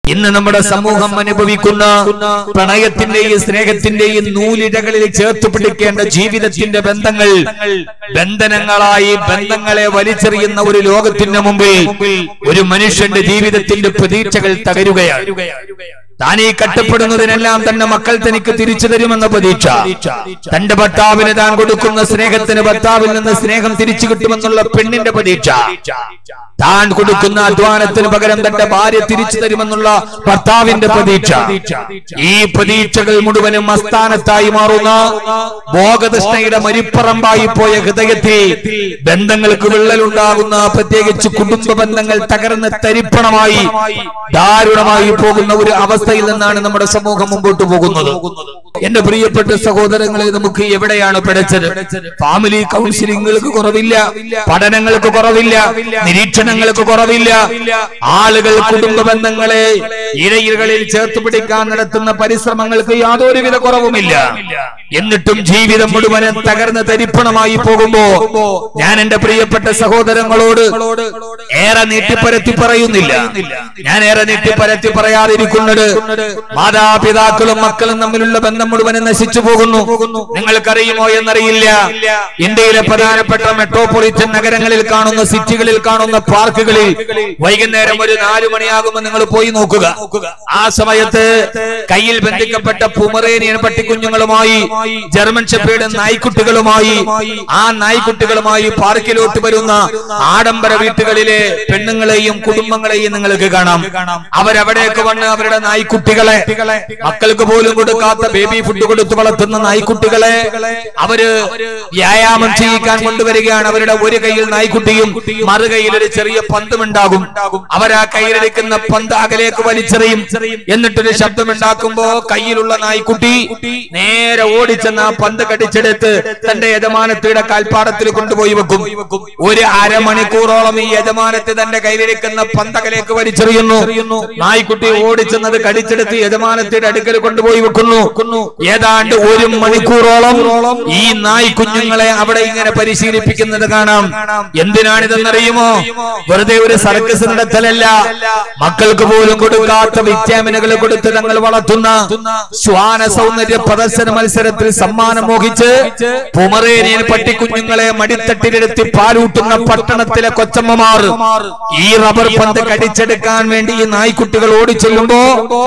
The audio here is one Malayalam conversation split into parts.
ഇന്ന് നമ്മുടെ സമൂഹം അനുഭവിക്കുന്ന പ്രണയത്തിന്റെയും സ്നേഹത്തിന്റെയും നൂലിഴകളിൽ ചേർത്ത് പിടിക്കേണ്ട ജീവിതത്തിന്റെ ബന്ധങ്ങൾ ബന്ധനങ്ങളായി ബന്ധങ്ങളെ വലിച്ചെറിയുന്ന ഒരു ലോകത്തിന് മുമ്പിൽ ഒരു മനുഷ്യന്റെ ജീവിതത്തിന്റെ പ്രതീക്ഷകൾ തകരുകയാണ് താൻ ഈ കട്ടപ്പെടുന്നതിനെല്ലാം തന്റെ മക്കൾ തനിക്ക് തിരിച്ചു തരുമെന്ന പ്രതീക്ഷ തന്റെ ഭർത്താവിന് താൻ കൊടുക്കുന്ന സ്നേഹത്തിന് ഭർത്താവിൽ നിന്ന് സ്നേഹം തിരിച്ചു കിട്ടുമെന്നുള്ള പെണ്ണിന്റെ പ്രതീക്ഷ താൻ കൊടുക്കുന്ന അധ്വാനത്തിന് പകരം തന്റെ ഭാര്യ തിരിച്ചു തരുമെന്നുള്ള ഭർത്താവിന്റെ പ്രതീക്ഷ ഈ പ്രതീക്ഷകൾ മുഴുവനും അസ്ഥാനത്തായി മാറുന്ന ഭോഗതൃഷ്ണയുടെ മരിപ്പറമ്പായി പോയ ഹൃദയത്തിൽ ബന്ധങ്ങൾക്ക് വിള്ളലുണ്ടാകുന്ന പ്രത്യേകിച്ച് കുടുംബ ബന്ധങ്ങൾ തകർന്ന് തരിപ്പണമായി ദാരുണമായി പോകുന്ന ഒരു അവസ്ഥയിൽ നിന്നാണ് നമ്മുടെ സമൂഹം മുമ്പോട്ട് പോകുന്നത് എന്റെ പ്രിയപ്പെട്ട സഹോദരങ്ങളെ നമുക്ക് എവിടെയാണ് പിടച്ചത് ഫാമിലി കൗൺസിലിങ്ങൾക്ക് കുറവില്ല പഠനങ്ങൾക്ക് കുറവില്ല നിരീക്ഷണങ്ങൾക്ക് കുറവില്ല ആളുകൾ കുടുംബ ബന്ധങ്ങളെ ഇഴയിലുകളിൽ ചേർത്ത് പിടിക്കാൻ നടത്തുന്ന പരിശ്രമങ്ങൾക്ക് യാതൊരുവിധ കുറവുമില്ല എന്നിട്ടും ജീവിതം മുഴുവനും തകർന്ന് തരിപ്പണമായി പോകുമ്പോ ഞാൻ എന്റെ പ്രിയപ്പെട്ട സഹോദരങ്ങളോട് ഏറെ നീട്ടിപ്പരത്തി പറയുന്നില്ല ഞാൻ ഏറെ നീട്ടിപ്പരത്തി പറയാതിരിക്കുന്നത് മാതാപിതാക്കളും മക്കളും തമ്മിലുള്ള ബന്ധം മുഴുവനും നശിച്ചു പോകുന്നു നിങ്ങൾക്കറിയുമോ എന്നറിയില്ല ഇന്ത്യയിലെ പ്രധാനപ്പെട്ട മെട്രോപൊളിറ്റൻ നഗരങ്ങളിൽ കാണുന്ന സിറ്റികളിൽ കാണുന്ന പാർക്കുകളിൽ വൈകുന്നേരം ഒരു നാലു മണിയാകുമ്പോൾ നിങ്ങൾ പോയി നോക്കുക ആ സമയത്ത് കയ്യിൽ ബന്ധിക്കപ്പെട്ട പുമറേനിയൻ പട്ടിക്കുഞ്ഞുങ്ങളുമായി ജർമ്മൻ ഷെപ്പേഡ് നായ്ക്കുട്ടികളുമായി ആ നായ്ക്കുട്ടികളുമായി പാർക്കിലോട്ട് വരുന്ന ആഡംബര വീട്ടുകളിലെ പെണ്ണുങ്ങളെയും കുടുംബങ്ങളെയും നിങ്ങൾക്ക് കാണാം അവരവിടേക്ക് വന്ന് അവരുടെ നായ്ക്കുട്ടികളെ മക്കൾക്ക് പോലും കൊടുക്കാത്ത ബേബി ഫുഡ് കൊടുത്ത് വളർത്തുന്ന നായ്ക്കുട്ടികളെ അവര് വ്യായാമം ചെയ്യിക്കാൻ കൊണ്ടുവരികയാണ് അവരുടെ ഒരു കയ്യിൽ നായ്ക്കുട്ടിയും മറു കയ്യിൽ ഒരു ചെറിയ പന്തും ഉണ്ടാകും അവരാ കയ്യിലെടുക്കുന്ന പന്ത് അകലേക്ക് വലിച്ചെറിയും എന്നിട്ടൊരു ശബ്ദമുണ്ടാക്കുമ്പോ കയ്യിലുള്ള നായ്ക്കുട്ടി നേരെ ഓടിച്ചെന്ന് ആ പന്ത് കടിച്ചെടുത്ത് തന്റെ യജമാനത്തിയുടെ കാൽപ്പാടത്തിൽ കൊണ്ടുപോയി വെക്കും ഒരു അരമണിക്കൂറോളം ഈ യജമാനത്തെ തന്റെ കയ്യിലിരിക്കുന്ന പന്തകലേക്ക് വലിച്ചെറിയുന്നു നായ്ക്കുട്ടി ഓടിച്ചെന്നത് കടിച്ചെടുത്ത് യജമാനത്തിന്റെ അടുക്കൽ കൊണ്ടുപോയി വെക്കുന്നു ഏതാണ്ട് ഒരു മണിക്കൂറോളം ഈ നായ് കുഞ്ഞുങ്ങളെ അവിടെ ഇങ്ങനെ പരിശീലിപ്പിക്കുന്നത് കാണാം എന്തിനാണിതെന്നറിയുമോ വെറുതെ ഒരു സർക്കസ് നടത്തലല്ല മക്കൾക്ക് പോലും കൊടുക്കാത്ത വിറ്റാമിനുകൾ കൊടുത്ത് തങ്ങൾ വളർത്തുന്ന ശ്വാന സൗന്ദര്യ പ്രദർശന മത്സരത്തിൽ സമ്മാനം മോഹിച്ച് പുമറേനിയൻ പട്ടിക്കുഞ്ഞുങ്ങളെ മടിത്തട്ടിലെടുത്ത് പാലൂട്ടുന്ന പട്ടണത്തിലെ കൊച്ചമ്മമാർ ഈ റബ്ബർ പന്ത് കടിച്ചെടുക്കാൻ വേണ്ടി ഈ നായ്ക്കുട്ടികൾ ഓടിച്ചെല്ലുമ്പോ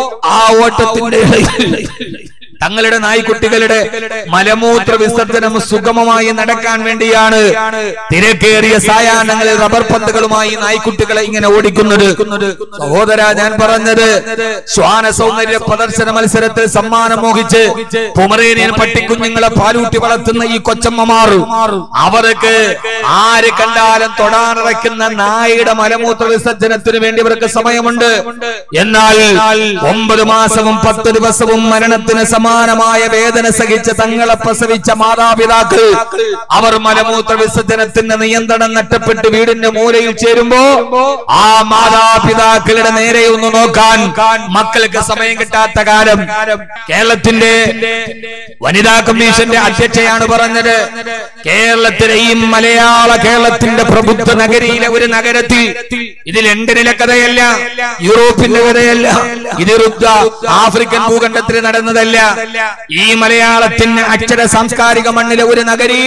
ആ ഓട്ടത്തിന്റെ ഇടയിൽ തങ്ങളുടെ നായ്ക്കുട്ടികളുടെ മലമൂത്ര വിസർജനം സുഗമമായി നടക്കാൻ വേണ്ടിയാണ് തിരക്കേറിയ സായാഹ്നങ്ങളിൽ റബ്ബർ പന്തുകളുമായി നായ്ക്കുട്ടികളെ ഇങ്ങനെ ഓടിക്കുന്നത് സഹോദര ഞാൻ പറഞ്ഞത് ശ്വാന സൗന്ദര്യ പ്രദർശന മത്സരത്തിൽ സമ്മാനം മോഹിച്ച് പുമറേനിയൻ പട്ടിക്കുഞ്ഞുങ്ങളെ പാലൂട്ടി വളർത്തുന്ന ഈ കൊച്ചമ്മമാർ അവർക്ക് ആര് കണ്ടാലും തൊടാനിറക്കുന്ന നായയുടെ മലമൂത്ര വിസർജനത്തിന് വേണ്ടി അവർക്ക് സമയമുണ്ട് എന്നാൽ ഒമ്പത് മാസവും പത്ത് ദിവസവും മരണത്തിന് സമാനമായ വേദന സഹിച്ച് തങ്ങളെ പ്രസവിച്ച മാതാപിതാക്കൾ അവർ മലമൂത്ര വിസർജനത്തിന്റെ നിയന്ത്രണം നഷ്ടപ്പെട്ട് വീടിന്റെ മൂലയിൽ ചേരുമ്പോ ആ മാതാപിതാക്കളുടെ നേരെ ഒന്ന് നോക്കാൻ മക്കൾക്ക് സമയം കിട്ടാത്ത കാലം കേരളത്തിന്റെ വനിതാ കമ്മീഷന്റെ അധ്യക്ഷയാണ് പറഞ്ഞത് കേരളത്തിലെ ഈ മലയാള കേരളത്തിന്റെ പ്രബുദ്ധ നഗരിയിലെ ഒരു നഗരത്തിൽ ഇത് ലണ്ടനിലെ കഥയല്ല യൂറോപ്പിന്റെ കഥയല്ല ഇത് റുദ്ദ ആഫ്രിക്കൻ ഭൂഖണ്ഡത്തിൽ നടന്നതല്ല ഈ മലയാളത്തിന് അക്ഷര സാംസ്കാരിക മണ്ണിലെ ഒരു നഗരി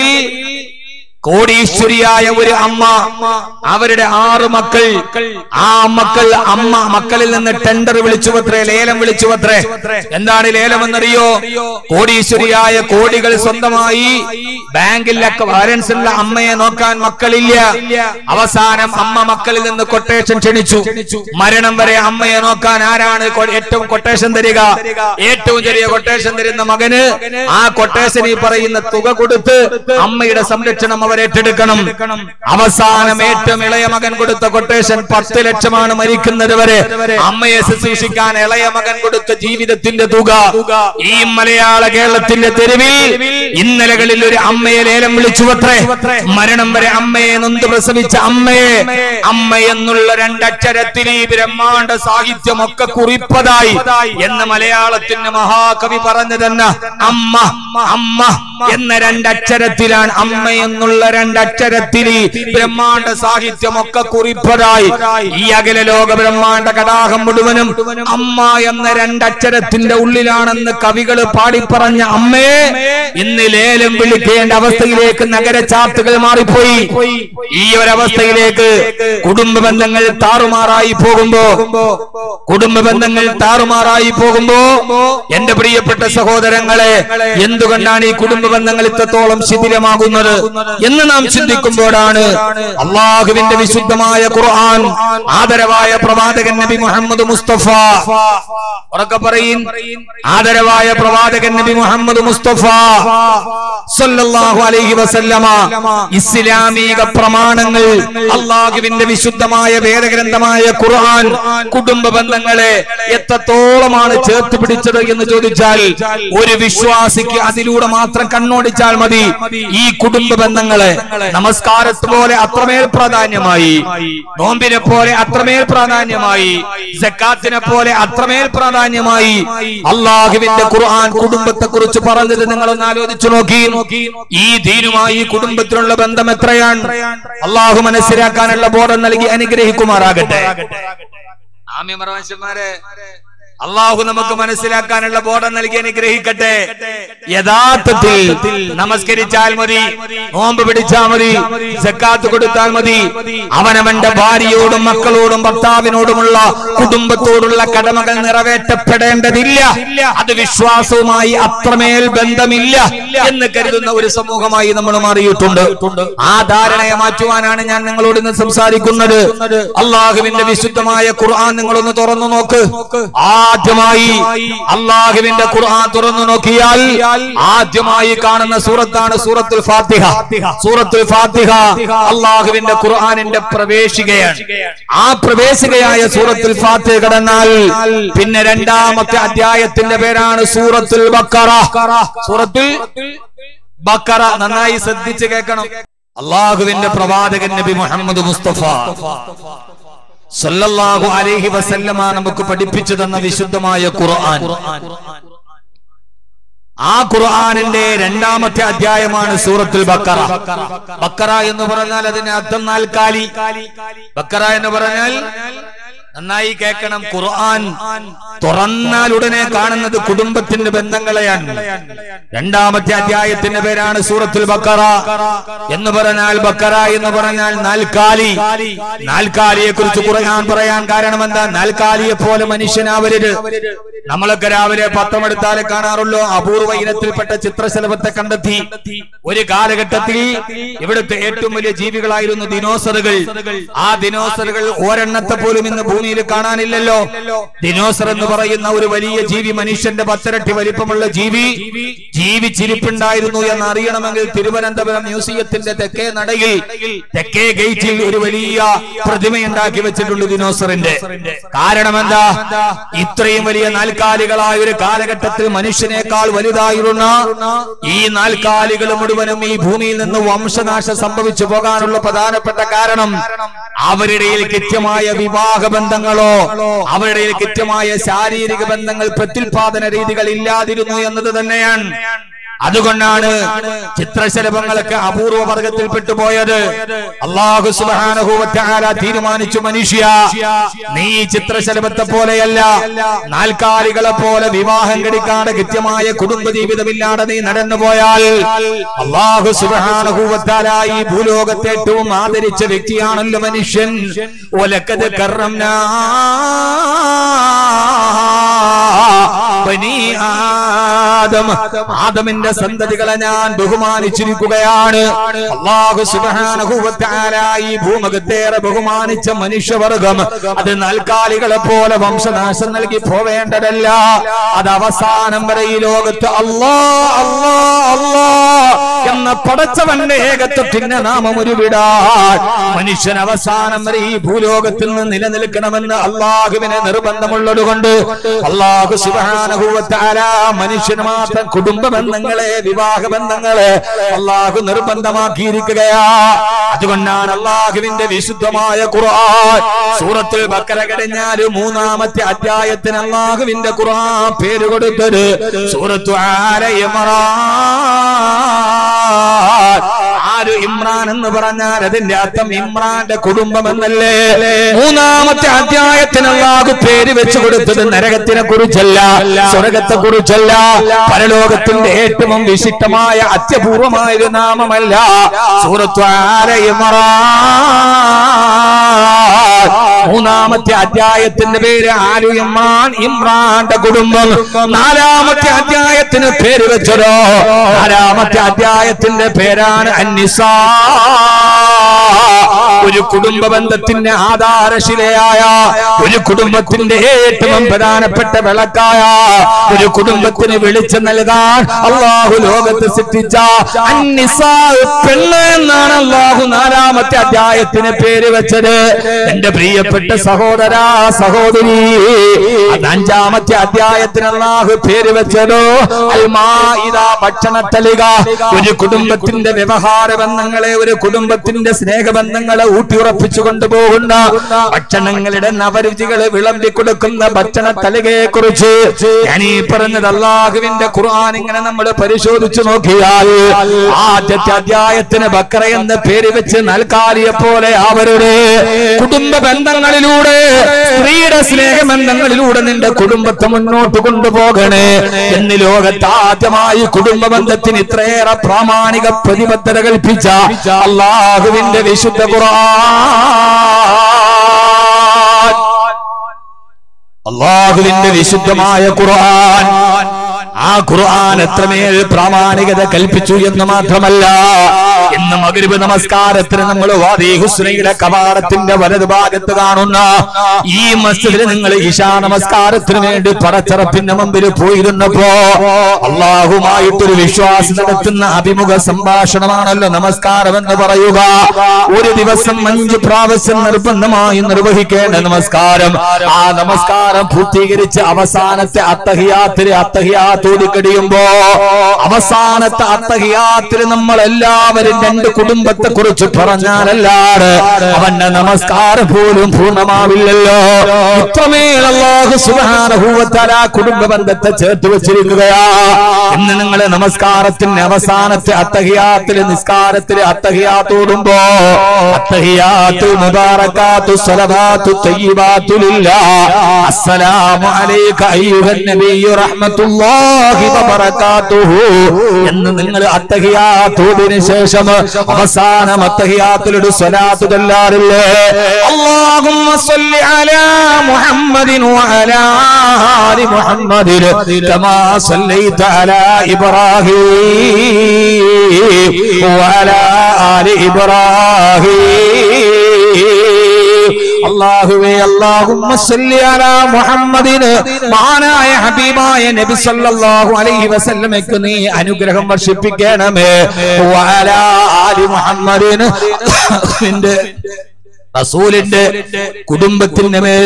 കോടീശ്വരിയായ ഒരു അമ്മ അവരുടെ ആറ് മക്കൾ ആ മക്കൾ അമ്മ മക്കളിൽ നിന്ന് ടെൻഡർ വിളിച്ചു പത്രേ ലേലം വിളിച്ചു പത്രേ എന്താണ് ലേലം എന്നറിയോ കോടീശ്വരിയായ കോടികൾ സ്വന്തമായി ബാങ്കിലൊക്കെ ബാലൻസുള്ള അമ്മയെ നോക്കാൻ മക്കളില്ല അവസാനം അമ്മ മക്കളിൽ നിന്ന് കൊട്ടേഷൻ ക്ഷണിച്ചു മരണം വരെ അമ്മയെ നോക്കാൻ ആരാണ് കൊ- ഏറ്റവും കൊട്ടേഷൻ തരിക ഏറ്റവും ചെറിയ കൊട്ടേഷൻ തരുന്ന മകന് ആ കൊട്ടേഷൻ ഈ പറയുന്ന തുക കൊടുത്ത് അമ്മയുടെ സംരക്ഷണം അവർ ഏറ്റെടുക്കണം അവസാനം ഏറ്റവും ഇളയ മകൻ കൊടുത്ത കൊട്ടേഷൻ പത്ത് ലക്ഷമാണ് മരിക്കുന്നത് വരെ അമ്മയെ ശുശ്രൂഷിക്കാൻ ഇളയ മകൻ കൊടുത്ത ജീവിതത്തിന്റെ തുക ഈ മലയാള കേരളത്തിന്റെ തെരുവിൽ ഇന്നലകളിൽ ഒരു അമ്മയെ ലേലം വിളിച്ചു അത്രേ മരണം വരെ അമ്മയെ നൊന്ത് പ്രസവിച്ച അമ്മയെ അമ്മ എന്നുള്ള രണ്ടക്ഷരത്തിൽ ഈ ബ്രഹ്മാണ്ട സാഹിത്യമൊക്കെ കുറിപ്പതായി എന്ന് മലയാളത്തിന്റെ മഹാകവി പറഞ്ഞു തന്നെ അമ്മ അമ്മ എന്ന രണ്ടക്ഷരത്തിലാണ് അമ്മ എന്നുള്ള എന്നുള്ള രണ്ടക്ഷരത്തിൽ ബ്രഹ്മാണ്ട സാഹിത്യമൊക്കെ കുറിപ്പതായി ഈ അഖില ലോക ബ്രഹ്മാണ്ട കടാഹം മുഴുവനും അമ്മ എന്ന രണ്ടക്ഷരത്തിന്റെ ഉള്ളിലാണെന്ന് കവികൾ പാടിപ്പറഞ്ഞ അമ്മേ ഇന്ന് ലേലം വിളിക്കേണ്ട അവസ്ഥയിലേക്ക് നഗര ചാർട്ടുകൾ മാറിപ്പോയി ഈ ഒരവസ്ഥയിലേക്ക് കുടുംബ ബന്ധങ്ങൾ താറുമാറായി പോകുമ്പോ കുടുംബ ബന്ധങ്ങൾ താറുമാറായി പോകുമ്പോ എന്റെ പ്രിയപ്പെട്ട സഹോദരങ്ങളെ എന്തുകൊണ്ടാണ് ഈ കുടുംബ ബന്ധങ്ങൾ ഇത്രത്തോളം ശിഥിലമാകുന്നത് എന്ന് നാം ചിന്തിക്കുമ്പോഴാണ് അള്ളാഹുവിന്റെ വിശുദ്ധമായ ഖുർആൻ ആദരവായ പ്രവാചകൻ നബി മുഹമ്മദ് മുസ്തഫ ഉറക്കെ പറയും ആദരവായ പ്രവാചകൻ നബി മുഹമ്മദ് മുസ്തഫ സല്ലല്ലാഹു അലൈഹി വസല്ലമ ഇസ്ലാമിക പ്രമാണങ്ങൾ അള്ളാഹുവിന്റെ വിശുദ്ധമായ വേദഗ്രന്ഥമായ ഖുർആൻ കുടുംബ ബന്ധങ്ങളെ എത്രത്തോളമാണ് ചേർത്ത് പിടിച്ചത് എന്ന് ചോദിച്ചാൽ ഒരു വിശ്വാസിക്ക് അതിലൂടെ മാത്രം കണ്ണോടിച്ചാൽ മതി ഈ കുടുംബ ബന്ധങ്ങളെ നമസ്കാരത്ത് പോലെ അത്രമേൽ പ്രാധാന്യമായി നോമ്പിനെ പോലെ അത്രമേൽ പ്രാധാന്യമായി സക്കാത്തിനെ പോലെ അത്രമേൽ പ്രാധാന്യമായി അള്ളാഹുവിന്റെ ഖുർആൻ കുടുംബത്തെ കുറിച്ച് പറഞ്ഞത് നിങ്ങളൊന്ന് ആലോചിച്ചു നോക്കി ഈ ദീനുമായി ഈ കുടുംബത്തിനുള്ള ബന്ധം എത്രയാണ് അള്ളാഹു മനസ്സിലാക്കാനുള്ള ബോധം നൽകി അനുഗ്രഹിക്കുമാറാകട്ടെ ആമ്യമറ മനുഷ്യന്മാരെ അള്ളാഹു നമുക്ക് മനസ്സിലാക്കാനുള്ള ബോധം നൽകി അനുഗ്രഹിക്കട്ടെ യഥാർത്ഥത്തിൽ നമസ്കരിച്ചാൽ മതി നോമ്പ് പിടിച്ചാൽ മതി സക്കാത്ത് കൊടുത്താൽ മതി അവനവന്റെ ഭാര്യയോടും മക്കളോടും ഭർത്താവിനോടുമുള്ള കുടുംബത്തോടുള്ള കടമകൾ നിറവേറ്റപ്പെടേണ്ടതില്ല അത് വിശ്വാസവുമായി അത്രമേൽ ബന്ധമില്ല എന്ന് കരുതുന്ന ഒരു സമൂഹമായി നമ്മൾ മാറിയിട്ടുണ്ട് ആ ധാരണയെ മാറ്റുവാനാണ് ഞാൻ നിങ്ങളോട് ഇന്ന് സംസാരിക്കുന്നത് അള്ളാഹുവിന്റെ വിശുദ്ധമായ ഖുർആൻ നിങ്ങളൊന്ന് തുറന്നു നോക്ക് ആദ്യമായി അള്ളാഹുവിന്റെ ഖുർആൻ തുറന്നു നോക്കിയാൽ ആദ്യമായി കാണുന്ന സൂറത്താണ് സൂറത്തുൽ ഫാത്തിഹ സൂറത്തുൽ ഫാത്തിഹ അള്ളാഹുവിന്റെ ഖുർആനിന്റെ പ്രവേശികയാണ് ആ പ്രവേശികയായ സൂറത്തുൽ ഫാത്തിഹ കടന്നാൽ പിന്നെ രണ്ടാമത്തെ അധ്യായത്തിന്റെ പേരാണ് സൂറത്തുൽ ബക്കറ സൂറത്തുൽ ബക്കറ നന്നായി ശ്രദ്ധിച്ച് കേൾക്കണം അള്ളാഹുവിന്റെ പ്രവാചകൻ നബി മുഹമ്മദ് മുസ്തഫ സല്ലല്ലാഹു അലൈഹി വസല്ലമ നമുക്ക് പഠിപ്പിച്ചു തന്ന വിശുദ്ധമായ ഖുർആൻ ആ ഖുർആനിന്റെ രണ്ടാമത്തെ അധ്യായമാണ് സൂറത്തുൽ ബക്കറ ബക്കറ എന്ന് പറഞ്ഞാൽ അതിന് അർത്ഥം നാൽക്കാലി ബക്കറ എന്ന് പറഞ്ഞാൽ നന്നായി കേൾക്കണം ഖുർആൻ തുറന്നാൽ ഉടനെ കാണുന്നത് കുടുംബത്തിന്റെ ബന്ധങ്ങളെയാണ് രണ്ടാമത്തെ അധ്യായത്തിന്റെ പേരാണ് സൂറത്തുൽ ബക്കറ എന്ന് പറഞ്ഞാൽ ബക്കറ എന്ന് പറഞ്ഞാൽ നാൽക്കാലി നാൽക്കാലിയെ കുറിച്ച് ഖുർആൻ പറയാൻ കാരണം എന്താ നാൽക്കാലിയെ പോലെ മനുഷ്യനാവരുത് നമ്മളൊക്കെ രാവിലെ പത്രമെടുത്താലേ കാണാറുള്ളൂ അപൂർവ ഇനത്തിൽപ്പെട്ട ചിത്രശലഭത്തെ കണ്ടെത്തി ഒരു കാലഘട്ടത്തിൽ ഇവിടുത്തെ ഏറ്റവും വലിയ ജീവികളായിരുന്നു ദിനോസറുകൾ ആ ദിനോസറുകൾ ഒരെണ്ണത്തെ പോലും ഇന്ന് ഭൂമിയിൽ കാണാനില്ലല്ലോ ദിനോസർ എന്ന് പറയുന്ന ഒരു വലിയ ജീവി മനുഷ്യന്റെ പത്തരട്ടി വലിപ്പമുള്ള ജീവി ജീവിച്ചിരിപ്പുണ്ടായിരുന്നു എന്ന് അറിയണമെങ്കിൽ തിരുവനന്തപുരം മ്യൂസിയത്തിന്റെ തെക്കേ നടയിൽ തെക്കേ ഗേറ്റിൽ ഒരു വലിയ പ്രതിമയുണ്ടാക്കി വെച്ചിട്ടുണ്ട് ദിനോസറിന്റെ കാരണം എന്താ ഇത്രയും വലിയ നാൽക്കാലികളായ ഒരു കാലഘട്ടത്തിൽ മനുഷ്യനേക്കാൾ വലുതായിരുന്ന ഈ നാൽക്കാലികൾ മുഴുവനും ഈ ഭൂമിയിൽ നിന്ന് വംശനാശം സംഭവിച്ചു പോകാനുള്ള പ്രധാനപ്പെട്ട കാരണം അവരുടെ കൃത്യമായ വിവാഹ ബന്ധങ്ങളോ അവരുടെ കൃത്യമായ ശാരീരിക ബന്ധങ്ങൾ പ്രത്യുൽപാദന രീതികൾ ഇല്ലാതിരുന്നു എന്നത് തന്നെയാണ് അതുകൊണ്ടാണ് ചിത്രശലഭങ്ങളൊക്കെ അപൂർവ വർഗത്തിൽപ്പെട്ടു പോയത് അള്ളാഹു സുബാനുഭൂവത്താല തീരുമാനിച്ചു മനുഷ്യ നീ ചിത്രശലഭത്തെ പോലെയല്ല നാൽക്കാലികളെ പോലെ വിവാഹം കഴിക്കാതെ കൃത്യമായ കുടുംബ ജീവിതമില്ലാതെ നീ നടന്നു പോയാൽ അള്ളാഹു സുബാനുഭൂവത്താല ഈ ഭൂലോകത്തെ ഏറ്റവും ആദരിച്ച വ്യക്തിയാണല്ലോ മനുഷ്യൻ ഒലക്കത് കർണം ബനി ആദം ആദമിന്റെ സന്തതികളെ ഞാൻ ബഹുമാനിച്ചിരിക്കുകയാണ് അള്ളാഹു സുബാനുഭൂവത്താല ഈ ഭൂമുഖത്തേറെ ബഹുമാനിച്ച മനുഷ്യവർഗം അത് നാൽക്കാലികളെ പോലെ വംശനാശം നൽകി പോവേണ്ടതല്ല അത് അവസാനം വരെ ഈ ലോകത്ത് അല്ലാ അല്ലാ അല്ലാ എന്ന പടച്ചവന്റെ ഏകത്വത്തിന്റെ നാമം ഒരു വിടാൻ മനുഷ്യൻ അവസാനം വരെ ഈ ഭൂലോകത്തിൽ നിന്ന് നിലനിൽക്കണമെന്ന് അള്ളാഹുവിനെ നിർബന്ധമുള്ളത് കൊണ്ട് അള്ളാഹു സുബാനുഭൂവത്താല മനുഷ്യന് മാത്രം കുടുംബ ബന്ധങ്ങളെ വിവാഹ ബന്ധങ്ങളെ അള്ളാഹു നിർബന്ധമാക്കിയിരിക്കുകയാ അതുകൊണ്ടാണ് അള്ളാഹുവിന്റെ വിശുദ്ധമായ ഖുർആൻ സൂറത്തിൽ ബക്കര കഴിഞ്ഞാൽ മൂന്നാമത്തെ അധ്യായത്തിന് അള്ളാഹുവിന്റെ ഖുർആൻ പേര് കൊടുത്തത് സൂറത്തു ആല ഇമ്രാൻ ആ ആര് ഇമ്രാൻ എന്ന് പറഞ്ഞാൽ അതിന്റെ അർത്ഥം ഇമ്രാന്റെ കുടുംബം എന്നല്ലേ മൂന്നാമത്തെ അധ്യായത്തിന് അള്ളാഹു പേര് വെച്ചു കൊടുത്തത് നരകത്തിനെ കുറിച്ചല്ല സ്വർഗത്തെ കുറിച്ചല്ല പരലോകത്തിന്റെ ഏറ്റവും വിശിഷ്ടമായ അത്യപൂർവമായ ഒരു നാമമല്ല സൂറത്ത് ആല ഇമ്രാൻ മൂന്നാമത്തെ അധ്യായത്തിന്റെ പേര് ആരു ഇമ്രാൻ ഇമ്രാന്റെ കുടുംബം നാലാമത്തെ അധ്യായത്തിന് പേര് വെച്ചതോ നാലാമത്തെ അധ്യായത്തിന്റെ പേരാണ് അന്നിസാ ഒരു കുടുംബ ബന്ധത്തിന്റെ ആധാരശിലയായ ഒരു കുടുംബത്തിന്റെ ഏറ്റവും പ്രധാനപ്പെട്ട വിളക്കായ ഒരു കുടുംബത്തിന് വെളിച്ചം നൽകാൻ അള്ളാഹു ലോകത്ത് സൃഷ്ടിച്ച അന്നിസാ പെണ്ണ് എന്നാണ് അള്ളാഹു നാലാമത്തെ അധ്യായത്തിന് പേര് വെച്ചത് എന്റെ പ്രിയപ്പെട്ട സഹോദര സഹോദരി അത് അഞ്ചാമത്തെ അധ്യായത്തിന് അള്ളാഹു പേര് വെച്ചതോ അൽമാഇദ ഭക്ഷണത്തലിക ഒരു കുടുംബത്തിന്റെ വ്യവഹാര ബന്ധങ്ങളെ ഒരു കുടുംബത്തിന്റെ സ്നേഹബന്ധങ്ങളെ ഊട്ടിയുറപ്പിച്ചു കൊണ്ടുപോകുന്ന ഭക്ഷണങ്ങളുടെ നവരുചികളെ വിളമ്പി കൊടുക്കുന്ന ഭക്ഷണ തലികയെ കുറിച്ച് ഞാൻ ഈ പറഞ്ഞത് അള്ളാഹുവിന്റെ ഖുർആൻ ഇങ്ങനെ നമ്മൾ പരിശോധിച്ചു നോക്കിയാൽ ആദ്യത്തെ അധ്യായത്തിന് ബക്കറ എന്ന പേര് വെച്ച് നൽകാലിയെ പോലെ അവരുടെ കുടുംബ ബന്ധങ്ങളിലൂടെ സ്ത്രീയുടെ സ്നേഹബന്ധങ്ങളിലൂടെ നിന്റെ കുടുംബത്തെ മുന്നോട്ട് കൊണ്ടുപോകണേ എന്ന് ലോകത്ത് ആദ്യമായി കുടുംബ ബന്ധത്തിന് ഇത്രയേറെ പ്രാമാണിക പ്രതിബദ്ധത കൽപ്പിച്ച അള്ളാഹുവിന്റെ വിശുദ്ധ ഖുർആൻ അള്ളാഹുവിന്റെ വിശുദ്ധമായ ഖുർആൻ ആ ഖുർആൻ എത്രമേൽ പ്രാമാണികത കൽപ്പിച്ചു എന്ന് മാത്രമല്ല ഇന്ന് മകരിബ് നമസ്കാരത്തിന് നമ്മൾ വാദി ഹുസ്നയുടെ കവാടത്തിന്റെ വലത് ഭാഗത്ത് കാണുന്ന ഈ മസ്ജിദിൽ നിങ്ങൾ ഇശാ നമസ്കാരത്തിന് വേണ്ടി പറച്ചറപ്പിന്റെ മുമ്പിൽ പോയിരുന്നപ്പോ അള്ളാഹുമായിട്ടൊരു വിശ്വാസം നടത്തുന്ന അഭിമുഖ സംഭാഷണമാണല്ലോ നമസ്കാരം എന്ന് പറയുക ഒരു ദിവസം അഞ്ച് പ്രാവശ്യം നിർബന്ധമായി നിർവഹിക്കേണ്ട നമസ്കാരം ആ നമസ്കാരം പൂർത്തീകരിച്ച് അവസാനത്തെ അത്തഹിയാത്തിൽ അത്തഹിയാത്തോടി കഴിയുമ്പോ അവസാനത്തെ അത്തഹിയാത്തിൽ നമ്മൾ എല്ലാവരും രണ്ട് കുടുംബത്തെ കുറിച്ച് പറഞ്ഞാലല്ലാതെ അവന്റെ നമസ്കാരം പോലും പൂർണ്ണമാവില്ലല്ലോ ഇത്രമേൽ അള്ളാഹു സുബാനഭൂവത്താൽ ആ കുടുംബ ബന്ധത്തെ ചേർത്ത് വെച്ചിരിക്കുകയാ ഇന്ന് നിങ്ങളെ നമസ്കാരത്തിന്റെ അവസാനത്തെ അത്തഹിയാത്തിൽ നിസ്കാരത്തിൽ അത്തഹിയാത്തോടുമ്പോ അത്തഹിയാത്തു മുബാറക്കാത്തു സ്വലവാത്തു തയ്യിബാത്തുലില്ല അസ്സലാമു അലൈക അയ്യുഹൻ നബിയ്യു റഹ്മത്തുള്ളാഹി വബറകാതുഹു എന്ന് നിങ്ങൾ അത്തഹിയാത്തോടിന് ശേഷം അവസാനം അത്തഹിയാത്തിലൊരു സ്വലാത്ത് ചൊല്ലാറില്ലേ അല്ലാഹുമ്മ സ്വല്ലി അലാ മുഹമ്മദിൻ വഅലാ ആലി മുഹമ്മദിൻ കമാ സ്വല്ലൈത അലാ ഇബ്രാഹീം വഅലാ ആലി ഇബ്രാഹീം അള്ളാഹുവേ അല്ലാഹുമ്മ സല്ലി അലാ മുഹമ്മദിന് മഹാനായ ഹബീബായ നബി സല്ലല്ലാഹു അലൈഹി വസല്ലമയ്ക്ക് നീ അനുഗ്രഹം വർഷിപ്പിക്കണമേ വഅലാ ആലി മുഹമ്മദിന് നിന്റെ റസൂലിന്റെ കുടുംബത്തിന്റെ മേൽ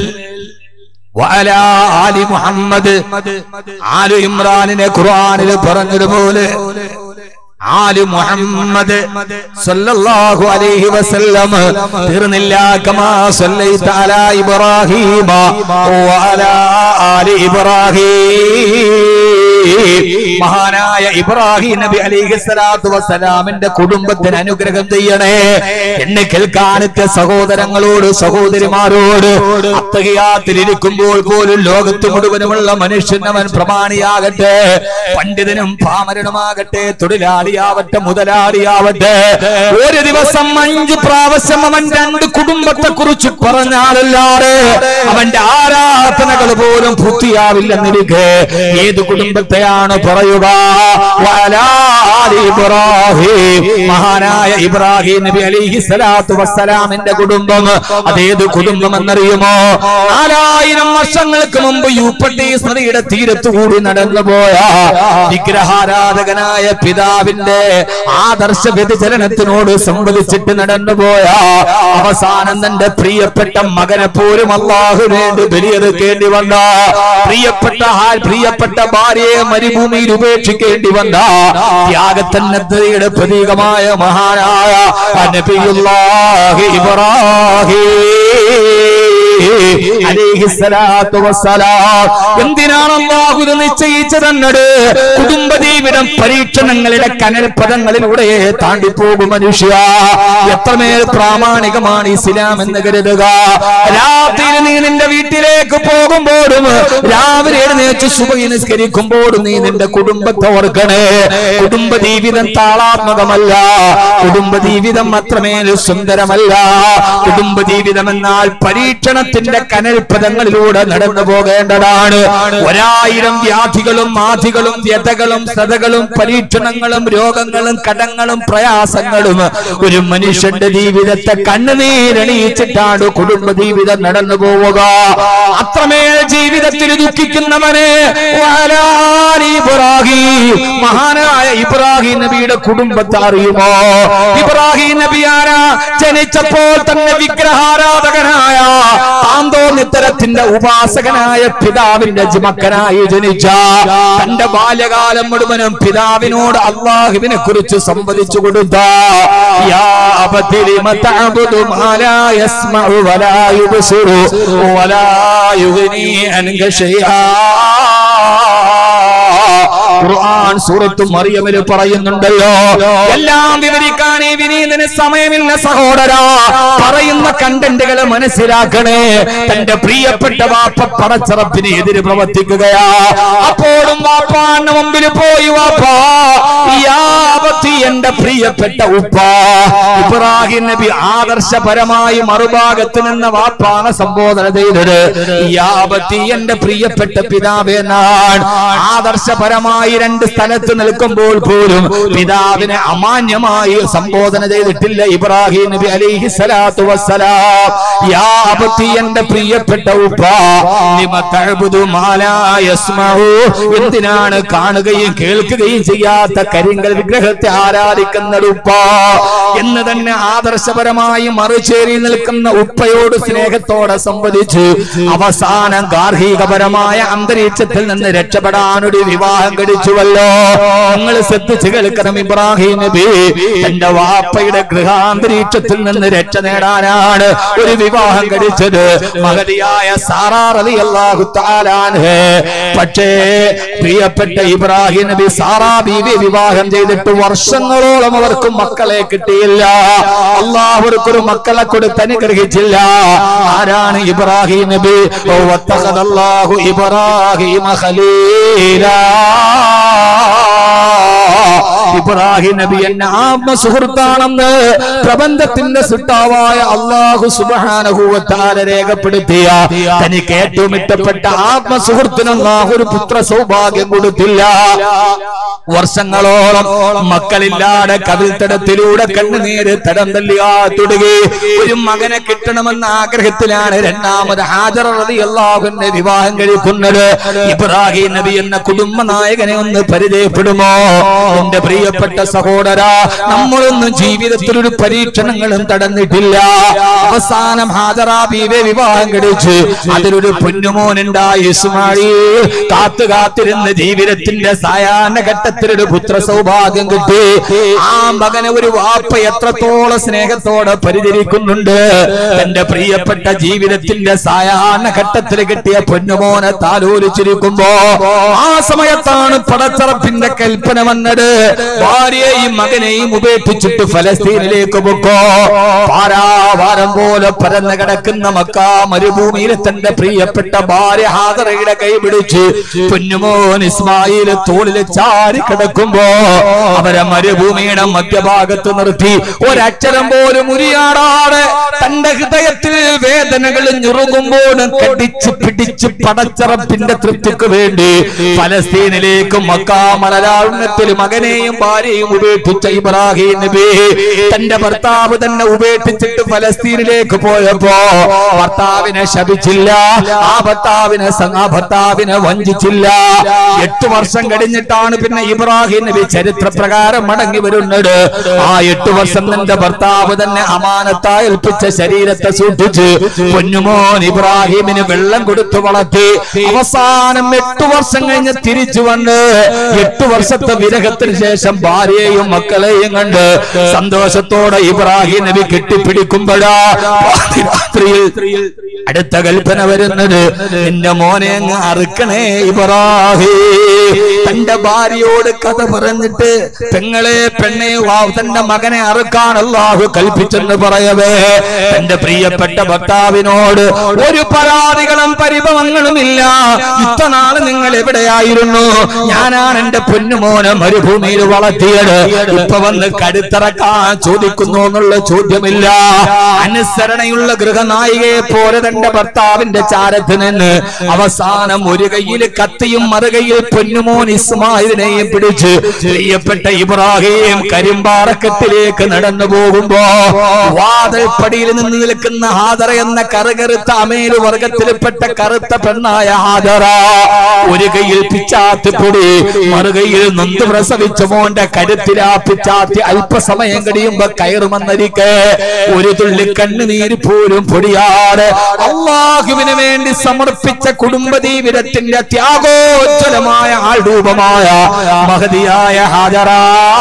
വഅലാ ആലി മുഹമ്മദ് ആലു ഇമ്രാനിനെ ഖുർആനിൽ പറഞ്ഞതുപോലെ ആലു മുഹമ്മദ് സല്ലല്ലാഹു അലൈഹി വസല്ലം തീർന്നില്ല കമാ സല്ലൈത അലാ ഇബ്രാഹീമ വഅലാ ആലി ഇബ്രാഹീം മഹാനായ ഇബ്രാഹിം നബി അലൈഹി സ്വലാത്തു വസ്സലാമിന്റെ കുടുംബത്തിന് അനുഗ്രഹം ചെയ്യണേ എന്നെ കേൾക്കാനത്തെ സഹോദരങ്ങളോട് സഹോദരിമാരോട് അത്തഹിയാത്തിലിരിക്കുമ്പോൾ പോലും ലോകത്ത് മുഴുവനുമുള്ള മനുഷ്യൻ അവൻ പ്രമാണിയാകട്ടെ പണ്ഡിതനും പാമരനുമാകട്ടെ തൊഴിലാളിയാവട്ടെ മുതലാളിയാവട്ടെ ഒരു ദിവസം അഞ്ച് പ്രാവശ്യം അവൻ രണ്ട് കുടുംബത്തെ കുറിച്ച് പറഞ്ഞാലല്ലാതെ അവന്റെ ആരാധനകൾ പോലും പൂർത്തിയാവില്ലെന്നിരിക്കെ ഏത് കുടുംബത്തെയാണ് പറയുക വഅലാ ആലി ഇബ്രാഹിം മഹാനായ ഇബ്രാഹിം നബി അലൈഹി സ്വലാത്തു വസ്സലാമിന്റെ കുടുംബം അതേത് കുടുംബം എന്നറിയുമോ നാലായിരം വർഷങ്ങൾക്ക് മുമ്പ് യൂപ്പട്ടീസ് നദിയുടെ തീരത്ത് കൂടി നടന്നുപോയ വിഗ്രഹാരാധകനായ പിതാവിന്റെ ആദർശ വ്യതിചലനത്തിനോട് സംവദിച്ചിട്ട് നടന്നുപോയ അവസാനം തന്റെ പ്രിയപ്പെട്ട മകനെ പോലും അള്ളാഹു വേണ്ടി ബലിയെടുക്കേണ്ടി വന്ന പ്രിയപ്പെട്ട ഹാൽ പ്രിയപ്പെട്ട ഭാര്യയെ മരുഭൂമിയിൽ ഉപേക്ഷിക്കേണ്ടി വന്ന ത്യാഗത്തന്നതയുടെ പ്രതീകമായ മഹാനായ നബിയുല്ലാഹി ഇബ്രാഹിം അലൈഹിസ്സലാത്തു വസ്സലാം എന്തിനാണ് അള്ളാഹു ഇത് നിശ്ചയിച്ചതെന്നത് കുടുംബജീവിതം പരീക്ഷണങ്ങളുടെ കനൽപദങ്ങളിലൂടെ താണ്ടിപ്പോകും മനുഷ്യ എത്രമേൽ പ്രാമാണികമാണ് ഇസ്ലാം എന്ന് കരുതുക രാത്രി നീ നിന്റെ വീട്ടിലേക്ക് പോകുമ്പോഴും രാവിലെ എഴുന്നേറ്റ് സുബഹി നിസ്കരിക്കുമ്പോഴും നീ നിന്റെ കുടുംബത്തെ ഓർക്കണേ കുടുംബജീവിതം താളാത്മകമല്ല കുടുംബജീവിതം അത്രമേൽ സുന്ദരമല്ല കുടുംബജീവിതം എന്നാൽ പരീക്ഷണത്തിന്റെ കനൽപദങ്ങളിലൂടെ നടന്നു പോകേണ്ടതാണ് ഒരായിരം വ്യാധികളും ആധികളും വ്യതകളും സതകളും പരീക്ഷണങ്ങളും രോഗങ്ങളും കടങ്ങളും പ്രയാസങ്ങളും ഒരു മനുഷ്യന്റെ ജീവിതത്തെ കണ്ണുനീരണിയിച്ചിട്ടാണ് കുടുംബ ജീവിതം നടന്നു പോവുക അത്രമേൽ ജീവിതത്തിൽ ദുഃഖിക്കുന്നവനെ വലാലി ഇബ്രാഹിം മഹാനായ ഇബ്രാഹിം നബിയുടെ കുടുംബത്തെ അറിയുമോ ഇബ്രാഹിം നബിയാര ജനിച്ചപ്പോൾ തന്നെ വിഗ്രഹാരാധകനായ താന്തോന്നിത്തരത്തിന്റെ ഉപാസകനായ പിതാവിന്റെ മക്കനായി ജനിച്ച തന്റെ ബാല്യകാലം മുഴുവനും പിതാവിനോട് അള്ളാഹുവിനെ കുറിച്ച് സംവദിച്ചു കൊടുത്ത യാ അബതി ലിമ തഅബുദു മാ ലാ യസ്മഉ വലാ യുബ്സിറു വലാ യുഗ്നി അൻക ശൈആ ഖുർആൻ സൂറത്തു മറിയമിൽ പറയുന്നുണ്ടല്ലോ എല്ലാം വിവരിക്കാൻ ഈ വിനീതന് സമയമില്ല സഹോദര പറയുന്ന കണ്ടന്റുകൾ മനസ്സിലാക്കണേ തന്റെ പ്രിയപ്പെട്ട വാപ്പ പടച്ചറപ്പിന് എതിര് പ്രവർത്തിക്കുകയാ അപ്പോഴും വാപ്പാന്റെ മുമ്പിൽ പോയി വാപ്പാ യാവത്തി എന്റെ പ്രിയപ്പെട്ട ഉപ്പ ഇബ്രാഹിം നബി ആദർശപരമായി മറുഭാഗത്ത് നിന്ന് വാപ്പാണ് സംബോധന ചെയ്തത് യാവത്തി എന്റെ പ്രിയപ്പെട്ട പിതാവേ എന്നാണ് ആദർശപരമായി രണ്ട് സ്ഥലത്ത് നിൽക്കുമ്പോൾ പോലും പിതാവിനെ അമാന്യമായി സംബോധന ചെയ്തിട്ടില്ല ഇബ്രാഹിം നബി അലൈഹി സ്വലാത്തു വസ്സലാം യാവത്തി എന്റെ പ്രിയപ്പെട്ട ഉപ്പ ലിമ തഅബുദു മാ ലാ യസ്മഉ എന്തിനാണ് കാണുകയും കേൾക്കുകയും ചെയ്യാത്ത കരിങ്കൽ വിഗ്രഹത്തെ ആരാധിക്കുന്നത് ഉപ്പ എന്ന് തന്നെ ആദർശപരമായി മറുചേരി നിൽക്കുന്ന ഉപ്പയോട് സ്നേഹത്തോടെ സംവദിച്ച് അവസാനം ഗാർഹികപരമായ അന്തരീക്ഷത്തിൽ നിന്ന് രക്ഷപ്പെടാനൊരു വിവാഹം കഴിച്ചുവല്ലോ നിങ്ങൾ ശ്രദ്ധിച്ച് കേൾക്കണം ഇബ്രാഹിം നബി തന്റെ വാപ്പയുടെ ഗൃഹാന്തരീക്ഷത്തിൽ നിന്ന് രക്ഷ നേടാനാണ് ഒരു വിവാഹം കഴിച്ചത് മഹതിയായ സാറാ റളിയല്ലാഹു തആലാൻഹേ പക്ഷേ പ്രിയപ്പെട്ട ഇബ്രാഹിം നബി സാറാ ബീവി വിവാഹം ചെയ്തിട്ട് വർഷങ്ങളോളം അവർക്ക് മക്കളെ കിട്ടിയില്ല അള്ളാഹുർക്കൊരു മക്കളെ കൊടുത്ത് അനുഗ്രഹിച്ചില്ല ആരാണ് ഇബ്രാഹിം നബി ഓ, വത്തഖദല്ലാഹു ഇബ്രാഹിമ ഖലീലാ ഇബ്രാഹിം നബി എന്നെ ആത്മസുഹൃത്താണെന്ന് പ്രബന്ധത്തിന്റെ സിട്ടാവായ അള്ളാഹു സുബാനഹൂവത്താല രേഖപ്പെടുത്തിയ തനിക്ക് ഏറ്റവും ഇഷ്ടപ്പെട്ട ആത്മസുഹൃത്തിന് അള്ളാഹു ഒരു പുത്ര സൗഭാഗ്യം കൊടുത്തില്ല വർഷങ്ങളോളം മക്കളില്ലാതെ കവിൽത്തടത്തിലൂടെ കണ്ണുനീര് തടം തല്ലിയാ തുടങ്ങി ഒരു മകനെ കിട്ടണമെന്ന ആഗ്രഹത്തിലാണ് രണ്ടാമത് ഹാജർ റതി അള്ളാഹുവിന്റെ വിവാഹം കഴിക്കുന്നത് ഇബ്രാഹിം നബി എന്ന കുടുംബ നായകനെ ഒന്ന് പരിചയപ്പെടുമോ എന്റെ പ്രിയപ്പെട്ട സഹോദര നമ്മളൊന്നും ജീവിതത്തിൽ ഒരു പരീക്ഷണങ്ങളും തടന്നിട്ടില്ല അവസാനം ഹാജറാ ബീവെ വിവാഹം കഴിച്ച് അതിലൊരു പൊന്നുമോനുണ്ടായി ഇസ്മായിൽ കാത്തു കാത്തിരുന്ന് ജീവിതത്തിന്റെ സായാഹ്ന ഘട്ടത്തിലൊരു പുത്ര സൗഭാഗ്യം കിട്ടി ആ മകനെ ഒരു വാപ്പ എത്രത്തോളം സ്നേഹത്തോടെ പരിചരിക്കുന്നുണ്ട് തന്റെ പ്രിയപ്പെട്ട ജീവിതത്തിന്റെ സായാഹ്ന ഘട്ടത്തിൽ കിട്ടിയ പൊന്നുമോനെ താലോലിച്ചിരിക്കുമ്പോ ആ സമയത്താണ് പടച്ചറപ്പിന്റെ കൽപ്പന വന്നത് ഭാര്യയെയും മകനെയും ഉപേക്ഷിച്ചിട്ട് ഫലസ്തീനിലേക്ക് പൊക്കോ പാരാവാരം പോലെ പരന്നു കിടക്കുന്ന മക്ക മരുഭൂമിയിൽ തന്റെ പ്രിയപ്പെട്ട ഭാര്യ ഹാദറയുടെ കൈ പിടിച്ച് പൊന്നുമോൻ ഇസ്മായിൽ തോളിൽ ചാരി കിടക്കുമ്പോ അവരെ മരുഭൂമിയുടെ മധ്യഭാഗത്ത് നിർത്തി ഒരക്ഷരം പോലും ഉരിയാടാതെ തന്റെ ഹൃദയത്തിൽ വേദനകൾ ഞുറുകുമ്പോഴും കടിച്ച് പിടിച്ച് പടച്ചറപ്പിന്റെ തൃപ്തിക്ക് വേണ്ടി ഫലസ്തീനിലേക്ക് മക്കാമലരാവുന്നത്തിൽ മകനെയും ഭാര്യയും ഉപേക്ഷിച്ച ഇബ്രാഹിം നബി തന്റെ ഭർത്താവ് തന്നെ ഉപേക്ഷിച്ചിട്ട് ഫലസ്തീനിലേക്ക് പോയപ്പോ ഭർത്താവിനെ ശപിച്ചില്ല ആ ഭർത്താവിനെ സ- ആ ഭർത്താവിനെ വഞ്ചിച്ചില്ല എട്ട് വർഷം കഴിഞ്ഞിട്ടാണ് പിന്നെ ഇബ്രാഹിം നബി ചരിത്രപ്രകാരം മടങ്ങി വരുന്നത് ആ എട്ട് വർഷം നിന്റെ ഭർത്താവ് തന്നെ അമാനത്തായി ഏൽപ്പിച്ച ശരീരത്തെ സൂക്ഷിച്ച് പൊന്നുമോൻ ഇബ്രാഹിമിന് വെള്ളം കൊടുത്തു വളർത്തി അവസാനം എട്ടു വർഷം കഴിഞ്ഞ് തിരിച്ചു വന്ന് എട്ടു വർഷത്തെ വിരഹത്തിന് ശേഷം ശേഷം ഭാര്യയെയും മക്കളെയും കണ്ട് സന്തോഷത്തോടെ ഇബ്രാഹിം നബി കെട്ടിപ്പിടിക്കുമ്പോഴാ രാത്രിയിൽ അടുത്ത കൽപ്പന വരുന്നത് എന്റെ മോനെ അങ്ങ് അറുക്കണേ ഇബ്രാഹി തന്റെ ഭാര്യയോട് കഥ പറഞ്ഞിട്ട് പെങ്ങളെ പെണ്ണെ വാ തന്റെ മകനെ അറുക്കാൻ അള്ളാഹു കൽപ്പിച്ചെന്ന് പറയവേ തന്റെ പ്രിയപ്പെട്ട ഭർത്താവിനോട് ഒരു പരാതികളും പരിഭവങ്ങളും ഇല്ല ഇത്ര നാള് നിങ്ങൾ എവിടെയായിരുന്നു ഞാനാണ് എന്റെ പൊന്നുമോനെ മരുഭൂമിയിൽ വളർത്തിയത് ഇപ്പൊ വന്ന് കടുത്തിറക്കാൻ ചോദിക്കുന്നു എന്നുള്ള ചോദ്യമില്ല അനുസരണയുള്ള ഗൃഹനായികയെ പോലെ തന്റെ ഭർത്താവിന്റെ ചാരത്ത് നിന്ന് അവസാനം ഒരു കയ്യിൽ കത്തിയും മറുകയിൽ പൊന്നുമോൻ ഇസ്മായിലിനെയും പിടിച്ച് പ്രിയപ്പെട്ട ഇബ്രാഹിം കരിമ്പാറക്കത്തിലേക്ക് നടന്നു പോകുമ്പോ വാതിൽപ്പടിയിൽ നിന്ന് നിൽക്കുന്ന ഹാദറ എന്ന കറുകറുത്ത അമേലു വർഗത്തിൽപ്പെട്ട കറുത്ത പെണ്ണായ ഹാദറ ഒരു കയ്യിൽ പിച്ചാത്തി പൊടി മറുകയിൽ നൊന്ത് പ്രസവിച്ച മോന്റെ കരുത്തിലാ പിച്ചാത്തി അല്പസമയം കഴിയുമ്പോ കയറുമെന്നരിക്കെ ഒരു തുള്ളി കണ്ണുനീര് പോലും പൊടിയാറ് അള്ളാഹുവിന് വേണ്ടി സമർപ്പിച്ച കുടുംബജീവിതത്തിന്റെ ത്യാഗോജ്വലമായ ആൾരൂപമായ മഹതിയായ ഹാജറ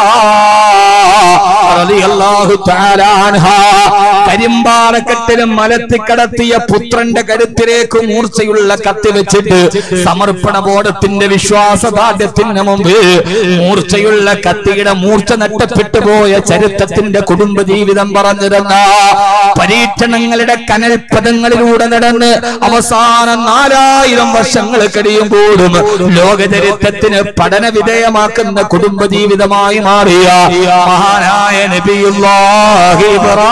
റളിയല്ലാഹു തആല അൻഹാ കരിമ്പാറക്കെട്ടിലും മലത്തി കടത്തിയ പുത്രന്റെ കരുത്തിലേക്ക് മൂർച്ചയുള്ള കത്തി വെച്ചിട്ട് സമർപ്പണ ബോധത്തിന്റെ വിശ്വാസദാർഢ്യത്തിന് മുമ്പ് മൂർച്ചയുള്ള കത്തിയുടെ മൂർച്ച നഷ്ടപ്പെട്ടു പോയ ചരിത്രത്തിന്റെ കുടുംബജീവിതം പറഞ്ഞിരുന്ന പരീക്ഷണങ്ങളുടെ കനൽപദങ്ങളിലൂടെ നടന്ന് അവസാനം നാലായിരം വർഷങ്ങൾ കഴിയുമ്പോഴും ലോകചരിത്രത്തിന് പഠന വിധേയമാക്കുന്ന കുടുംബജീവിതമായി മാറിയ മഹാനായ നബിയുല്ലാഹി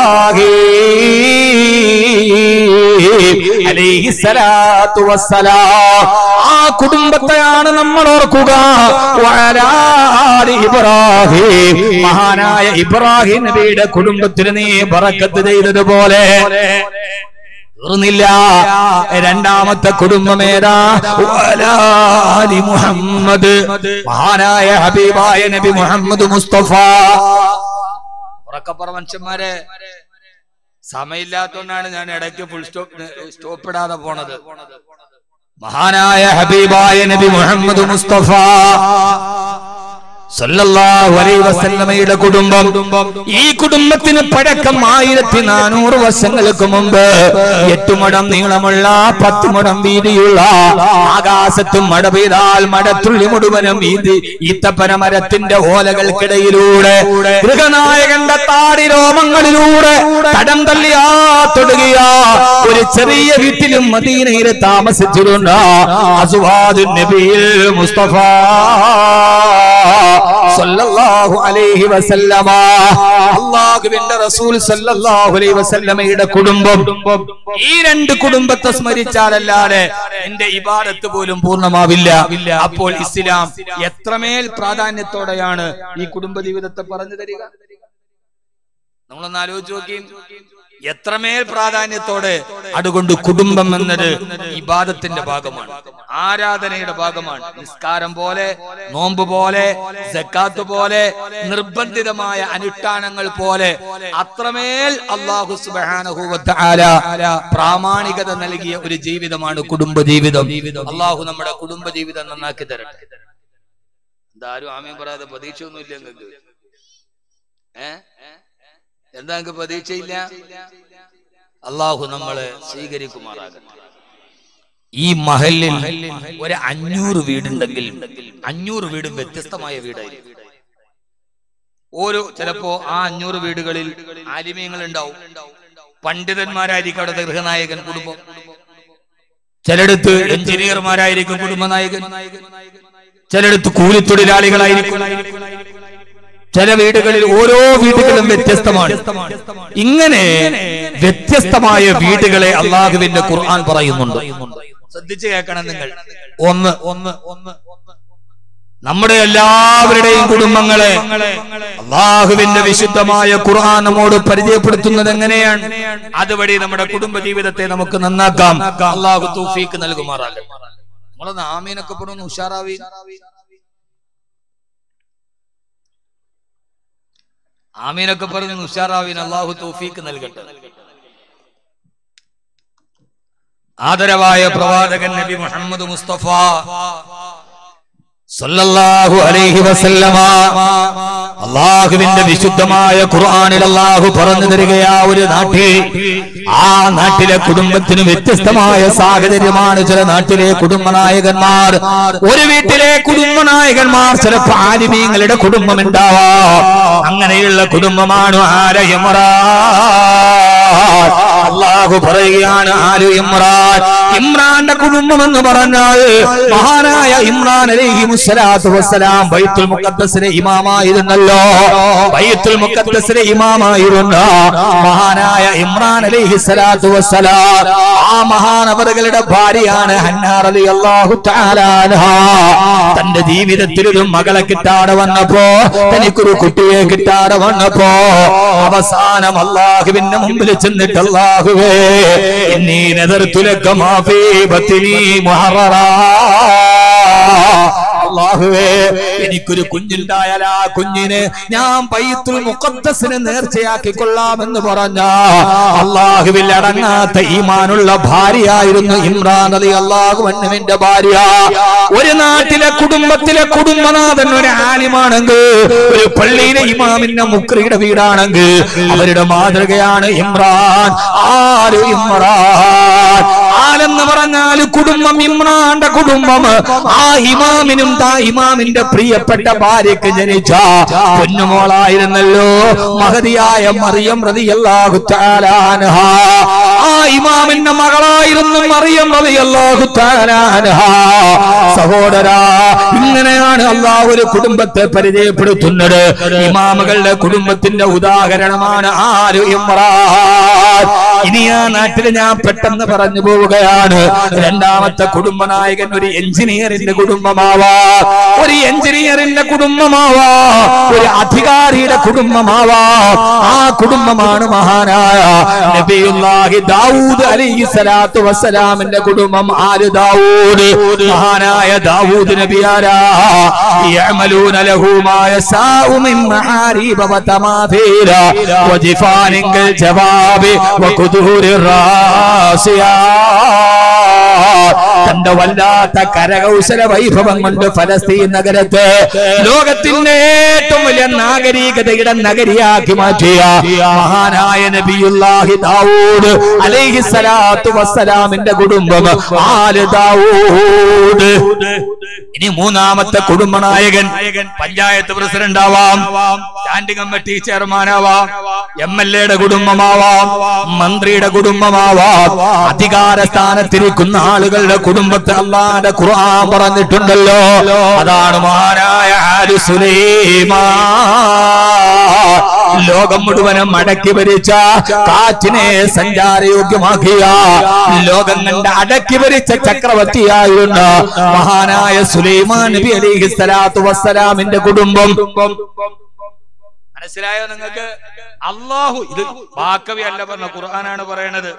ഇബ്രാഹിം അലൈഹിസ്സലാത്തു വസ്സലാം ആ കുടുംബത്തെയാണ് നമ്മൾ ഓർക്കുക വഅലാലി ഇബ്രാഹിം മഹാനായ ഇബ്രാഹിം നബിയുടെ കുടുംബത്തിന് നീ ബറക്കത്ത് ചെയ്തതുപോലെ തീർന്നില്ല രണ്ടാമത്തെ കുടുംബമേതാ വലാലി മുഹമ്മദ് മഹാനായ ഹബീബായ നബി മുഹമ്മദ് മുസ്തഫ ഉറക്കപ്പുറ മനുഷ്യന്മാരെ സമയമില്ലാത്തോണ്ടാണ് ഞാൻ ഇടയ്ക്ക് ഫുൾ സ്റ്റോപ്പ് സ്റ്റോപ്പ് ഇടാതെ പോണത് മഹാനായ ഹബീബായ നബി മുഹമ്മദ് മുസ്തഫ സല്ലല്ലാഹു അലൈഹി വസല്ലമയുടെ കുടുംബം ഈ കുടുംബത്തിന് പഴക്കം ആയിരത്തി നാനൂറ് വർഷങ്ങൾക്ക് മുമ്പ് എട്ട് മുടം നീളമുള്ള പത്ത് മുടം വീതിയുള്ള ആകാശത്തും മഴ പെയ്താൽ മഴത്തുള്ളി മുഴുവനും വീതി ഈത്തപ്പന മരത്തിന്റെ ഓലകൾക്കിടയിലൂടെ ഗൃഹനായകന്റെ താടി രോമങ്ങളിലൂടെ തടം തള്ളിയാ തൊടുകയ ഒരു ചെറിയ വീട്ടിലും മദീനയിൽ താമസിച്ചിരുന്ന അസുവാദു നബിയിൽ മുസ്തഫ സല്ലല്ലാഹു അലൈഹി വസല്ലമ അല്ലാഹുവിന്റെ റസൂൽ സല്ലല്ലാഹു അലൈഹി വസല്ലമയുടെ കുടുംബം ഈ രണ്ട് കുടുംബത്തെ സ്മരിച്ചാലല്ലാതെ എന്റെ ഇബാദത്ത് പോലും പൂർണ്ണമാവില്ല അപ്പോൾ ഇസ്ലാം എത്രമേൽ പ്രാധാന്യത്തോടെയാണ് ഈ കുടുംബ ജീവിതത്തെ പറഞ്ഞു തരിക നമ്മളൊന്ന് ആലോചിച്ച് നോക്കി എത്രമേൽ പ്രാധാന്യത്തോടെ അതുകൊണ്ട് കുടുംബം എന്നത് ഇബാദത്തിന്റെ ഭാഗമാണ് ആരാധനയുടെ ഭാഗമാണ് നിസ്കാരം പോലെ നോമ്പ് പോലെ സക്കാത്ത് പോലെ നിർബന്ധിതമായ അനുഷ്ഠാനങ്ങൾ പോലെ അത്രമേൽ അള്ളാഹു സുബാനഹുല പ്രാമാണികത നൽകിയ ഒരു ജീവിതമാണ് കുടുംബ ജീവിതം അള്ളാഹു നമ്മുടെ കുടുംബ ജീവിതം നന്നാക്കി തരട്ടെ എന്താരും ആമയും പറയാതെ പ്രതീക്ഷയൊന്നുമില്ല നിങ്ങൾക്ക് ഏ എന്താ നിങ്ങൾക്ക് പ്രതീക്ഷയില്ല അള്ളാഹു നമ്മളെ സ്വീകരിക്കുമാറാകട്ടെ ഈ മഹലിൽ ഒരു അഞ്ഞൂറ് വീടുണ്ടെങ്കിൽ അഞ്ഞൂറ് വീടും വ്യത്യസ്തമായ വീടായിരിക്കും ഓരോ ചിലപ്പോ ആ അഞ്ഞൂറ് വീടുകളിൽ ആലിമ്യങ്ങൾ ഉണ്ടാവും പണ്ഡിതന്മാരായിരിക്കും അവിടുത്തെ ഗൃഹനായകൻ കുടുംബം ചിലടത്ത് എഞ്ചിനീയർമാരായിരിക്കും കുടുംബനായകൻ ചിലടത്ത് കൂലിത്തൊഴിലാളികളായിരിക്കും ചില വീടുകളിൽ ഓരോ വീടുകളും വ്യത്യസ്തമാണ് ഇങ്ങനെ വ്യത്യസ്തമായ വീടുകളെ അള്ളാഹുവിന്റെ ഖുർആൻ പറയുന്നുണ്ട് ശ്രദ്ധിച്ചു കേൾക്കണം നിങ്ങൾ ഒന്ന് ഒന്ന് ഒന്ന് നമ്മുടെ എല്ലാവരുടെയും കുടുംബങ്ങളെ അള്ളാഹുവിന്റെ വിശുദ്ധമായ ഖുർആൻ നമ്മോട് പരിചയപ്പെടുത്തുന്നത് എങ്ങനെയാണ് അതുവഴി നമ്മുടെ കുടുംബ ജീവിതത്തെ നമുക്ക് നന്നാക്കാം അള്ളാഹു തൗഫീക്ക് നൽകുമാറാകട്ടെ നമ്മളൊന്ന് ആമീനൊക്കെ പറഞ്ഞു ഉഷാറാവി ആമീനൊക്കെ പറഞ്ഞു ഉഷാറാവിൻ അള്ളാഹു തൗഫീക്ക് നൽകട്ടെ ആദരവായ പ്രവാചകൻ നബി മുഹമ്മദ് മുസ്തഫ സല്ലല്ലാഹു അലൈഹി വസല്ലമ അള്ളാഹുവിന്റെ വിശുദ്ധമായ ഖുർആനിൽ അള്ളാഹു പറഞ്ഞു തരികയാ ഒരു നാട്ടിൽ ആ നാട്ടിലെ കുടുംബത്തിന് വ്യത്യസ്തമായ സാഹചര്യമാണ് ചില നാട്ടിലെ കുടുംബനായകന്മാർ ഒരു വീട്ടിലെ കുടുംബനായകന്മാർ ചിലപ്പോ ആലിമീങ്ങളുടെ കുടുംബം ഉണ്ടാവാ അങ്ങനെയുള്ള കുടുംബമാണ് ആരയമുറ അള്ളാഹു പറയുകയാണ് ആലു ഇമ്രാൻ ഇമ്രാന്റെ കുടുംബം എന്ന് പറഞ്ഞാൽ മഹാനായ ഇമ്രാൻ അലൈഹി മുസ്സലാത്തു വസ്സലാം ബൈത്തുൽ മുഖദ്ദസിലെ ഇമാമായിരുന്നല്ലോ ബൈത്തുൽ മുഖദ്ദസിലെ ഇമാമായിരുന്ന മഹാനായ ഇമ്രാൻ അലൈഹി സ്വലാത്തു വസ്സലാം ആ മഹാനവറുകളുടെ ഭാര്യയാണ് ഹന്നാർ അലി അള്ളാഹു തന്റെ ജീവിതത്തിൽ ഒരു മകളെ കിട്ടാതെ വന്നപ്പോ തനിക്കൊരു കുട്ടിയെ കിട്ടാതെ വന്നപ്പോ അവസാനം അള്ളാഹുവിന്റെ മുമ്പിൽ ചെന്നിട്ട് അള്ളാഹുവേ എന്നീ നെതിർത്തുലക്ക മാഫീ ബത്തിനി മുഹററാ അള്ളാഹുവേ എനിക്കൊരു കുഞ്ഞുണ്ടായാൽ ആ കുഞ്ഞിന് ഞാൻ പയ്യത്തുൽ മുഖദ്ദസിന് നേർച്ചയാക്കി കൊള്ളാമെന്ന് പറഞ്ഞ അള്ളാഹുവിൽ അടങ്ങാത്ത ഈമാനുള്ള ഭാര്യയായിരുന്നു ഇമ്രാൻ അലി അള്ളാഹുവണ്ണുവിന്റെ ഭാര്യ ഒരു നാട്ടിലെ കുടുംബത്തിലെ കുടുംബനാഥൻ ഒരു ആലിമാണെങ്കിൽ ഒരു പള്ളിയിലെ ഇമാമിന്റെ മുക്രിയുടെ വീടാണെങ്കിൽ അവരുടെ മാതൃകയാണ് ഇമ്രാൻ ആര് ഇമ്രാൻ ആലെന്ന് പറഞ്ഞാൽ കുടുംബം ഇമ്രാന്റെ കുടുംബം ആ ഇമാമിനും താ ഇമാമിന്റെ പ്രിയപ്പെട്ട ഭാര്യക്ക് ജനിച്ച പൊന്നുമോളായിരുന്നല്ലോ മഹതിയായ മറിയം റളിയല്ലാഹു തആല അൻഹ ആ ഇമാമിന്റെ മകളായിരുന്നു മറിയം റളിയല്ലാഹു തആല അൻഹ സഹോദരാ ഇങ്ങനെയാണ് അള്ളാഹു ഒരു കുടുംബത്തെ പരിചയപ്പെടുത്തുന്നത് ഇമാമുകളുടെ കുടുംബത്തിന്റെ ഉദാഹരണമാണ് ആര് ഇമ്രാൻ ഇനി ആ നാട്ടിൽ ഞാൻ പെട്ടെന്ന് പറഞ്ഞു പോവുകയാണ് രണ്ടാമത്തെ കുടുംബനായകൻ ഒരു എഞ്ചിനീയറിന്റെ കുടുംബമാവാ ഒരു എഞ്ചിനീയറിന്റെ കുടുംബമാവാ ഒരു അധികാരിയുടെ കുടുംബമാവാ ആ കുടുംബമാണ് മഹാനായ നബിയുല്ലാഹി ദാവൂദ് അലൈഹി സ്വലാത്തു വസ്സലാമിന്റെ കുടുംബം ആര് ദാവൂദ് മഹാനായ ദാവൂദ് നബിയാരാ يعملون له ما يشاء من محاريب وتماثيل وجفان كالجواب وقدور الراسيات തന്റെ വല്ലാത്ത കരകൗശല വൈഭവം കൊണ്ട് ഫലസ്തീൻ നഗരത്തെ ലോകത്തിന്റെ ഏറ്റവും വലിയ നാഗരികതയുടെ നഗരിയാക്കി മാറ്റിയ മഹാനായ നബിയുല്ലാഹി ദാവൂദ് അലൈഹി സ്വലാത്തു വസ്സലാമിന്റെ കുടുംബം ആല് ദാവൂദ് ഇനി മൂന്നാമത്തെ കുടുംബനായകൻ പഞ്ചായത്ത് പ്രസിഡന്റ് ആവാം സ്റ്റാൻഡിംഗ് കമ്മിറ്റി ചെയർമാനാവാം എം എൽ എയുടെ കുടുംബമാവാം മന്ത്രിയുടെ കുടുംബമാവാം അധികാര സ്ഥാനത്തിരിക്കുന്ന ആളുകളുടെ കുടുംബത്തെ അള്ളാന്റെ ഖുർആൻ പറഞ്ഞിട്ടുണ്ടല്ലോ അതാണ് മഹാനായ ആലു സുലൈമാൻ ലോകം മുഴുവനും അടക്കി ഭരിച്ച കാറ്റിനെ സഞ്ചാരയോഗ്യമാക്കിയ ലോകം കണ്ട് അടക്കി ഭരിച്ച ചക്രവർത്തിയായിരുന്ന മഹാനായ സുലൈമാൻ നബി അലിഹി സ്വലാത്തു വസ്സലാമിന്റെ കുടുംബം മനസ്സിലായോ നിങ്ങൾക്ക് അള്ളാഹു ഇത് വാക്കവി അല്ല പറഞ്ഞ ഖുർആനാണ് പറയണത്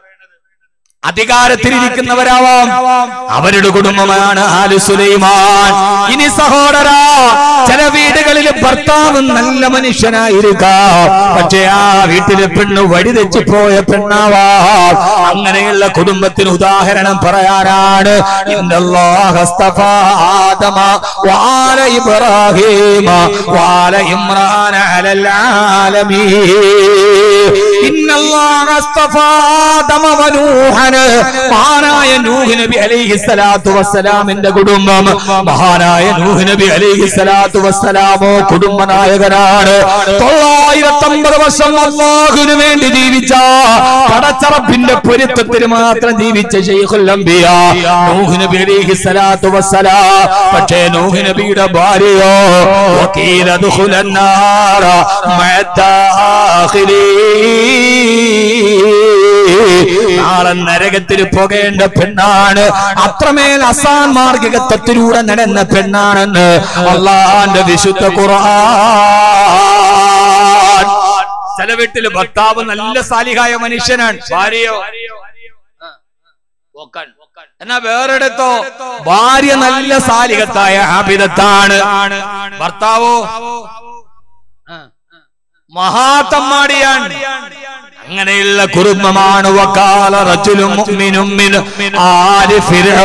അധികാരത്തിലിരിക്കുന്നവരാവാം അവരുടെ കുടുംബമാണ് ആലു സുലൈമാൻ ഇനി സഹോദര ചില വീടുകളിൽ ഭർത്താവ് നല്ല മനുഷ്യനായിരിക്കാം പക്ഷെ ആ വീട്ടിലെ പെണ്ണ് വഴിതെറ്റിപ്പോയ പെണ്ണാവാം അങ്ങനെയുള്ള കുടുംബത്തിന് ഉദാഹരണം പറയാനാണ് ഇന്നല്ലാഹ അസ്തഫാ ആദമ വാല ഇബ്രാഹീമ വാല ഇമ്രാന അലൽ ആലമീൻ ഇന്നല്ലാഹ അസ്തഫാ ആദമ വനൂഹൻ മഹാനായ നൂഹ് നബി അലൈഹി സ്വലാത്തു വസ്സലാമിന്റെ കുടുംബം മഹാനായ നൂഹ് നബി അലൈഹി സ്വലാത്തു വസ്സലാമോ കുടുംബനായകനാണ് തൊള്ളായിരത്തമ്പത് വർഷം അള്ളാഹുവിന് വേണ്ടി ജീവിച്ച പടച്ചറപ്പിന്റെ പൊരുത്തത്തിന് മാത്രം ജീവിച്ച ശൈഖുൽ അംബിയ നൂഹ് നബി അലൈഹി സ്വലാത്തു വസ്സലാം പക്ഷേ നൂഹ് നബിയുടെ ഭാര്യയോ വക്കീല ദുഖുലന്നാറ നാളെ നരകത്തിൽ പോകേണ്ട പെണ്ണാണ് അത്രമേൽ അസാൻമാർഗികത്വത്തിലൂടെ നടന്ന പെണ്ണാണെന്ന് അള്ളാന്റെ വിശുദ്ധ ഖുർആൻ ചില വീട്ടില് ഭർത്താവ് നല്ല സാലിഹായ മനുഷ്യനാണ് ഭാര്യയോ പോക്കാൻ. എന്നാ വേറെടുത്തോ ഭാര്യ നല്ല സാലികത്തായ ആബിദത്താണ് ഭർത്താവോ മഹാത്തമ്മാടിയാണ് അങ്ങനെയുള്ള കുടുംബമാണ് വക്കാല റജുലും മുഅ്മിനും മിൻ ആലി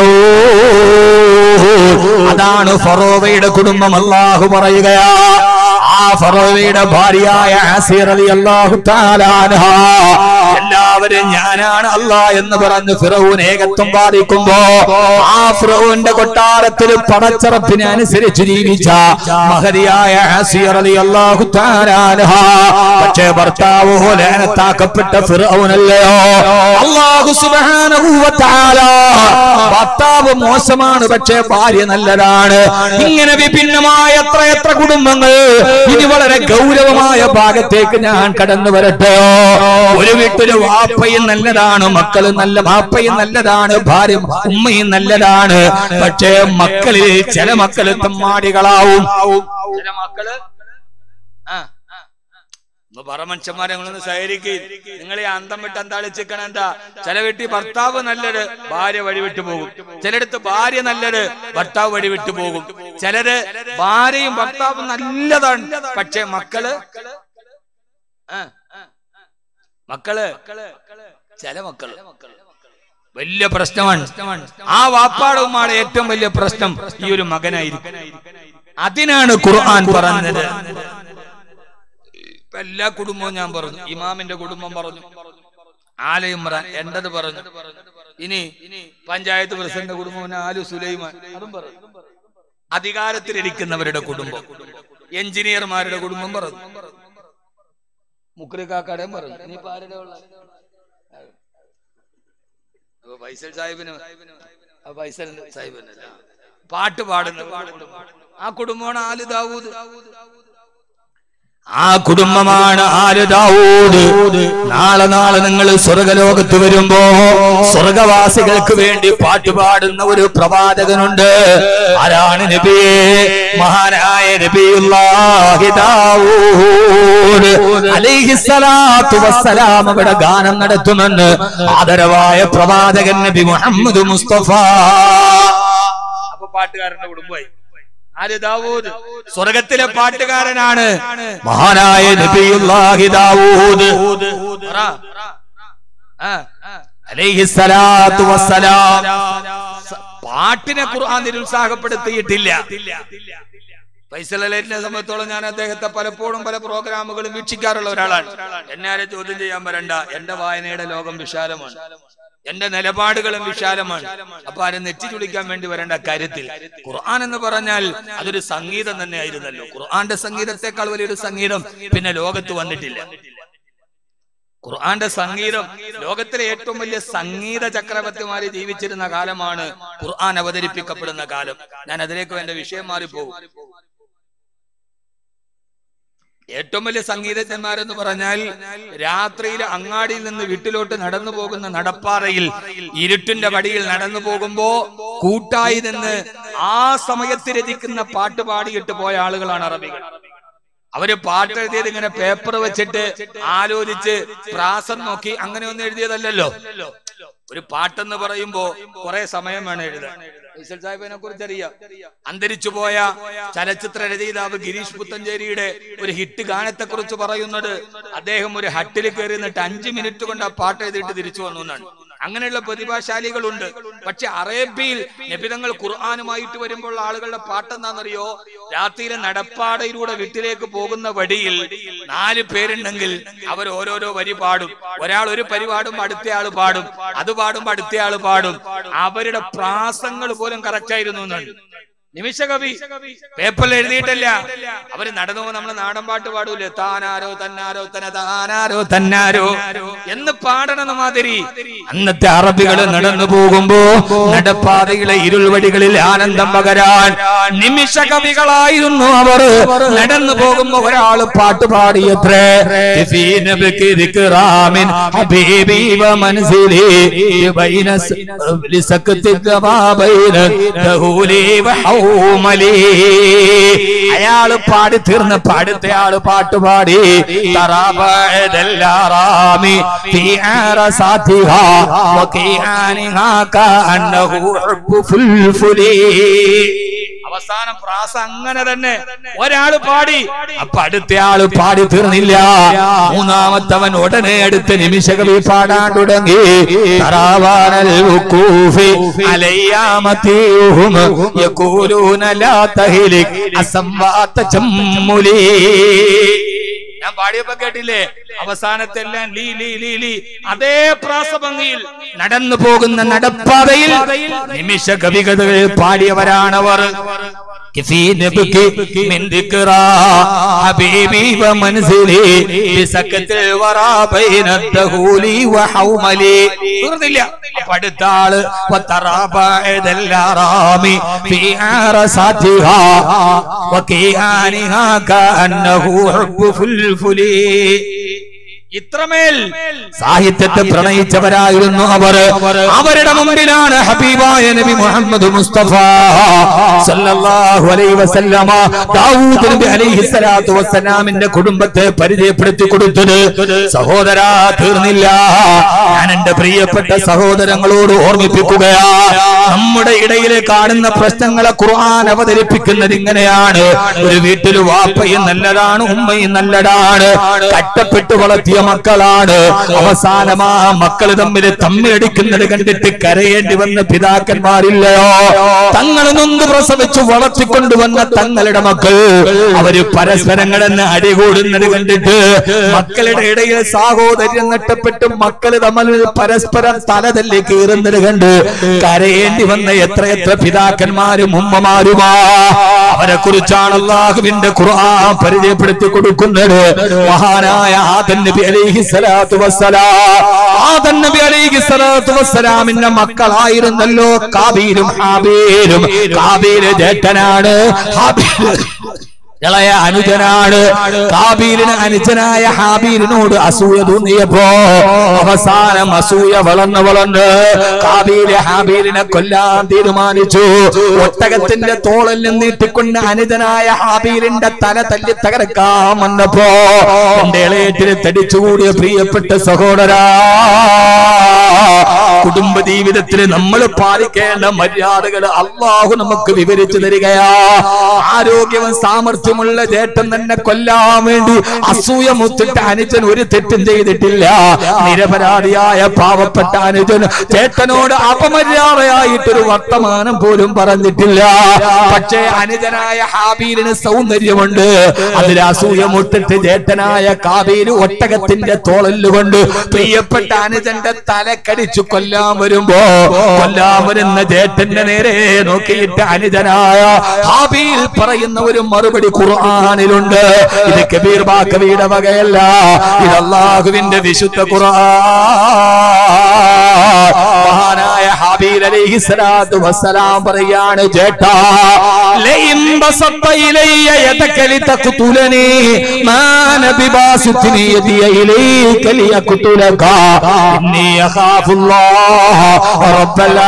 ഫിർഔൻ അതാണ് ഫറോവയുടെ കുടുംബം അല്ലാഹു പറയുകയാ ആ ഫറോവയുടെ ഭാര്യയായ ആസിർ റളിയല്ലാഹു തആല അൻഹ എല്ലാവരും ഞാനാണ് അല്ലാ എന്ന് പറഞ്ഞ് ഫിറൗൻ ഏകത്വം ബാധിക്കുമ്പോ ആ ഫിറൗന്റെ കൊട്ടാരത്തിൽ പടച്ചറപ്പിനെ അനുസരിച്ച് ജീവിച്ച മഹതിയായ ആസിർ റളിയല്ലാഹു തആല അൻഹ പക്ഷേ ഭർത്താവ് ലേനത്താക്കപ്പെട്ട ഫിറൗനല്ലയോ അല്ലാഹു സുബ്ഹാനഹു വ തആല ഭർത്താവ് മോശമാണ് പക്ഷേ ഭാര്യ നല്ലതാണ് ഇങ്ങനെ വിഭിന്നമായ എത്ര എത്ര കുടുംബങ്ങൾ ഇനി വളരെ ഗൗരവമായ ഭാഗത്തേക്ക് ഞാൻ കടന്നു വരട്ടെയോ ഒരു വീട്ടില് വാപ്പയും നല്ലതാണ് മക്കള് നല്ല വാപ്പയും നല്ലതാണ് ഭാര്യ ഉമ്മയും നല്ലതാണ് പക്ഷേ മക്കളിൽ ചില മക്കള് തമ്മാടികളാവും ചില മക്കള് ആ ഒന്ന് പറ മനുഷ്യന്മാരെ നിങ്ങളൊന്ന് സഹകരിക്കുക നിങ്ങൾ ഈ അന്തം വിട്ട് അന്താളിച്ചിക്കണ എന്താ ചില വീട്ടിൽ ഭർത്താവ് നല്ലത് ഭാര്യ വഴിവിട്ടു പോകും ചിലടത്ത് ഭാര്യ നല്ലത് ഭർത്താവ് വഴിവിട്ടു പോകും ചിലര് ഭാര്യയും ഭർത്താവും നല്ലതാണ് പക്ഷെ മക്കള് ആ, മക്കള് ചില മക്കള് വലിയ പ്രശ്നമാണ് ആ വാപ്പാടവുമാണ് ഏറ്റവും വലിയ പ്രശ്നം ഈ ഒരു മകനായിരിക്കും അതിനാണ് ഖുർആൻ പറഞ്ഞത് ഇപ്പൊ എല്ലാ കുടുംബവും ഞാൻ പറഞ്ഞു ഇമാമിന്റെ കുടുംബം പറഞ്ഞു ആലയിമ്രാൻ എന്റത് പറഞ്ഞു ഇനി പഞ്ചായത്ത് പ്രസിഡന്റ് കുടുംബം ആലു സുലൈമാൻ അതും പറഞ്ഞു അധികാരത്തിലിരിക്കുന്നവരുടെ കുടുംബം എഞ്ചിനീയർമാരുടെ കുടുംബം പറഞ്ഞു മുക്രിക്കാക്കടയും പറഞ്ഞു ഇനിയിപ്പോ ആരുടെ ഉള്ള അപ്പൊ ഫൈസൽ സാഹിബിന് ആ ഫൈസൽ സാഹിബിനല്ല പാട്ട് പാടുന്ന കുടുംബം. ആ കുടുംബമാണ് ആല് ദാവൂദ് ആ കുടുംബമാണ് ആര് ദാവൂദ് നാളെ നാളെ നിങ്ങൾ സ്വർഗലോകത്ത് വരുമ്പോ സ്വർഗവാസികൾക്ക് വേണ്ടി പാട്ടുപാടുന്ന ഒരു പ്രവാചകനുണ്ട് ആരാണ് നബിയെ മഹാനായ നബിയുല്ലാഹി ദാവൂദ് അലൈഹിസ്സലാത്തു വസ്സലാം അവിടെ ഗാനം നടത്തുമെന്ന് ആദരവായ പ്രവാചകൻ നബി മുഹമ്മദ് മുസ്തഫ അപ്പൊ പാട്ടുകാരന്റെ കുടുംബമായി ആര് ദാവൂദ് സ്വർഗത്തിലെ പാട്ടുകാരനാണ് മഹാനായ നബിയുല്ലാഹി ദാവൂദ് പറ. ആ. അലൈഹിസ്സലാത്തു വസ്സലാം സ- പാട്ടിനെ ഖുർആൻ നിരുത്സാഹപ്പെടുത്തിയിട്ടില്ല ഫൈസൽ അലൈറ്റിനെ സംബന്ധിച്ചോളം ഞാൻ അദ്ദേഹത്തെ പലപ്പോഴും പല പ്രോഗ്രാമുകളും വീക്ഷിക്കാറുള്ള ഒരാളാണ് എന്നെ ആരെ ചോദ്യം ചെയ്യാൻ വരണ്ട എന്റെ വായനയുടെ ലോകം വിശാലമാണ് എന്റെ നിലപാടുകളും വിശാലമാണ് അപ്പൊ ആരും നെറ്റി ചുളിക്കാൻ വേണ്ടി വരേണ്ട കാര്യത്തിൽ ഖുർആൻ എന്ന് പറഞ്ഞാൽ അതൊരു സംഗീതം തന്നെ ആയിരുന്നല്ലോ ഖുർആന്റെ സംഗീതത്തെക്കാൾ വലിയൊരു സംഗീതം പിന്നെ ലോകത്ത് വന്നിട്ടില്ല ഖുർആന്റെ സംഗീതം ലോകത്തിലെ ഏറ്റവും വലിയ സംഗീത ചക്രവർത്തിമാര് ജീവിച്ചിരുന്ന കാലമാണ് ഖുർആൻ അവതരിപ്പിക്കപ്പെടുന്ന കാലം ഞാൻ അതിലേക്ക് എന്റെ വിഷയം മാറിപ്പോകും ഏറ്റവും വലിയ സംഗീതജ്ഞന്മാരെന്ന് പറഞ്ഞാൽ രാത്രിയിൽ അങ്ങാടിയിൽ നിന്ന് വീട്ടിലോട്ട് നടന്നു പോകുന്ന നടപ്പാറയിൽ ഇരുട്ടിന്റെ വടിയിൽ നടന്നു പോകുമ്പോ കൂട്ടായി നിന്ന് ആ സമയത്ത് രചിക്കുന്ന പാട്ട് പാടിയിട്ട് പോയ ആളുകളാണ് അറബികൾ അവര് പാട്ട് എഴുതിയത് ഇങ്ങനെ പേപ്പർ വെച്ചിട്ട് ആലോചിച്ച് പ്രാസം നോക്കി അങ്ങനെ ഒന്നും എഴുതിയതല്ലല്ലോ ഒരു പാട്ടെന്ന് പറയുമ്പോ കുറെ സമയം വേണം എഴുതാൻ ഫൈസൽ സാഹിബിനെ കുറിച്ച് അറിയാം അന്തരിച്ചു പോയ ചലച്ചിത്ര രചയിതാവ് ഗിരീഷ് പുത്തഞ്ചേരിയുടെ ഒരു ഹിറ്റ് ഗാനത്തെ കുറിച്ച് പറയുന്നത് അദ്ദേഹം ഒരു ഹട്ടിൽ കയറി നിന്നിട്ട് അഞ്ചു മിനിറ്റ് കൊണ്ട് ആ പാട്ട് എഴുതിയിട്ട് തിരിച്ചു വന്നു എന്നാണ് അങ്ങനെയുള്ള പ്രതിഭാശാലികളുണ്ട് പക്ഷെ അറേബ്യയിൽ നബിതങ്ങൾ ഖുർആാനുമായിട്ട് വരുമ്പോൾ ആളുകളുടെ പാട്ടെന്താണെന്നറിയോ രാത്രിയിലെ നടപ്പാടയിലൂടെ വീട്ടിലേക്ക് പോകുന്ന വഴിയിൽ നാല് പേരുണ്ടെങ്കിൽ അവർ ഓരോരോ വരി പാടും ഒരാൾ ഒരു പരിപാടും അടുത്തയാള് പാടും അത് പാടുമ്പോ അടുത്തയാള് പാടും അവരുടെ പ്രാസങ്ങൾ പോലും കറക്റ്റ് ആയിരുന്നു എന്നാണ് നിമിഷ കവി പേപ്പറിൽ എഴുതിയിട്ടല്ല അവര് നടന്നു പോകുന്ന നമ്മള് നാടൻ പാട്ട് പാടൂലേ താനാരോ തന്നാരോ തന താനാരോ തന്നാരോ എന്ന് പാടണ മാതിരി അന്നത്തെ അറബികൾ നടന്നു പോകുമ്പോ നടപ്പാതയിലെ ഇരുൾവടികളിൽ ആനന്ദം പകരാൻ നിമിഷ കവികളായിരുന്നു അവർ നടന്നു പോകുമ്പോ ഒരാള് പാട്ട് പാടിയത്രേ ഫീ നബിക്ക് ദിക്റാമിൻ ഹബീബി വമൻസിലി ബൈന സ്- ലിസക്തിക മാ ബൈന ദഹൂലി വഹൗമലി അയാള് പാടി തീർന്ന് പാടുത്തയാള് പാട്ട് പാടി തറാബഅദല്ലാറാമി ഫീ ആറസാതിഹാ വകീആനിഹാ കഅന്നഹു ഹുബ്ബു ഫുൽഫുലി അവ അവസാനം പ്രാസ അങ്ങനെ തന്നെ ഒരാള് പാടി അപ്പൊ അടുത്തയാള് പാടി തീർന്നില്ല മൂന്നാമത്തവൻ ഉടനെ അടുത്ത നിമിഷകവി പാടാൻ തുടങ്ങി തറാവാനൽ ഉക്കൂഫി അലയ്യാമത്തീഹും യഖൂലൂന ലാ തഹ്ലിക് അസംവാത ചമ്മുലി ഞാൻ പാടിയപ്പോ കേട്ടില്ലേ അവസാനത്തെല്ലാം ലീ ലീ ലീ ലീ അതേ പ്രാസഭംഗിയിൽ നടന്നു പോകുന്ന നടപ്പാതയിൽ നിമിഷ കവികഥകൾ പാടിയവരാണവർ കിസി നബിക്ക് മിൻ ദിക്റാ ഹബീബി വ മൻസിലി ബിസക്കത്തിൽ വറാ ബൈന ദഹൂലി വ ഹൗമലി തീർന്നില്ല അപ്പൊ അടുത്ത ആള് വതറാബഅദൽ അറാമി ഫീ ആറസാതിഹാ വകിയാനിഹാ കഅന്നഹു ഹുബ്ബു ഫുൽഫുലി ഇത്രമേൽ സാഹിത്യത്തെ പ്രണയിച്ചവരായിരുന്നു അവർ അവരുടെ മുമ്പിലാണ് ഹബീബായ നബി മുഹമ്മദ് മുസ്തഫ സല്ലല്ലാഹു അലൈഹി വസല്ലമ ദാവൂദ് നബി അലൈഹി സ്വലാത്തു വസ്സലാമിന്റെ കുടുംബത്തെ പരിചയപ്പെടുത്തി കൊടുത്തത് സഹോദരാ തീർന്നില്ല ഞാൻ എന്റെ പ്രിയപ്പെട്ട സഹോദരങ്ങളോട് ഓർമ്മിപ്പിക്കുകയാ നമ്മുടെ ഇടയിൽ കാണുന്ന പ്രശ്നങ്ങളെ ഖുർആൻ അവതരിപ്പിക്കുന്നത് ഇങ്ങനെയാണ് ഒരു വീട്ടിൽ വാപ്പയും നല്ലതാണ് ഉമ്മയും നല്ലതാണ് കട്ടപ്പെട്ട് വളർത്തിയ മക്കളാണ് അവസാനമാ മക്കൾ തമ്മിൽ തമ്മിലടിക്കുന്നത് കണ്ടിട്ട് കരയേണ്ടി വന്ന പിതാക്കന്മാരില്ലയോ തങ്ങൾ നൊന്ന് പ്രസവിച്ചു വളർത്തിക്കൊണ്ടുവന്ന തങ്ങളുടെ മക്കൾ അവര് പരസ്പരം കിടന്ന് അടികൂടുന്നത് കണ്ടിട്ട് മക്കളുടെ ഇടയിൽ സാഹോദര്യം നഷ്ടപ്പെട്ട് മക്കൾ തമ്മിൽ പരസ്പരം തലതല്ലി കീറുന്നത് കണ്ട് കരയേണ്ടി വന്ന എത്രയെത്ര പിതാക്കന്മാരും ഉമ്മമാരുമാ അവരെ കുറിച്ചാണ് അള്ളാഹുവിന്റെ ഖുർആൻ പരിചയപ്പെടുത്തി കൊടുക്കുന്നത് മഹാനായ ആദൻ നബി അലൈഹി സ്വലാത്തു വസ്സലാം ആദൻ നബി അലൈഹി സ്വലാത്തു വസ്സലാമിന്റെ മക്കളായിരുന്നല്ലോ കാബീലും ഹാബീലും കാബീല് ജേട്ടനാണ് ഹാബീൽ ഇളയ അനുജനാണ് കാബീലിന് അനുജനായ ഹാബീലിനോട് അസൂയ തോന്നിയപ്പോ അവസാനം അസൂയ വളർന്ന് വളർന്ന് കാബീല് ഹാബീലിനെ കൊല്ലാൻ തീരുമാനിച്ചു ഒട്ടകത്തിന്റെ തോളിൽ നീട്ടിക്കൊണ്ട് അനുജനായ ഹാബീലിന്റെ തല തല്ലി തകർക്കാൻ വന്നപ്പോ എന്റെ ഇളയറ്റിൽ തടിച്ചുകൂടിയ പ്രിയപ്പെട്ട സഹോദരാ കുടുംബ ജീവിതത്തിൽ നമ്മൾ പാലിക്കേണ്ട മര്യാദകൾ അള്ളാഹു നമുക്ക് വിവരിച്ചു തരികയാ ആരോഗ്യവും സാമർഥ്യമുള്ള ചേട്ടൻ തന്നെ കൊല്ലാൻ വേണ്ടി അസൂയ മുത്തിട്ട് അനുജൻ ഒരു തെറ്റും ചെയ്തിട്ടില്ല നിരപരാധിയായ പാവപ്പെട്ട അനുജൻ ചേട്ടനോട് അപമര്യാദയായിട്ടൊരു വർത്തമാനം പോലും പറഞ്ഞിട്ടില്ല പക്ഷേ അനുജനായ ഹാബീലിന് സൗന്ദര്യമുണ്ട് അതിൽ അസൂയ മുട്ടിട്ട് ചേട്ടനായ കാബീല് ഒട്ടകത്തിന്റെ തോളല്ലുകൊണ്ട് പ്രിയപ്പെട്ട അനുജന്റെ തലക്കടിച്ചു കൊല്ലാൻ വരുമ്പോ കൊല്ലാൻ വരുന്ന ചേട്ടന്റെ നേരെ നോക്കിയിട്ട് അനുജനായ ഹാബീൽ പറയുന്ന ഒരു മറുപടി ഖുർആനിലുണ്ട് ഇത് കബീർ ബാക്കവിയുടെ വകയല്ല ഇത് അള്ളാഹുവിന്റെ വിശുദ്ധ ഖുർആൻ മഹാനായ ഹാബീൽ അലൈഹി സ്വലാത്തു വസ്സലാം പറയാണ് ചേട്ടാ ലയിം ബസത്ത ഇലയ്യ യദക ലിതഖ്തുലനി മാ നബി ബാസിത്നി യദിയ ഇലൈക ലിയഖ്തുലക ഇന്നി അഖാഫുല്ലാഹ റബ്ബൽ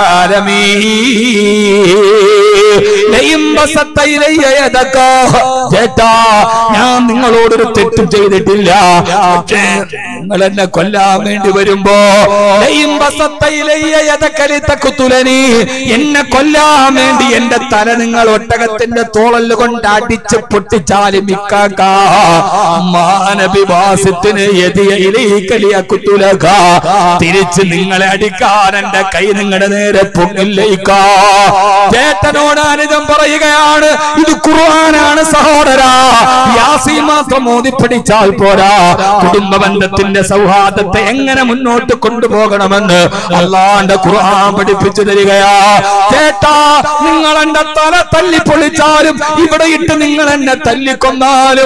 ആലമീൻ ലയിം ബസത്ത ഇലയ്യ യദക ചേട്ടാ ഞാൻ നിങ്ങളോടൊരു തെറ്റും ചെയ്തിട്ടില്ല പക്ഷേ നിങ്ങൾ എന്നെ കൊല്ലാൻ വേണ്ടി വരുമ്പോ ലയിം ബസത്ത ഇലയ്യ യദക ലിതഖ്തുലനി എന്നെ കൊല്ലാൻ വേണ്ടി എന്റെ തല നിങ്ങൾ ഒട്ടകത്തിന്റെ തോളല് കൊണ്ട് അടിച്ച് പൊട്ടിച്ചാലും ഇക്കാക്ക മാനവിവാസത്തിന് എതിയയിലേക്കലിയ കുത്തുലക തിരിച്ച് നിങ്ങളെ അടിക്കാൻ എന്റെ കൈ നിങ്ങളുടെ നേരെ പൊങ്ങില്ലേക്കാ ചേട്ടനോട് അനുജം പറയുകയാണ് ഇത് ഖുർആനാണ് സഹോദര യാസി മാത്രം മോദി പഠിച്ചാൽ പോരാ കുടുംബ ബന്ധത്തിന്റെ സൗഹാർദ്ദത്തെ എങ്ങനെ മുന്നോട്ട് കൊണ്ടുപോകണമെന്ന് അള്ളാന്റെ ഖുർആൻ പഠിപ്പിച്ചു തരികയാ ചേട്ടാ നിങ്ങൾ എന്റെ തല തല്ലി പൊളിച്ചാലും ഇവിടെ ഇട്ട് നിങ്ങൾ എന്നെ തല്ലിക്കൊന്നാലും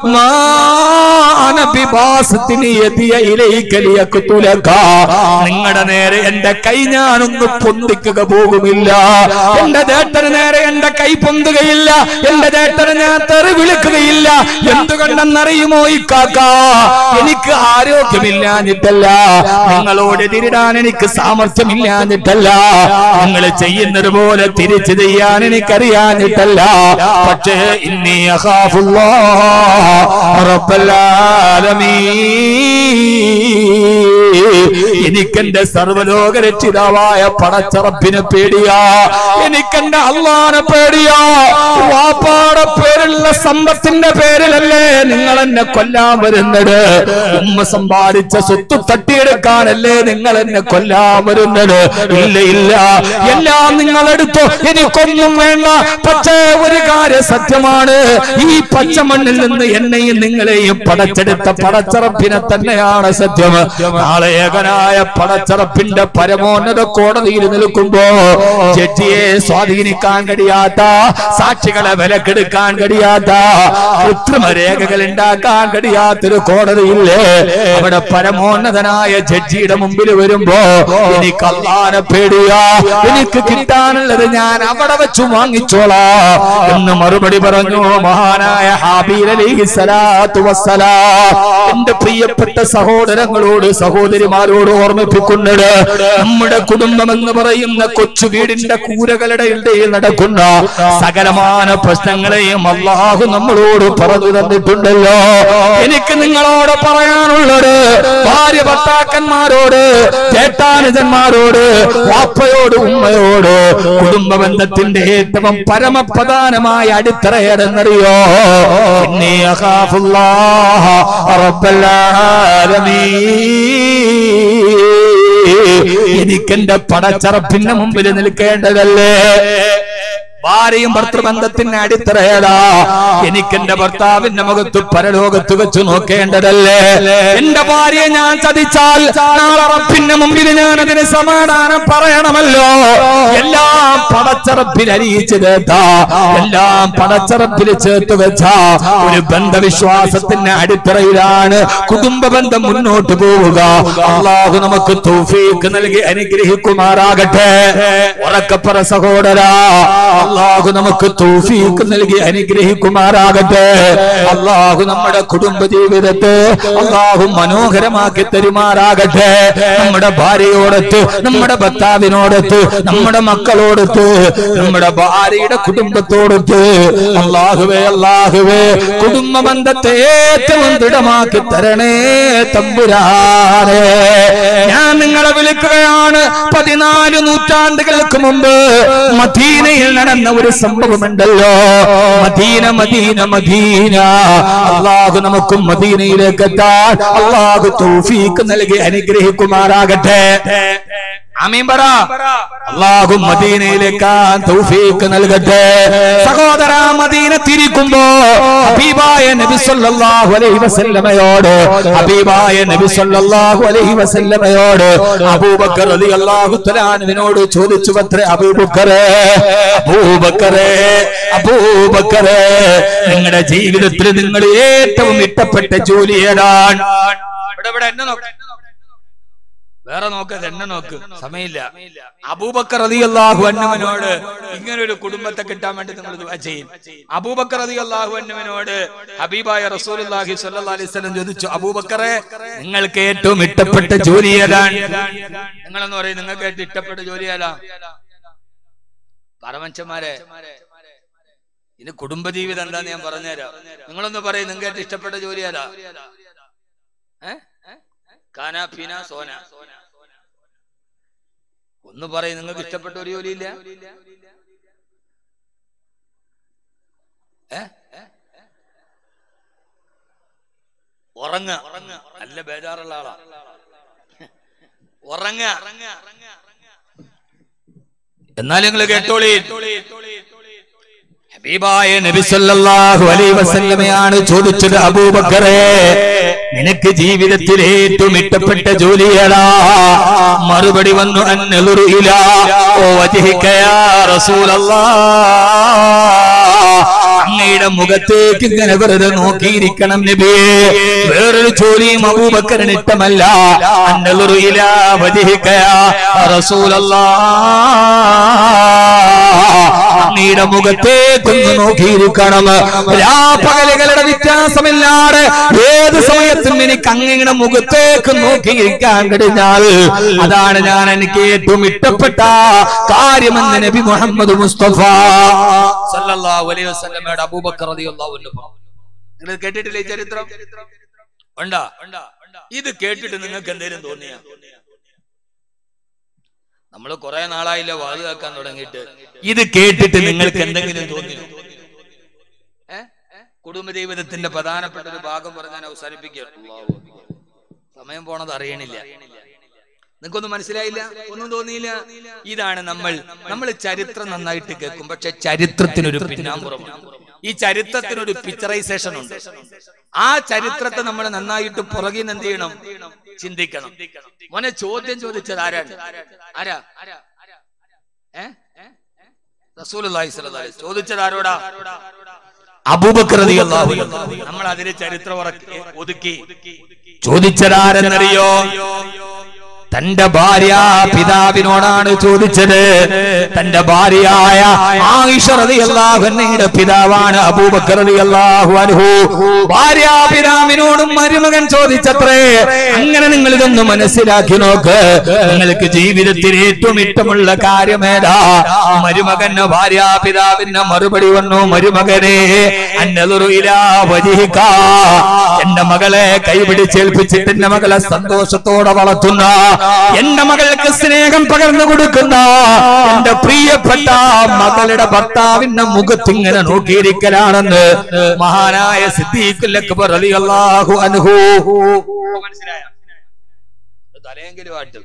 നിങ്ങളുടെ നേരെ എന്റെ കൈ ഞാനൊന്ന് പൊന്തിക്കുക പോകുമില്ല എന്റെ ചേട്ടന് നേരെ എന്റെ കൈ പൊന്തുകയില്ല എന്റെ ചേട്ടന് ഞാൻ തെറി വിളിക്കുകയില്ല എന്തുകൊണ്ടെന്നറിയുമോ ഈ കാക്ക എനിക്ക് ആരോഗ്യമില്ലാഞ്ഞിട്ടല്ല നിങ്ങളോട് തിരിടാൻ എനിക്ക് സാമർഥ്യമില്ലാഞ്ഞിട്ടല്ല നിങ്ങൾ ചെയ്യുന്നത് പോലെ തിരിച്ചു ചെയ്യാൻ എനിക്കറിയാഞ്ഞിട്ടല്ല പക്ഷേ ഇന്നീ അഖാഫുല്ലാ റബ്ബൽ ആലമീൻ എനിക്കെന്റെ സർവലോക രക്ഷിതാവായ പടച്ചറപ്പിനെ പേടിയാ എനിക്കെന്റെ അള്ളാനെ പേടിയോ വാപ്പാടെ പേരിലുള്ള സമ്പത്തിന്റെ പേരിലല്ലേ നിങ്ങൾ എന്നെ കൊല്ലാൻ വരുന്നത് ഉമ്മ സമ്പാദിച്ച സ്വത്ത് തട്ടിയെടുക്കാനല്ലേ നിങ്ങൾ എന്നെ കൊല്ലാൻ വരുന്നത് ഇല്ല ഇല്ല എല്ലാം നിങ്ങൾ എടുത്തു എനിക്കൊന്നും വേണ്ട പക്ഷേ ഒരു കാര്യം സത്യമാണ് ഈ പച്ചമണ്ണിൽ നിന്ന് എന്നെയും നിങ്ങളെയും പടച്ചെടുത്ത പടച്ചറപ്പിനെ തന്നെയാണ് സത്യം നാളെ ഏകനായ പടച്ചറപ്പിന്റെ പരമോന്നത കോടതിയിൽ നിൽക്കുമ്പോ ജഡ്ജിയെ സ്വാധീനിക്കാൻ കഴിയാത്ത സാക്ഷികളെ വിലക്കെടുക്കാൻ കഴിയാത്ത കൃത്രിമ രേഖകൾ ഉണ്ടാക്കാൻ കഴിയാത്തൊരു കോടതിയില്ലേ അവിടെ പരമോന്നതനായ ജഡ്ജിയുടെ മുമ്പിൽ വരുമ്പോ എനിക്ക് അള്ളാനെ പേടിയാ എനിക്ക് കിട്ടാനുള്ളത് ഞാൻ അവിടെ വെച്ച് വാങ്ങിച്ചോളാ എന്ന് മറുപടി പറഞ്ഞു മഹാനായ ഹാബീൽ അലൈഹി സ്വലാത്തു വസ്സലാ എന്റെ പ്രിയപ്പെട്ട സഹോദരങ്ങളോട് സഹോദരിമാരോട് ഓർമ്മിപ്പിക്കുന്നത് നമ്മുടെ കുടുംബം എന്ന് പറയുന്ന കൊച്ചു വീടിന്റെ കൂരകളുടെ ഇടയിൽ നടക്കുന്ന സകലമാന പ്രശ്നങ്ങളെയും അള്ളാഹു നമ്മളോട് പറഞ്ഞു തന്നിട്ടുണ്ടല്ലോ എനിക്ക് നിങ്ങളോട് പറയാനുള്ളത് ഭാര്യ ഭർത്താക്കന്മാരോട് ചേട്ടാനുജന്മാരോട് വാപ്പയോട് ഉമ്മയോട് കുടുംബ ബന്ധത്തിന്റെ ഏറ്റവും പരമപ്രധാനമായ അടിത്തറ ഏതെന്നറിയോ ഇന്നീ അഖാഫുല്ലാഹ റബ്ബൽ ആലമീൻ എനിക്കെന്റെ പടച്ചറപ്പിന്റെ മുമ്പിൽ നിൽക്കേണ്ടതല്ലേ ഭാര്യയും ഭർത്തൃബന്ധത്തിന് അടിത്തറയടാ എനിക്കെന്റെ ഭർത്താവിന്റെ മുഖത്ത് പരലോകത്ത് വെച്ച് നോക്കേണ്ടതല്ലേ എന്റെ ഭാര്യയെ ഞാൻ ചതിച്ചാൽ നാളെ റബ്ബിന്റെ മുമ്പിൽ ഞാൻ അതിന് സമാധാനം പറയണമല്ലോ എല്ലാം പടച്ചറപ്പിൽ അരിയിച്ച് ചേർത്ത എല്ലാം പടച്ചറപ്പിൽ ചേർത്ത് വെച്ച ഒരു ബന്ധവിശ്വാസത്തിന്റെ അടിത്തറയിലാണ് കുടുംബ ബന്ധം മുന്നോട്ട് പോവുക അള്ളാഹു നമുക്ക് തൗഫീഖ് നൽകി അനുഗ്രഹിക്കുമാറാകട്ടെ ഉറക്കപ്പറ സഹോദരാ അള്ളാഹു നമുക്ക് തൗഫീഖ് നൽകി അനുഗ്രഹിക്കുമാറാകട്ടെ അള്ളാഹു നമ്മുടെ കുടുംബ ജീവിതത്തെ അള്ളാഹു മനോഹരമാക്കി തരുമാറാകട്ടെ നമ്മുടെ ഭാര്യയോടൊത്ത് നമ്മുടെ ഭർത്താവിനോടൊത്ത് നമ്മുടെ മക്കളോടൊത്ത് നമ്മുടെ ഭാര്യയുടെ കുടുംബത്തോടൊത്ത് അള്ളാഹുവേ അള്ളാഹുവേ കുടുംബ ബന്ധത്തെ ഏറ്റവും ദൃഢമാക്കി തരണേ തമ്പുരാനെ ഞാൻ നിങ്ങളെ വിളിക്കുകയാണ് പതിനാല് നൂറ്റാണ്ടുകൾക്ക് മുമ്പ് മദീനയിൽ നടന്ന ഒരു സംഭവമുണ്ടല്ലോ മദീന മദീന മദീന അള്ളാഹു നമുക്കും മദീനയിലേക്ക് എത്താൻ അള്ളാഹു തൗഫീക്ക് നൽകി അനുഗ്രഹിക്കുമാറാകട്ടെ ആമീൻ പറ അള്ളാഹു മദീനയിലേക്കാൻ തൗഫീക്ക് നൽകട്ടെ സഹോദര മദീന തിരിക്കുമ്പോ ഹബീബായ നബി സല്ലല്ലാഹു അലൈഹി വസല്ലമയോട് ഹബീബായ നബി സല്ലല്ലാഹു അലൈഹി വസല്ലമയോട് അബൂബക്കർ റളിയല്ലാഹു തആലാവിനോട് ചോദിച്ചു അത്രേ അബൂബക്കറേ അബൂബക്കറേ അബൂബക്കറേ നിങ്ങളുടെ ജീവിതത്തിൽ നിങ്ങൾ ഏറ്റവും ഇഷ്ടപ്പെട്ട ജോലി ഏതാണ് ഇവിടെ ഇവിടെ എന്നെ നോക്ക് വേറെ നോക്കത് എന്നെ നോക്ക് സമയമില്ല അബൂബക്കർ റളിയല്ലാഹു അന്നുവിനോട് ഇങ്ങനെ ഒരു കുടുംബത്തെ കിട്ടാൻ വേണ്ടി നിങ്ങൾ ദുആ ചെയ്യും അബൂബക്കർ റളിയല്ലാഹു അന്നുവിനോട് ഹബീബായ റസൂലുള്ളാഹി സ്വല്ലല്ലാഹി അലൈഹി വസല്ലം ചോദിച്ചു അബൂബക്കറെ നിങ്ങൾക്ക് ഏറ്റവും ഇഷ്ടപ്പെട്ട ജോലി ഏതാണ് നിങ്ങളെന്ന് പറയും നിങ്ങൾക്ക് ഏറ്റവും ഇഷ്ടപ്പെട്ട ജോലി ഏതാ പരമഞ്ചന്മാരെ ഇനി കുടുംബജീവിതം എന്താന്ന് ഞാൻ പറഞ്ഞുതരാം നിങ്ങളൊന്ന് പറയും നിങ്ങൾക്ക് ഏറ്റവും ഇഷ്ടപ്പെട്ട ജോലി ഏതാ ഏ കാന ഫീന സോന ഒന്ന് പറയും നിങ്ങൾക്ക് ഇഷ്ടപ്പെട്ട ഒരു ജോലിയില്ല ഏ ഉറങ്ങ നല്ല ബേജാറുള്ള ആളാ ഉറങ്ങ എന്നാലും നിങ്ങൾ കേട്ടോളി ഹബീബായ നബി സല്ലല്ലാഹു അലൈഹി വസല്ലമയാണ് ചോദിച്ചത് അബൂബക്കറെ നിനക്ക് ജീവിതത്തിൽ ഏറ്റവും ഇഷ്ടപ്പെട്ട ജോലിയടാ മറുപടി വന്നു അന്നലുറു ഇലാ ഓ വജ്ഹിക യാ റസൂലല്ലാഹ് അങ്ങയുടെ മുഖത്തേക്ക് ഇങ്ങനെ വെറുതെ നോക്കിയിരിക്കണം നബിയെ വേറൊരു ജോലിയും അബൂബക്കറിന് ഇഷ്ടമല്ല അന്നലുറു ഇലാ വജ്ഹിക യാ റസൂലല്ലാഹ് അങ്ങയുടെ മുഖത്തേക്കൊന്ന് നോക്കിയിരിക്കണം രാപ്പകലുകളുടെ വ്യത്യാസമില്ലാതെ ഏത് സമയത്തും എനിക്ക് അങ്ങയുടെ മുഖത്തേക്ക് നോക്കിയിരിക്കാൻ കഴിഞ്ഞാൽ അതാണ് ഞാൻ എനിക്ക് ഏറ്റവും ഇഷ്ടപ്പെട്ട കാര്യമെന്ന് നബി മുഹമ്മദ് മുസ്തഫ സല്ലല്ലാഹു അലൈഹി വസല്ലമയുടെ അബൂബക്കർ റളിയല്ലാഹു അൻഹു പറഞ്ഞു. നിങ്ങൾ കേട്ടിട്ടില്ലേ ഈ ചരിത്രം ഉണ്ടാ ഇത് കേട്ടിട്ട് നിങ്ങൾക്ക് എന്തെങ്കിലും തോന്നിയ നമ്മൾ കുറെ നാളായില്ല വാത് കേൾക്കാൻ തുടങ്ങിയിട്ട് ഇത് കേട്ടിട്ട് നിങ്ങൾക്ക് എന്തെങ്കിലും തോന്നിയോ ഏ? കുടുംബജീവിതത്തിന്റെ പ്രധാനപ്പെട്ട ഒരു ഭാഗം പറഞ്ഞാൽ അവസാനിപ്പിക്കുകയാണ് സമയം പോണത് അറിയണില്ല നിങ്ങൾക്കൊന്നും മനസ്സിലായില്ല ഒന്നും തോന്നിയില്ല ഇതാണ് നമ്മൾ നമ്മൾ ചരിത്രം നന്നായിട്ട് കേൾക്കും പക്ഷെ ചരിത്രത്തിനൊരു പിന്നാമ്പുറമാണ് ഈ ചരിത്രത്തിനൊരു പിക്ചറൈസേഷൻ ഉണ്ട് ആ ചരിത്രത്തെ നമ്മൾ നന്നായിട്ട് പുറകിൽ നിന്ന് എന്ത് ചെയ്യണം ചിന്തിക്കണം മോനെ ചോദ്യം ചോദിച്ചത് ആരാണ് ആരാ ഏ റസൂലുള്ളാഹി സ്വല്ലല്ലാഹു അലൈഹി വസല്ലം. ചോദിച്ചത് ആരോടാ അബൂബക്കർ റളിയല്ലാഹു അൻഹു. നമ്മൾ അതിന് ചരിത്രം ഉറക്കി ഒതുക്കി ചോദിച്ചതാരെന്നറിയോ തന്റെ ഭാര്യ പിതാവിനോടാണ് ചോദിച്ചത് തന്റെ ഭാര്യയായ ആയിഷ റളിയല്ലാഹുവിന്റെ പിതാവാണ് അബൂബക്കർ റളിയല്ലാഹു അൻഹു ഭാര്യ പിതാവിനോടും മരുമകൻ ചോദിച്ചത്രേ അങ്ങനെ നിങ്ങൾ ഇതൊന്ന് മനസ്സിലാക്കി നോക്ക് നിങ്ങൾക്ക് ജീവിതത്തിൽ ഏറ്റവും ഇഷ്ടമുള്ള കാര്യമേതാ മരുമകന് ഭാര്യ പിതാവിന്റെ മറുപടി വന്നു മരുമകനെ അന്നതൊരു ഇലാ വജിഹിക്ക എന്റെ മകളെ കൈപിടിച്ചേൽപ്പിച്ചിട്ട് എന്റെ മകളെ സന്തോഷത്തോടെ വളർത്തുന്ന എന്റെ മകൾക്ക് സ്നേഹം പകർന്നു കൊടുക്കുന്ന എന്റെ പ്രിയപ്പെട്ട മകളുടെ ഭർത്താവിന്റെ മുഖത്തിങ്ങനെ നോക്കിയിരിക്കലാണെന്ന് മഹാനായ സിദ്ദീഖുൽ അക്ബർ റളിയല്ലാഹു അൻഹു മനസ്സിലായോ തലയെങ്കിലും ആട്ട്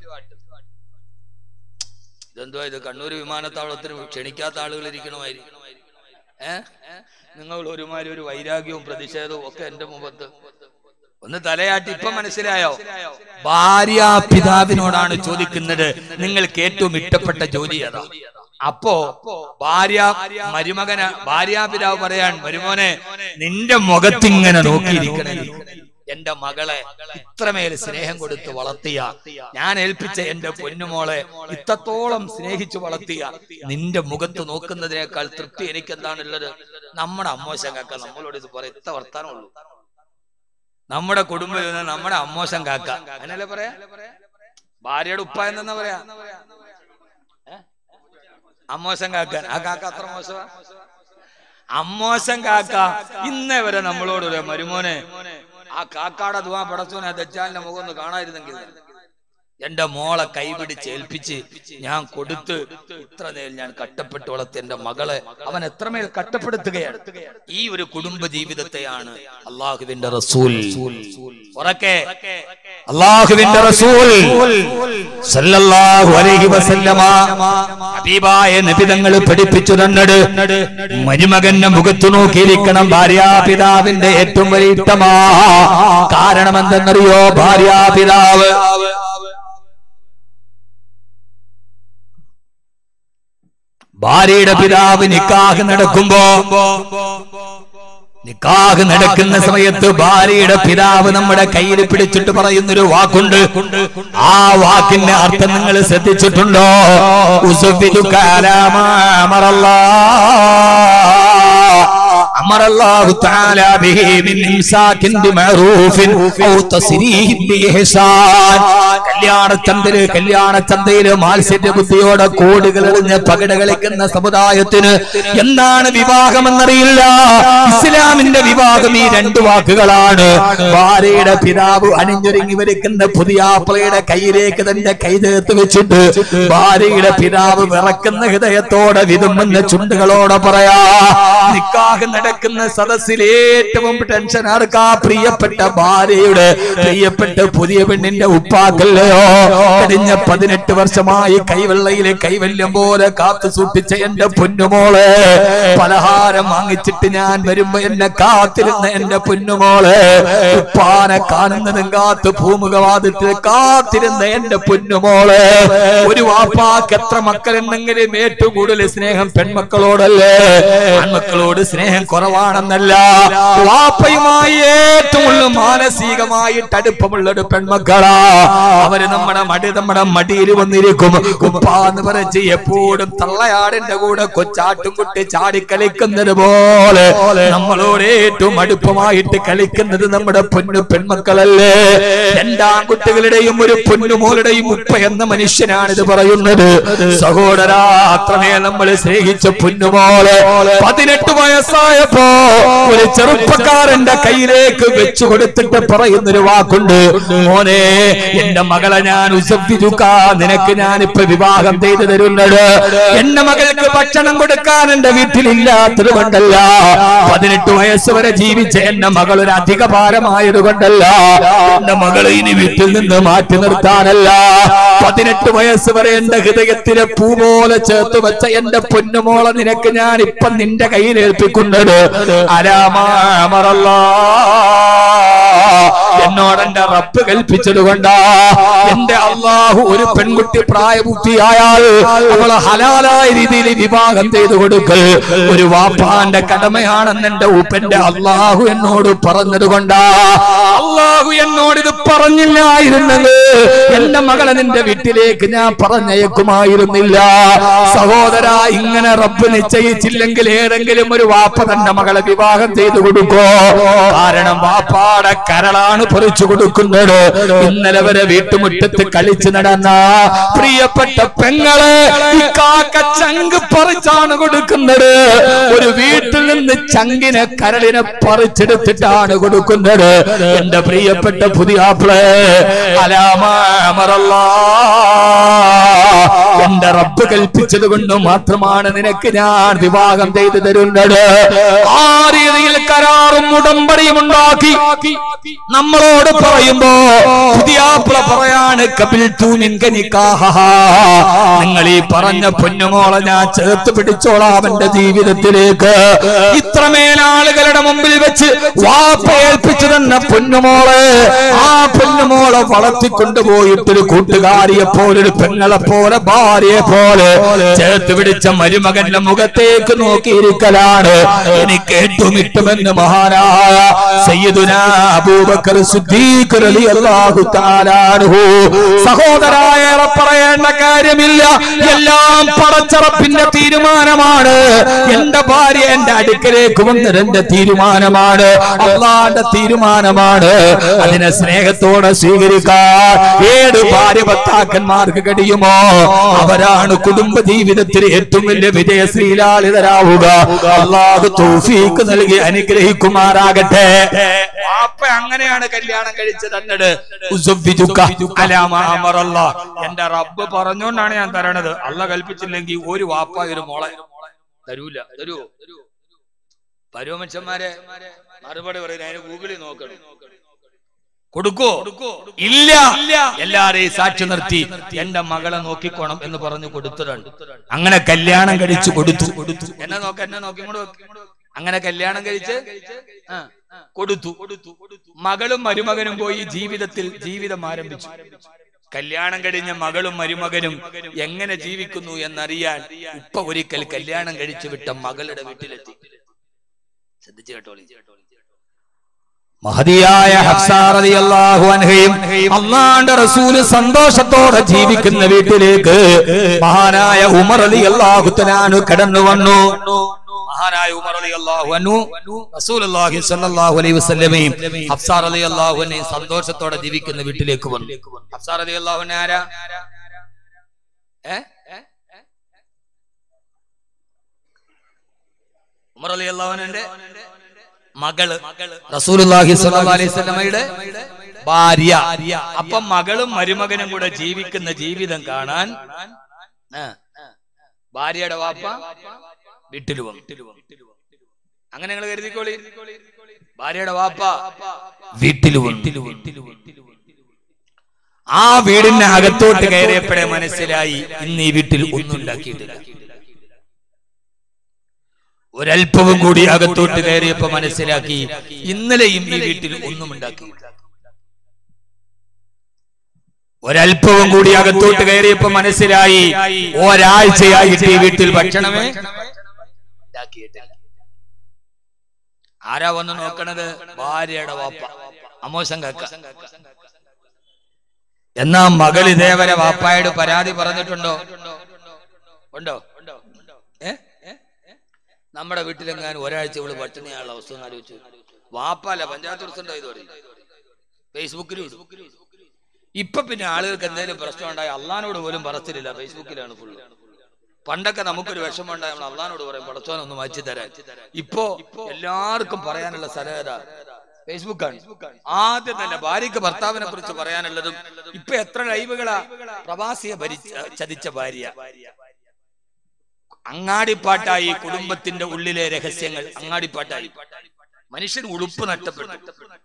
ഇതെന്തോ ഇത് കണ്ണൂർ വിമാനത്താവളത്തിന് ക്ഷണിക്കാത്ത ആളുകൾ ഇരിക്കണമായിരിക്കും ഏ നിങ്ങൾ ഒരുമാതിരി ഒരു വൈരാഗ്യവും പ്രതിഷേധവും ഒക്കെ എന്റെ മുഖത്ത് ഒന്ന് തലയാട്ടി ഇപ്പൊ മനസ്സിലായോ ഭാര്യ പിതാവിനോടാണ് ചോദിക്കുന്നത് നിങ്ങൾക്ക് ഏറ്റവും ഇഷ്ടപ്പെട്ട ജോലി ഏതാ അപ്പോ ഭാര്യ മരുമകന ഭാര്യ പിതാവ് പറയാൻ മരുമോനെ നിന്റെ മുഖത്തിങ്ങനെ നോക്കിയിരിക്കണേ എന്റെ മകളെ ഇത്രമേൽ സ്നേഹം കൊടുത്ത് വളർത്തിയ ഞാൻ ഏൽപ്പിച്ച എന്റെ പൊന്നുമോളെ ഇത്രത്തോളം സ്നേഹിച്ചു വളർത്തിയ നിന്റെ മുഖത്ത് നോക്കുന്നതിനേക്കാൾ തൃപ്തി എനിക്ക് എന്താണുള്ളത് നമ്മുടെ അമ്മോശം കാക്ക നമ്മളോട് ഇത് പറയാം ഇത്ര വർത്താനമുള്ളൂ നമ്മുടെ കുടുംബം ഇരുന്ന് നമ്മുടെ അമ്മോശം കാക്ക അങ്ങനല്ലേ പറയാ ഭാര്യയുടെ ഉപ്പ എന്നാ പറയാ ഏ? അമ്മോശം കാക്കാൻ ആ കാക്ക അത്ര മോശമാ അമ്മോശം കാക്ക ഇന്നേ വരെ നമ്മളോട് ഒരു മരുമോനെ ആ കാക്കാടെ ദുവാ പടച്ചോനെ ദജ്ജാലിന്റെ മുഖം ഒന്ന് കാണാതിരുന്നെങ്കിൽ എന്റെ മോളെ കൈപിടിച്ച് ഏൽപ്പിച്ച് ഞാൻ കൊടുത്ത് ഇത്ര നേരം ഞാൻ കഷ്ടപ്പെട്ട് വളർത്തി എന്റെ മകളെ അവൻ എത്രമേൽ കഷ്ടപ്പെടുത്തുകയാണ് ഈ ഒരു കുടുംബ ജീവിതത്തെയാണ് അള്ളാഹുവിന്റെ റസൂൽ ഉറക്കെ അള്ളാഹുവിന്റെ റസൂൽ സല്ലല്ലാഹു അലൈഹി വസല്ലമ ഹബീബായ നബിതങ്ങൾ പഠിപ്പിച്ചു തന്നത് മരുമകന്റെ മുഖത്തു നോക്കിയിരിക്കണം ഭാര്യാപിതാവിന്റെ ഏറ്റവും വലിയ ഇഷ്ടമാ കാരണം എന്തെന്നറിയോ ഭാര്യാപിതാവ് ഭാര്യയുടെ പിതാവ് നിക്കാഹ് നടക്കുമ്പോ നിക്കാഹ് നടക്കുന്ന സമയത്ത് ഭാര്യയുടെ പിതാവ് നമ്മുടെ കയ്യിൽ പിടിച്ചിട്ട് പറയുന്നൊരു വാക്കുണ്ട് ആ വാക്കിന്റെ അർത്ഥം നിങ്ങൾ ശ്രദ്ധിച്ചിട്ടുണ്ടോ ഉസുഫിതുക അലാ മാ അമറല്ലാ. അമറല്ലാഹു തആല ബിഹി മിൻ ഇംസാകിൻ ബിമഅറൂഫിൻ ഔ തസ്രീഹിൻ ബിഇഹ്സാൻ കല്യാണച്ചന്തയില് കല്യാണച്ചന്തയില് മാത്സര്യ ബുദ്ധിയോടെ കോടികൾ എറിഞ്ഞ് പകിട കളിക്കുന്ന സമുദായത്തിന് എന്താണ് വിവാഹമെന്നറിയില്ല ഇസ്ലാമിന്റെ വിവാഹം ഈ രണ്ട് വാക്കുകളാണ് ഭാര്യയുടെ പിതാവ് അണിഞ്ഞൊരുങ്ങി വരയ്ക്കുന്ന പുതിയാപ്പിളയുടെ കയ്യിലേക്ക് തന്റെ കൈ ചേർത്ത് വെച്ചിട്ട് ഭാര്യയുടെ പിതാവ് വിറക്കുന്ന ഹൃദയത്തോടെ വിതുമ്പുന്ന ചുണ്ടുകളോടെ പറയാ നിക്കാഹ് നടക്കുന്ന സദസ്സിൽ ഏറ്റവും ടെൻഷൻ ആർക്കാ പ്രിയപ്പെട്ട ഭാര്യയുടെ പ്രിയപ്പെട്ട പുതിയ പെണ്ണിന്റെ ഉപ്പാക്കല്ലയോ കഴിഞ്ഞ പതിനെട്ട് വർഷമായി കൈവെള്ളയിലെ കൈവല്യം പോലെ കാത്തു സൂക്ഷിച്ച എന്റെ പൊന്നുമോളെ പലഹാരം വാങ്ങിച്ചിട്ട് ഞാൻ വരുമ്പോ എന്നെ കാത്തിരുന്ന എന്റെ പൊന്നുമോളെ ഉപ്പാനെ കാണുന്നതും കാത്ത് ഭൂമുഖവാദത്തിൽ കാത്തിരുന്ന എന്റെ പൊന്നുമോളെ ഒരു വാപ്പാക്ക് എത്ര മക്കളുണ്ടെങ്കിലും ഏറ്റവും കൂടുതൽ സ്നേഹം പെൺമക്കളോടല്ലേ ആൺമക്കളോട് സ്നേഹം കുറവാണെന്നല്ല വാപ്പയുമായി ഏറ്റവും കൂടുതൽ മാനസികമായിട്ട് അടുപ്പമുള്ള ഒരു പെൺമക്കളാ അവര് നമ്മുടെ മടി നമ്മുടെ മടിയിൽ വന്നിരിക്കും ഉപ്പാന്ന് പറച്ച് എപ്പോഴും തള്ളയാടിന്റെ കൂടെ കൊച്ചാട്ടും കുട്ടി ചാടി കളിക്കുന്നത് പോലെ നമ്മളോട് ഏറ്റവും അടുപ്പമായിട്ട് കളിക്കുന്നത് നമ്മുടെ പൊന്നു പെൺമക്കളല്ലേ രണ്ടാം കുട്ടികളുടെയും ഒരു പൊന്നുമോളുടെയും ഉപ്പ എന്ന മനുഷ്യനാണ് ഇത് പറയുന്നത് സഹോദരാ അത്രമേ നമ്മൾ സ്നേഹിച്ച പൊന്നുമോളെ പതിനെട്ട് വയസ്സായപ്പോ ഒരു ചെറുപ്പക്കാരന്റെ കയ്യിലേക്ക് വെച്ചു കൊടുത്തിട്ട് പറയുന്നൊരു വാക്കുണ്ട് മോനെ എന്റെ മകളെ ഞാൻ ഉസപ്പിച്ചുക്ക നിനക്ക് ഞാൻ ഇപ്പൊ വിവാഹം ചെയ്തു തരുന്നത് എന്റെ മകൾക്ക് ഭക്ഷണം കൊടുക്കാൻ എന്റെ വീട്ടിലില്ലാത്തത് കൊണ്ടല്ല പതിനെട്ട് വയസ്സ് വരെ ജീവിച്ച എന്റെ മകൾ ഒരു അധിക ഭാരമായത് കൊണ്ടല്ല എന്റെ മകളെ ഇനി വീട്ടിൽ നിന്ന് മാറ്റി നിർത്താനല്ല പതിനെട്ട് വയസ്സ് വരെ എന്റെ ഹൃദയത്തിലെ പൂ പോലെ ചേർത്ത് വെച്ച എന്റെ പൊന്നുമോളെ നിനക്ക് ഞാൻ ഇപ്പൊ നിന്റെ കയ്യിൽ ഏൽപ്പിക്കുന്നത് അരാമാമറല്ല എന്നോട് എന്റെ റബ്ബ് കൽപ്പിച്ചത് കൊണ്ടാ എന്റെ അള്ളാഹു ഒരു പെൺകുട്ടി പ്രായപൂർത്തിയായാൽ അവളെ ഹലാലായ രീതിയിൽ വിവാഹം ചെയ്തു കൊടുക്കൽ ഒരു വാപ്പാന്റെ കടമയാണെന്ന് എന്റെ ഉപ്പന്റെ അള്ളാഹു എന്നോട് പറഞ്ഞത് കൊണ്ടാ അള്ളാഹു എന്നോട് ഇത് പറഞ്ഞില്ലായിരുന്നത് എന്റെ മകളെ നിന്റെ വീട്ടിലേക്ക് ഞാൻ പറഞ്ഞയക്കുമായിരുന്നില്ല സഹോദര ഇങ്ങനെ റബ്ബ് നിശ്ചയിച്ചില്ലെങ്കിൽ ഏതെങ്കിലും ഒരു വാപ്പ തന്റെ മകളെ വിവാഹം ചെയ്തു കൊടുക്കോ കാരണം വാപ്പാടെ കരളാണ് പറിച്ചു കൊടുക്കുന്നത് ഇന്നലെ വരെ വീട്ടുമുറ്റത്ത് കളിച്ചു നടന്ന പ്രിയപ്പെട്ട പെങ്ങളെ ഈ കാക്ക ചങ്ക് പറിച്ചാണ് കൊടുക്കുന്നത് ഒരു വീട്ടിൽ നിന്ന് ചങ്കിനെ കരളിനെ പറിച്ചെടുത്തിട്ടാണ് കൊടുക്കുന്നത് എന്റെ പ്രിയപ്പെട്ട പുതിയ ആപ്പിള് അലാമറല്ല എന്റെ റബ്ബ് കൽപ്പിച്ചത് കൊണ്ട് മാത്രമാണ് നിനക്ക് ഞാൻ വിവാഹം ചെയ്തു തരുന്നത് ആ രീതിയിൽ കരാറും ഉടമ്പടിയും ഉണ്ടാക്കി നമ്മളോട് പറയുമ്പോ പുതിയാപ്പിള പറയാണ് കപിൽ നിങ്ങൾ ഈ പറഞ്ഞ പൊന്നുമോളെ ഞാൻ ചേർത്ത് പിടിച്ചോളാം എന്റെ ജീവിതത്തിലേക്ക് ഇത്രമേൽ ആളുകളുടെ മുമ്പിൽ വെച്ച് വാപ്പ ഏൽപ്പിച്ചു തന്നെ പൊന്നുമോളെ ആ പൊന്നുമോളെ വളർത്തിക്കൊണ്ടുപോയിട്ടൊരു കൂട്ടുകാരിയെ പോലെ ഒരു പെങ്ങളെ പോലെ ഭാര്യയെ പോലെ ചേർത്ത് പിടിച്ച മരുമകന്റെ മുഖത്തേക്ക് നോക്കിയിരിക്കലാണ് എനിക്ക് ഏറ്റവും ഇഷ്ടമെന്ന് മഹാനായ സയ്യിദുനാ അബൂബക്കർ സിദ്ദീഖ് റളിയല്ലാഹു തആല അൻഹു സഹോദരായ പറയേണ്ട കാര്യമില്ല എല്ലാം പടച്ചറപ്പിന്റെ തീരുമാനമാണ് എന്റെ ഭാര്യ എന്റെ അടുക്കലേക്ക് വന്നത് എന്റെ തീരുമാനമാണ് അള്ളാന്റെ തീരുമാനമാണ് അതിനെ സ്നേഹത്തോടെ സ്വീകരിക്കാൻ ഏത് ഭാര്യ ഭർത്താക്കന്മാർക്ക് കഴിയുമോ അവരാണ് കുടുംബ ജീവിതത്തിൽ ഏറ്റവും വലിയ വിജയശ്രീലാളിതരാവുക അള്ളാഹു തൗഫീക്ക് നൽകി അനുഗ്രഹിക്കുമാറാകട്ടെ വാപ്പ അങ്ങനെയാണ് കല്യാണം കഴിച്ചത് തന്നത് എന്റെ റബ്ബ് പറഞ്ഞുകൊണ്ടാണ് ഞാൻ തരണത് അല്ല കൽപ്പിച്ചില്ലെങ്കിൽ ഒരു വാപ്പ ഒരു മോളെ തരൂല തരുവോ പരുവമച്ചന്മാരെ മറുപടി പറയുന്നത് അതിന് ഗൂഗിളിൽ നോക്കണം കൊടുക്കോ ഇല്ല എല്ലാരെയും സാക്ഷി നിർത്തി എന്റെ മകളെ നോക്കിക്കോണം എന്ന് പറഞ്ഞു കൊടുത്തതാണ് അങ്ങനെ കല്യാണം കഴിച്ചു കൊടുത്തു എന്നെ നോക്ക എന്നെ നോക്കി ഇങ്ങോട്ട് നോക്ക്. അങ്ങനെ കല്യാണം കഴിച്ച് ആ, കൊടുത്തു മകളും മരുമകനും പോയി ജീവിതത്തിൽ ജീവിതം ആരംഭിച്ചു കല്യാണം കഴിഞ്ഞ മകളും മരുമകനും എങ്ങനെ ജീവിക്കുന്നു എന്നറിയാൻ ഉപ്പ ഒരിക്കൽ കല്യാണം കഴിച്ചു വിട്ട മകളുടെ വീട്ടിലെത്തി ശ്രദ്ധിച്ചു കേട്ടോളി മഹതിയായ ഹഫ്സാറിയാഹു അൻഹയും അള്ളാന്റെ റസൂല് സന്തോഷത്തോടെ ജീവിക്കുന്ന വീട്ടിലേക്ക് മഹാനായ ഉമർ അലി അള്ളാഹു തലാനു കടന്നു വന്നു മഹാനായ ഉമർ അലി അള്ളാഹു അന്നു റസൂലുള്ളാഹി സ്വല്ലല്ലാഹു അലൈഹി വസല്ലമയും ഹഫ്സാർ അലി അള്ളാഹു അന്നയും സന്തോഷത്തോടെ ജീവിക്കുന്ന വീട്ടിലേക്ക് വന്നു ഹഫ്സാർ അലി അള്ളാഹു അന്ന ആരാ ഏ ഉമർ അലി അള്ളാഹുവിന്റെ മകള് റസൂലുള്ളാഹി സ്വല്ലല്ലാഹു അലൈഹി വസല്ലമയുടെ ഭാര്യ അപ്പം മകളും മരുമകനും കൂടെ ജീവിക്കുന്ന ജീവിതം കാണാൻ ആ, ഭാര്യയുടെ വാപ്പ വീട്ടിൽ വന്നു അങ്ങനെ നിങ്ങൾ കരുതിക്കോളി ഭാര്യയുടെ വാപ്പ വീട്ടിൽ വന്നു ആ വീടിന്റെ അകത്തോട്ട് കയറിയപ്പോഴേ മനസ്സിലായി ഇന്ന് ഈ വീട്ടിൽ ഒന്നും ഉണ്ടാക്കിയിട്ടില്ല ഒരല്പവും കൂടി അകത്തോട്ട് കയറിയപ്പോ മനസ്സിലാക്കി ഇന്നലെയും ഈ വീട്ടിൽ ഒന്നും ഉണ്ടാക്കി ഒരല്പവും കൂടി അകത്തോട്ട് കയറിയപ്പോ മനസ്സിലായി ഒരാഴ്ചയായിട്ട് ഈ വീട്ടിൽ ഭക്ഷണമേ ഉണ്ടാക്കിയിട്ടില്ല ആരാ വന്ന് നോക്കണത് ഭാര്യയുടെ വാപ്പ അമോശം കക്ക എന്നാ മകൾ ഇതേവരെ വാപ്പായോട് പരാതി പറഞ്ഞിട്ടുണ്ടോ ഉണ്ടോ ഏ നമ്മുടെ വീട്ടിലെങ്ങാനും ഒരാഴ്ച ഇവള് പട്ടിണിയാളുള്ള അവസ്ഥ ഒന്ന് ആലോചിച്ചു വാപ്പല്ല പഞ്ചായത്ത് പ്രസിഡന്റ് ഇത് പറയും ഫേസ്ബുക്കിലും ഇടും ഇപ്പൊ പിന്നെ ആളുകൾക്ക് എന്തെങ്കിലും പ്രശ്നം ഉണ്ടായി അള്ളഹാനോട് പോലും പറച്ചിലില്ല ഫേസ്ബുക്കിലാണ് ഫുള്ള് പണ്ടൊക്കെ നമുക്കൊരു വിഷമം ഉണ്ടായി നമ്മൾ അള്ളഹാനോട് പറയും പടച്ചോനൊന്ന് മാറ്റി തരാൻ ഇപ്പോ എല്ലാവർക്കും പറയാനുള്ള സ്ഥലം ഏതാ ഫേസ്ബുക്കാണ് ആദ്യം തന്നെ ഭാര്യക്ക് ഭർത്താവിനെ കുറിച്ച് പറയാനുള്ളതും ഇപ്പൊ എത്ര ലൈവുകളാ പ്രവാസിയെ ഭരിച്ച ചതിച്ച ഭാര്യ അങ്ങാടിപ്പാട്ടായി കുടുംബത്തിന്റെ ഉള്ളിലെ രഹസ്യങ്ങൾ അങ്ങാടിപ്പാട്ടായി മനുഷ്യന് ഉളുപ്പ് നഷ്ടപ്പെട്ടു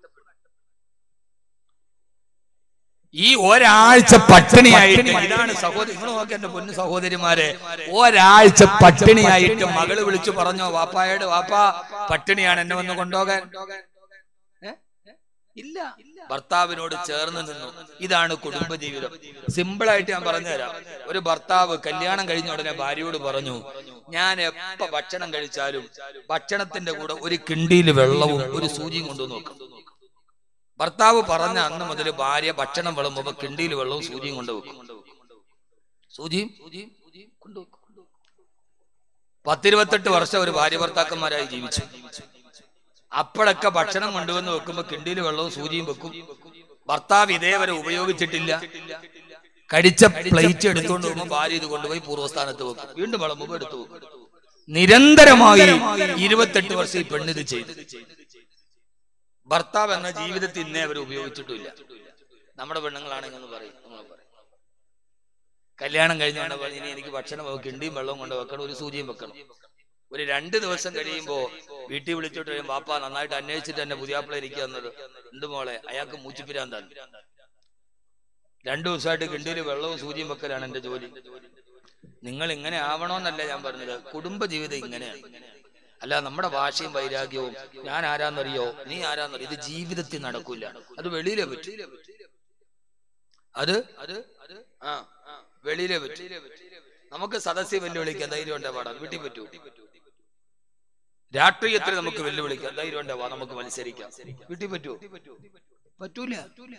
ഈ ഒരാഴ്ച പട്ടിണിയായിട്ട് ഇതാണ് സഹോദരി നിങ്ങൾ നോക്കി എന്റെ പൊന്നു സഹോദരിമാരെ ഒരാഴ്ച പട്ടിണിയായിട്ട് മകള് വിളിച്ചു പറഞ്ഞോ വാപ്പായോട് വാപ്പാ പട്ടിണിയാണ് എന്നെ വന്ന് കൊണ്ടുപോകാൻ ഏ? ഇല്ല ഭർത്താവിനോട് ചേർന്ന് നിന്നു ഇതാണ് കുടുംബജീവിതം സിമ്പിൾ ആയിട്ട് ഞാൻ പറഞ്ഞുതരാം ഒരു ഭർത്താവ് കല്യാണം കഴിഞ്ഞ ഉടനെ ഭാര്യയോട് പറഞ്ഞു ഞാൻ എപ്പ ഭക്ഷണം കഴിച്ചാലും ഭക്ഷണത്തിന്റെ കൂടെ ഒരു കിണ്ടിയിൽ വെള്ളവും ഒരു സൂചിയും കൊണ്ടുവന്ന് നോക്കും ഭർത്താവ് പറഞ്ഞ അന്ന് മുതൽ ഭാര്യ ഭക്ഷണം വിളമ്പുമ്പോ കിണ്ടിയിൽ വെള്ളവും സൂചിയും കൊണ്ടുവെക്കും സൂചിയും കൊണ്ടുവെക്കും പത്തിരുപത്തെട്ട് വർഷം ഒരു ഭാര്യ ഭർത്താക്കന്മാരായി ജീവിച്ചു അപ്പോഴൊക്കെ ഭക്ഷണം കൊണ്ടുവന്ന് വെക്കുമ്പോ കിണ്ടിയിൽ വെള്ളവും സൂചിയും വെക്കും ഭർത്താവ് ഇതേവരെ ഉപയോഗിച്ചിട്ടില്ല കടിച്ച പ്ലേറ്റ് എടുത്തുകൊണ്ട് പോകുമ്പോൾ ഭാര്യ ഇത് കൊണ്ടുപോയി പൂർവ്വസ്ഥാനത്ത് വെക്കും വീണ്ടും വിളമ്പുമ്പോ എടുത്തു വെക്കും നിരന്തരമായി ഇരുപത്തെട്ട് വർഷം ഈ പെണ്ണിത് ചെയ്തു ഭർത്താവ് എന്ന ജീവിതത്തിൽ ഇന്നേ അവർ ഉപയോഗിച്ചിട്ടില്ല നമ്മുടെ പെണ്ണുങ്ങളാണെങ്കിൽ ഒന്ന് പറയും നിങ്ങൾ പറയും കല്യാണം കഴിഞ്ഞാണ് പറഞ്ഞ് ഇനി എനിക്ക് ഭക്ഷണം വെക്കും, കിണ്ടിയും വെള്ളവും കൊണ്ട് വെക്കണം ഒരു സൂചിയും വെക്കണം ഒരു രണ്ട് ദിവസം കഴിയുമ്പോ വീട്ടിൽ വിളിച്ചോട്ട് കഴിയും വാപ്പ നന്നായിട്ട് അന്വേഷിച്ചിട്ട് എന്നെ പുതിയാപ്പിള ഇരിക്കുക എന്നത് എന്ത് മോളെ അയാൾക്ക് മൂച്ചിപ്പിരാന്താണ് രണ്ടു ദിവസമായിട്ട് കിണ്ടിയിൽ വെള്ളവും സൂചിയും വെക്കലാണ് എന്റെ ജോലി നിങ്ങൾ ഇങ്ങനെ ആവണോന്നല്ല ഞാൻ പറഞ്ഞത് കുടുംബ ജീവിതം ഇങ്ങനെയാണ് അല്ല നമ്മുടെ ഭാഷയും വൈരാഗ്യവും ഞാൻ ആരാന്നറിയോ നീ ആരാന്നറിയോ ഇത് ജീവിതത്തിൽ നടക്കൂല അത് വെളിയിലെ പറ്റൂ അത് അത് ആ വെളിയിലെ പറ്റൂ നമുക്ക് സദസ്യ വെല്ലുവിളിക്കാൻ ധൈര്യം ഉണ്ടേ പാടാം വീട്ടിൽ പറ്റൂ രാഷ്ട്രീയത്തിൽ നമുക്ക് വെല്ലുവിളിക്കാം ധൈര്യം ഉണ്ടേ വാ നമുക്ക് മത്സരിക്കാം വീട്ടിൽ പറ്റൂ പറ്റൂല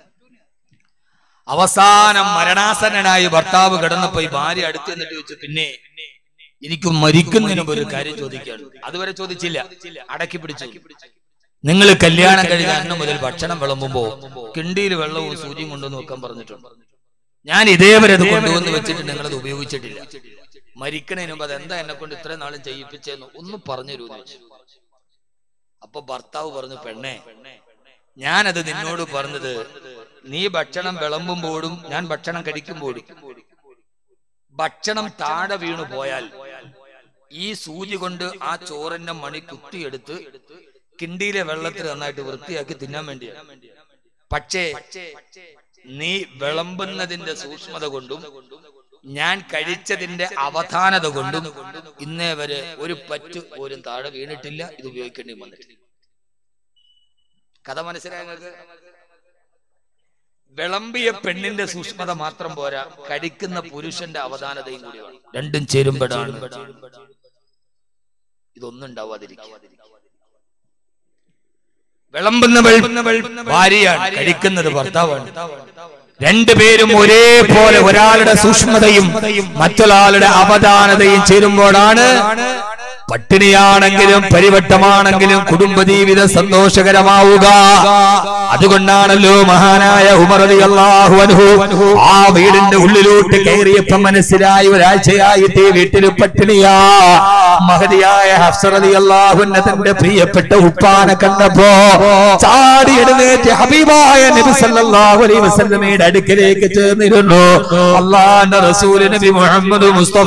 അവസാനം മരണാസന്നനായി ഭർത്താവ് കിടന്നപ്പോ ഈ ഭാര്യ അടുത്ത് എന്നിട്ട് ചോദിച്ചു പിന്നെ എനിക്ക് മരിക്കുന്നതിന് മുമ്പ് ഒരു കാര്യം ചോദിക്കാണ് അതുവരെ ചോദിച്ചില്ല അടക്കി പിടിച്ചു നിങ്ങൾ കല്യാണം കഴിഞ്ഞ അന്ന് മുതൽ ഭക്ഷണം വിളമ്പുമ്പോ കിണ്ടിയിൽ വെള്ളവും സൂചിയും കൊണ്ടുവന്ന് വെക്കാൻ പറഞ്ഞിട്ടുണ്ട് ഞാൻ ഇതേവരെ അത് കൊണ്ടുവന്ന് വെച്ചിട്ട് നിങ്ങളത് ഉപയോഗിച്ചിട്ടില്ല മരിക്കണതിന് മുമ്പ് അതെന്താ എന്നെ കൊണ്ട് ഇത്രയും നാളും ചെയ്യിപ്പിച്ചെന്ന് ഒന്ന് പറഞ്ഞു തരൂന്ന് ചോദിച്ചു അപ്പൊ ഭർത്താവ് പറഞ്ഞു പെണ്ണെ ഞാനത് നിന്നോട് പറഞ്ഞത് നീ ഭക്ഷണം വിളമ്പുമ്പോഴും ഞാൻ ഭക്ഷണം കഴിക്കുമ്പോഴും ഭക്ഷണം താഴെ വീണു പോയാൽ ഈ സൂചി കൊണ്ട് ആ ചോറിന്റെ മണി കുത്തിയെടുത്ത് കിണ്ടിയിലെ വെള്ളത്തിൽ നന്നായിട്ട് വൃത്തിയാക്കി തിന്നാൻ വേണ്ടിയാണ് പക്ഷേ നീ വിളമ്പുന്നതിന്റെ സൂക്ഷ്മത കൊണ്ടും ഞാൻ കഴിച്ചതിന്റെ അവധാനത കൊണ്ടും ഇന്നേ വരെ ഒരു പറ്റു പോലും താഴെ വീണിട്ടില്ല ഇത് ഉപയോഗിക്കേണ്ടി വന്നിട്ടില്ല കഥ മനസ്സിലായ നിങ്ങൾക്ക് വിളമ്പിയ പെണ്ണിന്റെ സൂക്ഷ്മത മാത്രം പോരാ കഴിക്കുന്ന പുരുഷന്റെ അവധാനതയും കൂടിയാണ് രണ്ടും ചേരുമ്പോഴാണ് ഇതൊന്നും ഉണ്ടാവാതിരിക്കുക വിളമ്പുന്നവൾ ഭാര്യയാണ് കഴിക്കുന്നത് ഭർത്താവാണ് രണ്ടുപേരും ഒരേപോലെ ഒരാളുടെ സൂക്ഷ്മതയും മറ്റൊരാളുടെ അവധാനതയും ചേരുമ്പോഴാണ് പട്ടിണിയാണെങ്കിലും പരിവട്ടമാണെങ്കിലും കുടുംബജീവിതം സന്തോഷകരമാവുക അതുകൊണ്ടാണല്ലോ മഹാനായ ഉമറതി അള്ളാഹു അനുഹു ആ വീടിന്റെ ഉള്ളിലോട്ട് കയറിയപ്പോ മനസ്സിലായി ഒരാഴ്ചയായിട്ട് ഈ വീട്ടിൽ പട്ടിണിയാ മഹതിയായ ഹഫ്സറതി അള്ളാഹുന്ന തന്റെ പ്രിയപ്പെട്ട ഉപ്പാനെ കണ്ടപ്പോ ചാടി എഴുന്നേറ്റ് ഹബീബായ നബി സല്ലല്ലാഹു അലൈഹി വസല്ലമയുടെ അടുക്കലേക്ക് ചേർന്നിരുന്നു അള്ളാന്റെ റസൂൽ നബി മുഹമ്മദ് മുസ്തഫ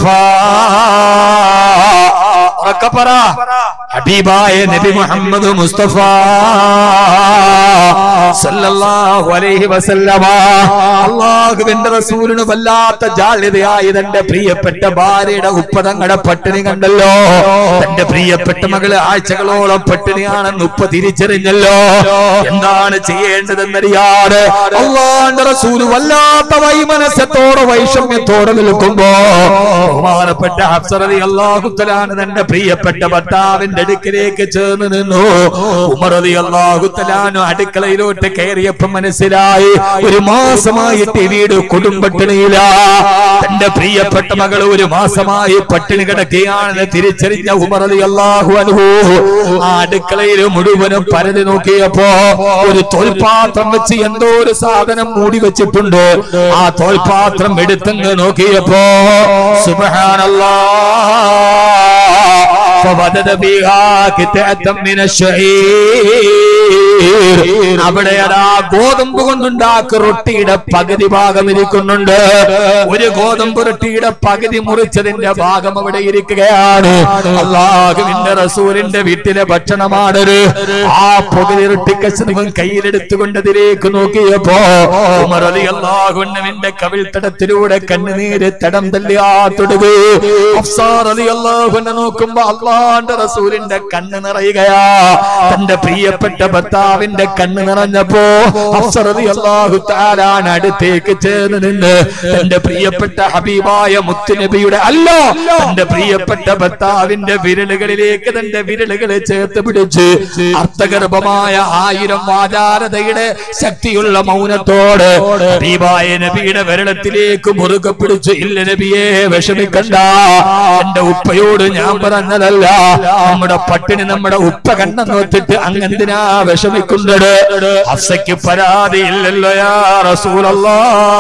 ഉറക്കെ പറ ഹബീബായ നബി മുഹമ്മദ് മുസ്തഫ സല്ലല്ലാഹു അലൈഹി വസല്ലമ അല്ലാഹുവിന്റെ റസൂലിന് വല്ലാത്ത ജാള്യതയായി തന്റെ പ്രിയപ്പെട്ട ഭാര്യയുടെ ഉപ്പതങ്ങളുടെ പട്ടിണി കണ്ടല്ലോ തന്റെ പ്രിയപ്പെട്ട മകള് ആഴ്ചകളോളം പട്ടിണിയാണെന്ന് ഉപ്പ തിരിച്ചറിഞ്ഞല്ലോ എന്താണ് ചെയ്യേണ്ടതെന്നറിയാതെ അള്ളാന്റെ റസൂല് വല്ലാത്ത വൈമനസ്യത്തോടെ വൈഷമ്യത്തോടെ നിൽക്കുമ്പോ ബഹുമാനപ്പെട്ട ഹഫ്സറതി അള്ളാഹുത്തലാണ് തന്റെ പ്രിയപ്പെട്ട ഭർത്താവിന്റെ അടുക്കിലേക്ക് ചേർന്ന് നിന്നു ഉമർ റളിയല്ലാഹു തആല അടുക്കളയിലോട്ട് കയറിയപ്പോ മനസ്സിലായി ഒരു മാസമായിട്ട് ഈ വീട് കുടുംബട്ടിണിയില തന്റെ പ്രിയപ്പെട്ട മകൾ ഒരു മാസമായി പട്ടിണി കിടക്കുകയാണെന്ന് തിരിച്ചറിഞ്ഞ ഉമർ റളിയല്ലാഹു അൻഹു ആ അടുക്കളയിൽ മുഴുവനും പരതി നോക്കിയപ്പോ ഒരു തോൽപാത്രം വെച്ച് എന്തോ ഒരു സാധനം മൂടി വെച്ചിട്ടുണ്ട് ആ തോൽപാത്രം എടുത്തങ്ങ് നോക്കിയപ്പോ സുബ്ഹാനല്ലാ فوجد فيها قطعة من الشعير അവിടെ അതാ ഗോതമ്പ് കൊണ്ടുണ്ടാക്കിയ റൊട്ടിയുടെ പകുതി ഭാഗം ഇരിക്കുന്നുണ്ട് ഒരു ഗോതമ്പ് റൊട്ടിയുടെ പകുതി മുറിച്ചതിന്റെ ഭാഗം അവിടെ ഇരിക്കുകയാണ് അള്ളാഹുവിന്റെ റസൂലിന്റെ വീട്ടിലെ ഭക്ഷണമാണത് ആ പകുതി റൊട്ടി കഷ്ണവും കയ്യിലെടുത്തുകൊണ്ട് അതിലേക്ക് നോക്കിയപ്പോ ഉമർ അലി അള്ളാഹുവിന്റെ കവിൾ തടത്തിലൂടെ കണ്ണുനീര് തടം തല്ലിയാ തൊടുകൂ അഫ്സാർ അലി അള്ളാഹുവിനെ നോക്കുമ്പോ അള്ളാന്റെ റസൂലിന്റെ കണ്ണ് നിറയുകയാ തന്റെ പ്രിയപ്പെട്ട ഭർത്താവിന്റെ കണ്ണ് നിറഞ്ഞപ്പോ അഫ്സർ റളി അല്ലാഹു തആലാൻ അടുത്തേക്ക് ചേർന്ന് നിന്ന് തന്റെ പ്രിയപ്പെട്ട ഹബീബായ മുത്തുനബിയുടെ അല്ല തന്റെ പ്രിയപ്പെട്ട ഭർത്താവിന്റെ വിരലുകളിലേക്ക് തന്റെ വിരലുകളെ ചേർത്ത് പിടിച്ച് അർത്ഥഗർഭമായ ആയിരം വാചാരതയുടെ ശക്തിയുള്ള മൗനത്തോട് ഹബീബായ നബിയുടെ വിരളത്തിലേക്ക് മുറുകെ പിടിച്ചു ഇല്ല നബിയെ വിഷമിക്കണ്ട എന്റെ ഉപ്പയോട് ഞാൻ പറഞ്ഞതല്ല നമ്മുടെ പട്ടിണി നമ്മുടെ ഉപ്പ കണ്ണെന്ന് വെച്ചിട്ട് അങ്ങെന്തിനാ വിഷമിക്കുന്നത് ഹഫ്സയ്ക്ക് പരാതിയില്ലല്ലോ യാ റസൂലല്ലാ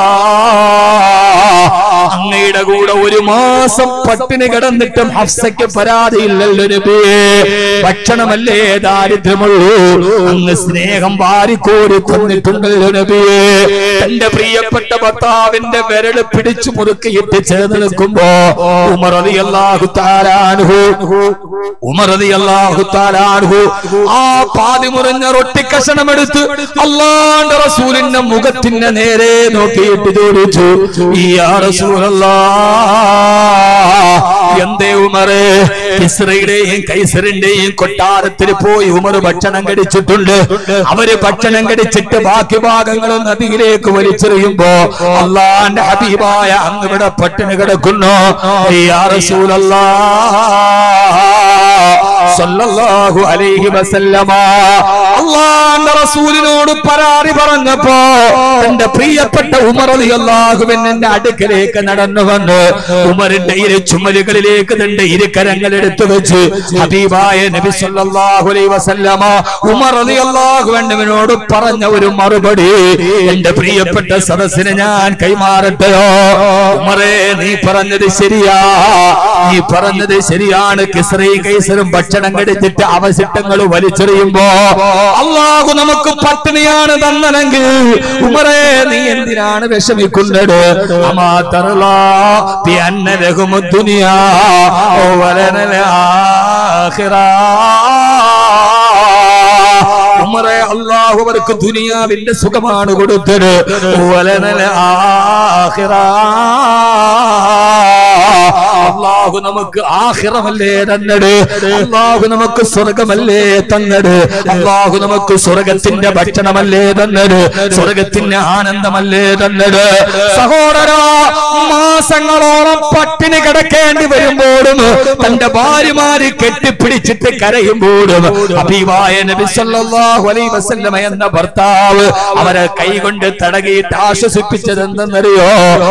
അങ്ങയുടെ കൂടെ ഒരു മാസം പട്ടിണി കിടന്നിട്ടും ഹഫ്സയ്ക്ക് പരാതിയില്ലല്ലോ നബിയേ ഭക്ഷണമല്ലേ ദാരിദ്ര്യമുള്ളൂ അങ്ങ് സ്നേഹം വാരിക്കോരി തന്നിട്ടുണ്ടല്ലോ നബിയേ തന്റെ പ്രിയപ്പെട്ട ഭർത്താവിന്റെ വിരല് പിടിച്ചു മുറുക്കിയിട്ട് ചേർന്ന് നിൽക്കുമ്പോ ഉമർ റളിയല്ലാഹു തആല അൻഹു ഉമർ റളിയല്ലാഹു തആല അൻഹു ആ പാതി മുറിഞ്ഞ റൊട്ടി കഷണം എടുത്ത് അള്ളാന്റെ റസൂലിന്റെ മുഖത്തിന്റെ നേരെ നോക്കിയിട്ട് ചോദിച്ചു ഈ യാ റസൂലല്ലാ എന്തേ ഉമറ് ഇസ്രയുടെയും കൈസറിന്റെയും കൊട്ടാരത്തിൽ പോയി ഉമർ ഭക്ഷണം കടിച്ചിട്ടുണ്ട് അവര് ഭക്ഷണം കടിച്ചിട്ട് ബാക്കി ഭാഗങ്ങളും നദിയിലേക്ക് വലിച്ചെറിയുമ്പോ അള്ളാന്റെ ഹബീബായ അങ്ങവിടെ പട്ടിണി കിടക്കുന്നു യാ റസൂലല്ലാ സല്ലല്ലാഹു അലൈഹി വസല്ലമ അള്ളാന്റെ റസൂലിനോട് പരാതി പറഞ്ഞപ്പോ തന്റെ പ്രിയപ്പെട്ട ഉമർ അള്ളാഹുവിൻ എന്റെ അടുക്കലേക്ക് നടന്നു വന്ന് ഉമറിന്റെ ഇരു ചുമലുകളിലേക്ക് തന്റെ ഇരുകരങ്ങൾ എടുത്തു വെച്ച് ഹബീബായ നബി സല്ലല്ലാഹു അലൈഹി വസല്ലമ ഉമർ അള്ളാഹുവിനോട് പറഞ്ഞ ഒരു മറുപടി എന്റെ പ്രിയപ്പെട്ട സദസ്സിനെ ഞാൻ കൈമാറട്ടെയോ ഉമറേ നീ പറഞ്ഞത് ശരിയാ നീ പറഞ്ഞത് ശരിയാണ് കിസ്രയും കൈസറും ഭക്ഷണം കടിച്ചിട്ട് അവശിഷ്ടങ്ങൾ വലിച്ചെറിയുമ്പോ അള്ളാഹു നമുക്ക് പട്ടിണിയാണ് തന്നതെങ്കിൽ ഉമറേ നീ എന്തിനാണ് വിഷമിക്കുന്നത് അമാ തറലാ ബി അന്ന ലഹുമു ദുനിയാ വലനൽ ആഖിറാ ഉമറെ അള്ളാഹു അവർക്ക് ദുനിയാവിന്റെ സുഖമാണ് കൊടുത്തത് വലനൽ ആഖിറാ അള്ളാഹു നമുക്ക് ആഹിറമല്ലേ തന്നത് അള്ളാഹു നമുക്ക് സ്വർഗമല്ലേ തന്നത് അള്ളാഹു നമുക്ക് സ്വർഗത്തിന്റെ ഭക്ഷണമല്ലേ തന്നത് സ്വർഗത്തിന്റെ ആനന്ദമല്ലേ തന്നത് സഹോദര മാസങ്ങളോളം പട്ടിണി കിടക്കേണ്ടി വരുമ്പോഴും തന്റെ ഭാര്യമാര് കെട്ടിപ്പിടിച്ചിട്ട് കരയുമ്പോഴും അഭിവായ നബി സല്ലല്ലാഹു അലൈഹി വസല്ലമ എന്ന ഭർത്താവ് അവരെ കൈകൊണ്ട് തടകിയിട്ട് ആശ്വസിപ്പിച്ചത് എന്തെന്നറിയോ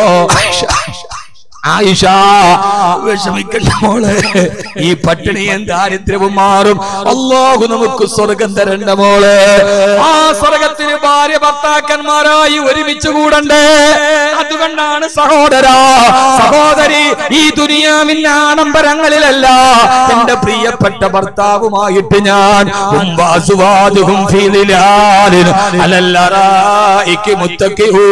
ആയിഷ വിഷമിക്കണ്ട മോളെ ഈ പട്ടിണിയും ദാരിദ്ര്യവും മാറും അള്ളാഹു നമുക്ക് സ്വർഗം തരണ്ട മോളെ ആ സ്വർഗത്തിന് ഭാര്യ ഭർത്താക്കന്മാരായി ഒരുമിച്ച് കൂടണ്ടേ അതുകൊണ്ടാണ് സഹോദര സഹോദരി ഈ ദുനിയാവിന്റെ ആഡംബരങ്ങളിലല്ല എന്റെ പ്രിയപ്പെട്ട ഭർത്താവുമായിട്ട് ഞാൻ ഉംവാസുവാദുഹും ഫീലിലാലിൻ അലല്ലറായിക്ക് മുത്തക്കിഹൂ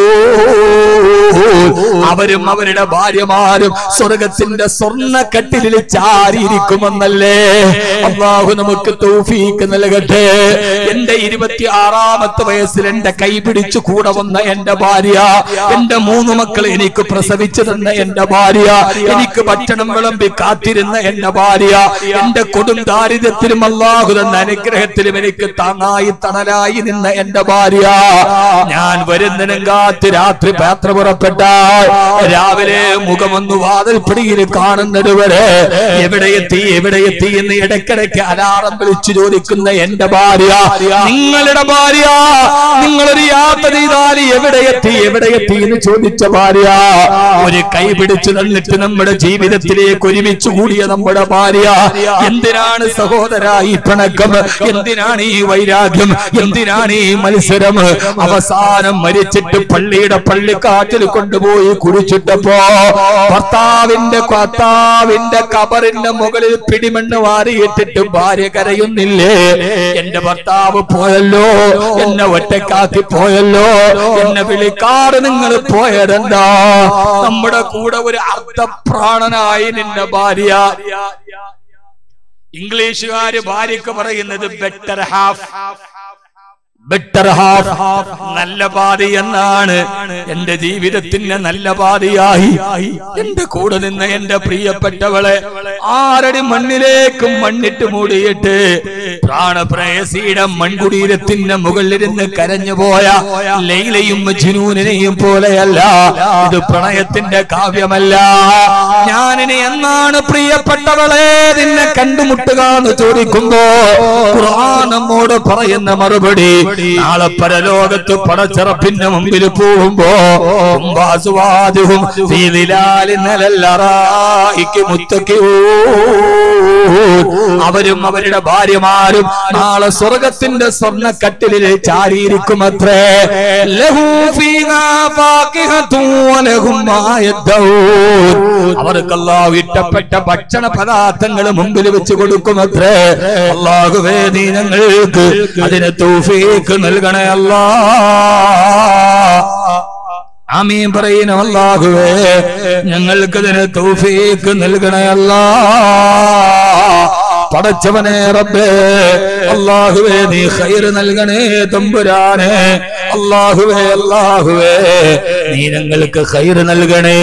അവരും അവരുടെ ഭാര്യമാരും സ്വർഗത്തിന്റെ സ്വർണ്ണ കട്ടിലിൽ ചാരിയിരിക്കുമെന്നല്ലേ അള്ളാഹു നമുക്ക് തൗഫീക്ക് നൽകട്ടെ എന്റെ ഇരുപത്തി ആറാമത്തെ വയസ്സിൽ എന്റെ കൈ പിടിച്ചു കൂടെ വന്ന എന്റെ ഭാര്യ എന്റെ മൂന്ന് മക്കൾ എനിക്ക് പ്രസവിച്ചു തന്ന എന്റെ ഭാര്യ എനിക്ക് ഭക്ഷണം വിളമ്പി കാത്തിരുന്ന എന്റെ ഭാര്യ എന്റെ കൊടും ദാരിദ്ര്യത്തിലും അള്ളാഹു തന്ന അനുഗ്രഹത്തിലും എനിക്ക് താങ്ങായി തണലായി നിന്ന എന്റെ ഭാര്യ ഞാൻ വരുന്നതിനും കാത്ത് രാത്രി പാത്ര പുറപ്പെട്ടാൽ രാവിലെ മുഖം വന്ന് വാതിൽപ്പടിയിൽ കാണുന്നത് വരെ എവിടെ എത്തി എവിടെ എത്തി എന്ന് ഇടയ്ക്കിടയ്ക്ക് അലാറം വിളിച്ചു ചോദിക്കുന്ന എന്റെ ഭാര്യ നിങ്ങളുടെ ഭാര്യ നിങ്ങളൊരു യാത്ര ചെയ്താൽ എവിടെ എത്തി എവിടെ എത്തി എന്ന് ചോദിച്ച ഭാര്യ ഒരു കൈ പിടിച്ചു തന്നിട്ട് നമ്മുടെ ജീവിതത്തിലേക്ക് ഒരുമിച്ച് കൂടിയ നമ്മുടെ ഭാര്യ എന്തിനാണ് സഹോദര ഈ പിണക്കം എന്തിനാണ് ഈ വൈരാഗ്യം എന്തിനാണ് ഈ മത്സരം അവസാനം മരിച്ചിട്ട് പള്ളിയുടെ പള്ളിക്കാട്ടിൽ കൊണ്ടുപോയി കുടിച്ചിട്ടപ്പോ ഭർത്താവിന്റെ ഭർത്താവിന്റെ കബറിന്റെ മുകളിൽ പിടിമണ്ണ് വാരിയിട്ടിട്ട് ഭാര്യ കരയുന്നില്ലേ എന്റെ ഭർത്താവ് പോയല്ലോ എന്നെ ഒറ്റക്കാക്കി പോയല്ലോ എന്നെ വിളിക്കാറ് നിങ്ങൾ പോയതെന്താ നമ്മുടെ കൂടെ ഒരു അർത്ഥപ്രാണനായി നിന്റെ ഭാര്യ ഇംഗ്ലീഷുകാര് ഭാര്യക്ക് പറയുന്നത് ബെറ്റർ ഹാഫ് ബെറ്റർ ഹാഫ് നല്ല പാതി എന്നാണ് എന്റെ ജീവിതത്തിന്റെ നല്ല പാതിയായി എന്റെ കൂടെ നിന്ന് എന്റെ പ്രിയപ്പെട്ടവളെ ആരടി മണ്ണിലേക്ക് മണ്ണിട്ട് മൂടിയിട്ട് പ്രാണപ്രയസിയുടെ മൺകുടീരത്തിന്റെ മുകളിലിരുന്ന് കരഞ്ഞുപോയ ലൈലയും ജുനൂനിനെയും പോലെയല്ല ഇത് പ്രണയത്തിന്റെ കാവ്യമല്ല ഞാനിനി എന്നാണ് പ്രിയപ്പെട്ടവളെ നിന്നെ കണ്ടുമുട്ടുക എന്ന് ചോദിക്കുമ്പോ ഖുർആൻ നമ്മോട് പറയുന്ന മറുപടി നാളെ പരലോകത്ത് പടച്ചിറപ്പിന്റെ മുമ്പിൽ പോകുമ്പോ ഉമ്പാസുവാദിഹും അവരും അവരുടെ ഭാര്യമാരും നാളെ സ്വർഗത്തിന്റെ സ്വർണ്ണക്കട്ടിലിൽ ചാരിയിരിക്കുമത്രേ ലഹു ഫീഹാ ഫാക്കിഹത്തും വലഹും മാ യദ്ദഊൻ. അവർക്ക് അല്ലാഹു ഇഷ്ടപ്പെട്ട ഭക്ഷണ പദാർത്ഥങ്ങൾ മുമ്പിൽ വെച്ച് കൊടുക്കുമത്രേ അള്ളാഹുവേ നീ ഞങ്ങൾക്ക് അതിന് തൗഫീഖ് നൽകണേ അല്ലാ ആമീൻ പറയുന്ന അല്ലാഹുവേ ഞങ്ങൾക്ക് അതിന് തൗഫീഖ് നൽകണേ അല്ലാ പടച്ചവനെ റബ്ബേ അല്ലാഹുവേ നീ ഖൈർ നൽകണേ തമ്പുരാനെ അല്ലാഹുവേ അല്ലാഹുവേ നീ ഞങ്ങൾക്ക് ഖൈർ നൽകണേ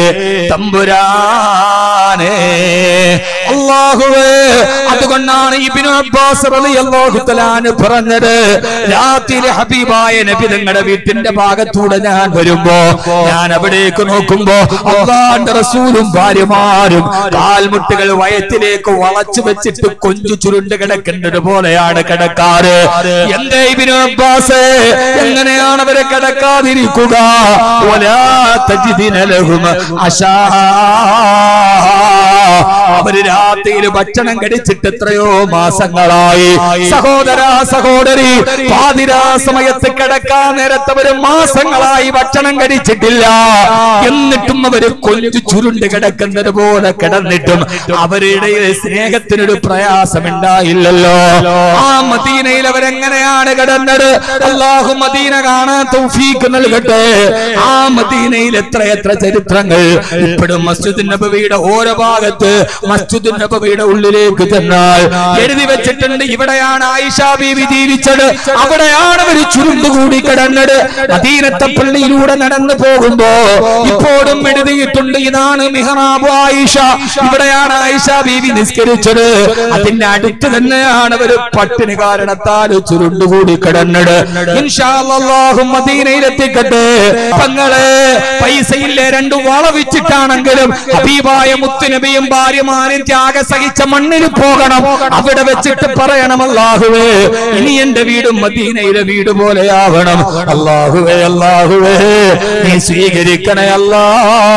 തമ്പുരാനെ അല്ലാഹുവേ അതുകൊണ്ടാണ് ഇബ്നു അബ്ബാസ് റളിയല്ലാഹു തആല പറഞ്ഞത് രാത്രി ഹബീബായ നബി തങ്ങളുടെ വീട്ടിന്റെ ഭാഗത്തൂടെ ഞാൻ വരുമ്പോ ഞാൻ അവിടേക്ക് നോക്കുമ്പോ അള്ളാന്റെ റസൂലും ഭാര്യമാരും കാൽമുട്ടുകൾ വയറ്റിലേക്ക് വളച്ചു വെച്ചിട്ട് കൊഞ്ചു ചുരുണ്ട് കിടക്കുന്നത് പോലെയാണ് കിടക്കാറ് എന്തേ ഇബ്നു അബ്ബാസ് എങ്ങനെയാണ് അവരെ കിടക്കാതിരിക്കുക വലാ തജിദിന ലഹും അശാ അവര് രാത്രിയിൽ ഭക്ഷണം കഴിച്ചിട്ട് എത്രയോ മാസങ്ങളായി സഹോദര സഹോദരി പാതിരാ സമയത്ത് കിടക്കാൻ നേരത്ത് അവര് മാസങ്ങളായി ഭക്ഷണം കഴിച്ചിട്ടില്ല എന്നിട്ടും അവര് കൊഞ്ചു ചുരുണ്ട് കിടക്കുന്നത് പോലെ കിടന്നിട്ടും അവരുടെ സ്നേഹത്തിനൊരു പ്രയാസമുണ്ടായില്ലല്ലോ ആ മദീനയിൽ അവരെങ്ങനെയാണ് കിടന്നത് അള്ളാഹു മദീന കാണാൻ തൗഫീക്ക് നൽകട്ടെ ആ മദീനയിൽ എത്ര എത്ര ചരിത്രങ്ങൾ ഇപ്പോഴും മസ്ജിദ് നബവിയുടെ ഓരോ ഭാഗത്ത് മസ്ജിദ് നബവിയുടെ ഉള്ളിലേക്ക് ചെന്നാൽ എഴുതി വെച്ചിട്ടുണ്ട് ഇവിടെയാണ് ആയിഷ ബീവി ജീവിച്ചത് അവിടെയാണ് അവർ ചുരുണ്ടുകൂടി കിടന്നത് മദീനത്തെ പള്ളിയിലൂടെ നടന്നു പോകുമ്പോ ഇപ്പോഴും എഴുതിയിട്ടുണ്ട് ഇതാണ് മിഹറാബു ആയിഷ ഇവിടെയാണ് ആയിഷ ബീവി നിസ്കരിച്ചത് അതിന്റെ അടുത്ത് തന്നെയാണ് അവർ പട്ടിണി കാരണത്താൽ ചുരുണ്ടുകൂടി കിടന്നത് ഇൻഷാ അല്ലാഹു മദീനയിലെത്തിക്കട്ടെ തങ്ങളെ പൈസയില്ലേ രണ്ടു വളവിച്ചിട്ടാണെങ്കിലും ഹബീബായ മുത്തുനബിയും ഭാര്യമാരും ത്യാഗ സഹിച്ച മണ്ണിൽ പോകണം അവിടെ വെച്ചിട്ട് പറയണം അല്ലാഹുവേ ഇനി എന്റെ വീടും മദീനയിലെ വീട് പോലെയാവണം അല്ലാഹുവേ അല്ലാഹുവേ നീ സ്വീകരിക്കണേ അല്ലാ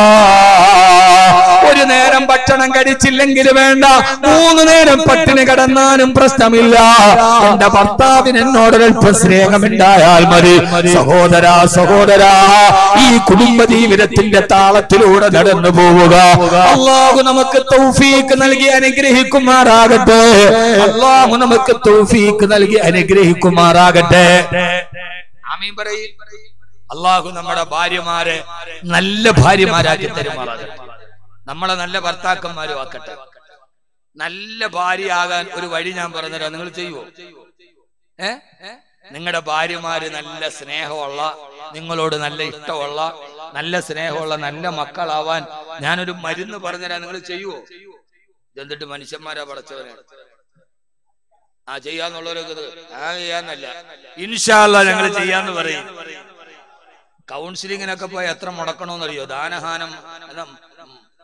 ഒരു നേരം ഭക്ഷണം കഴിച്ചില്ലെങ്കിൽ വേണ്ട മൂന്ന് നേരം പട്ടിണി കിടന്നാലും പ്രശ്നമില്ല എന്റെ ഭർത്താവിന് എന്നോടൊരൽപ്പം സ്നേഹമുണ്ടായാൽ മതി സഹോദര സഹോദര ഈ കുടുംബ ജീവിതത്തിന്റെ താളത്തിലൂടെ നടന്നു പോവുക അള്ളാഹു നമുക്ക് തൗഫീക്ക് നൽകി അനുഗ്രഹിക്കുമാറാകട്ടെ അള്ളാഹു നമുക്ക് തൗഫീക്ക് നൽകി അനുഗ്രഹിക്കുമാറാകട്ടെ ആമീൻ പറയും അള്ളാഹു നമ്മുടെ ഭാര്യമാരെ നല്ല ഭാര്യമാരാക്കി തരുമാറാകട്ടെ നമ്മളെ നല്ല ഭർത്താക്കന്മാരും ആക്കട്ടെ നല്ല ഭാര്യയാകാൻ ഒരു വഴി ഞാൻ പറഞ്ഞുതരാം നിങ്ങൾ ചെയ്യുവോ ഏ നിങ്ങളുടെ ഭാര്യമാര് നല്ല സ്നേഹമുള്ള നിങ്ങളോട് നല്ല ഇഷ്ടമുള്ള നല്ല സ്നേഹമുള്ള നല്ല മക്കളാവാൻ ഞാനൊരു മരുന്ന് പറഞ്ഞുതരാം നിങ്ങൾ ചെയ്യുവോ ഇതെന്തിട്ട് മനുഷ്യന്മാരാ പടച്ചവനെ ആ ചെയ്യാന്നുള്ളവരൊക്കെ ഇത് ആ ചെയ്യാന്നല്ല ഇൻഷാല്ല ഞങ്ങൾ ചെയ്യാന്ന് പറയും കൗൺസിലിങ്ങിനൊക്കെ പോയി എത്ര മുടക്കണമെന്നറിയോ ദാനഹാനം അല്ല,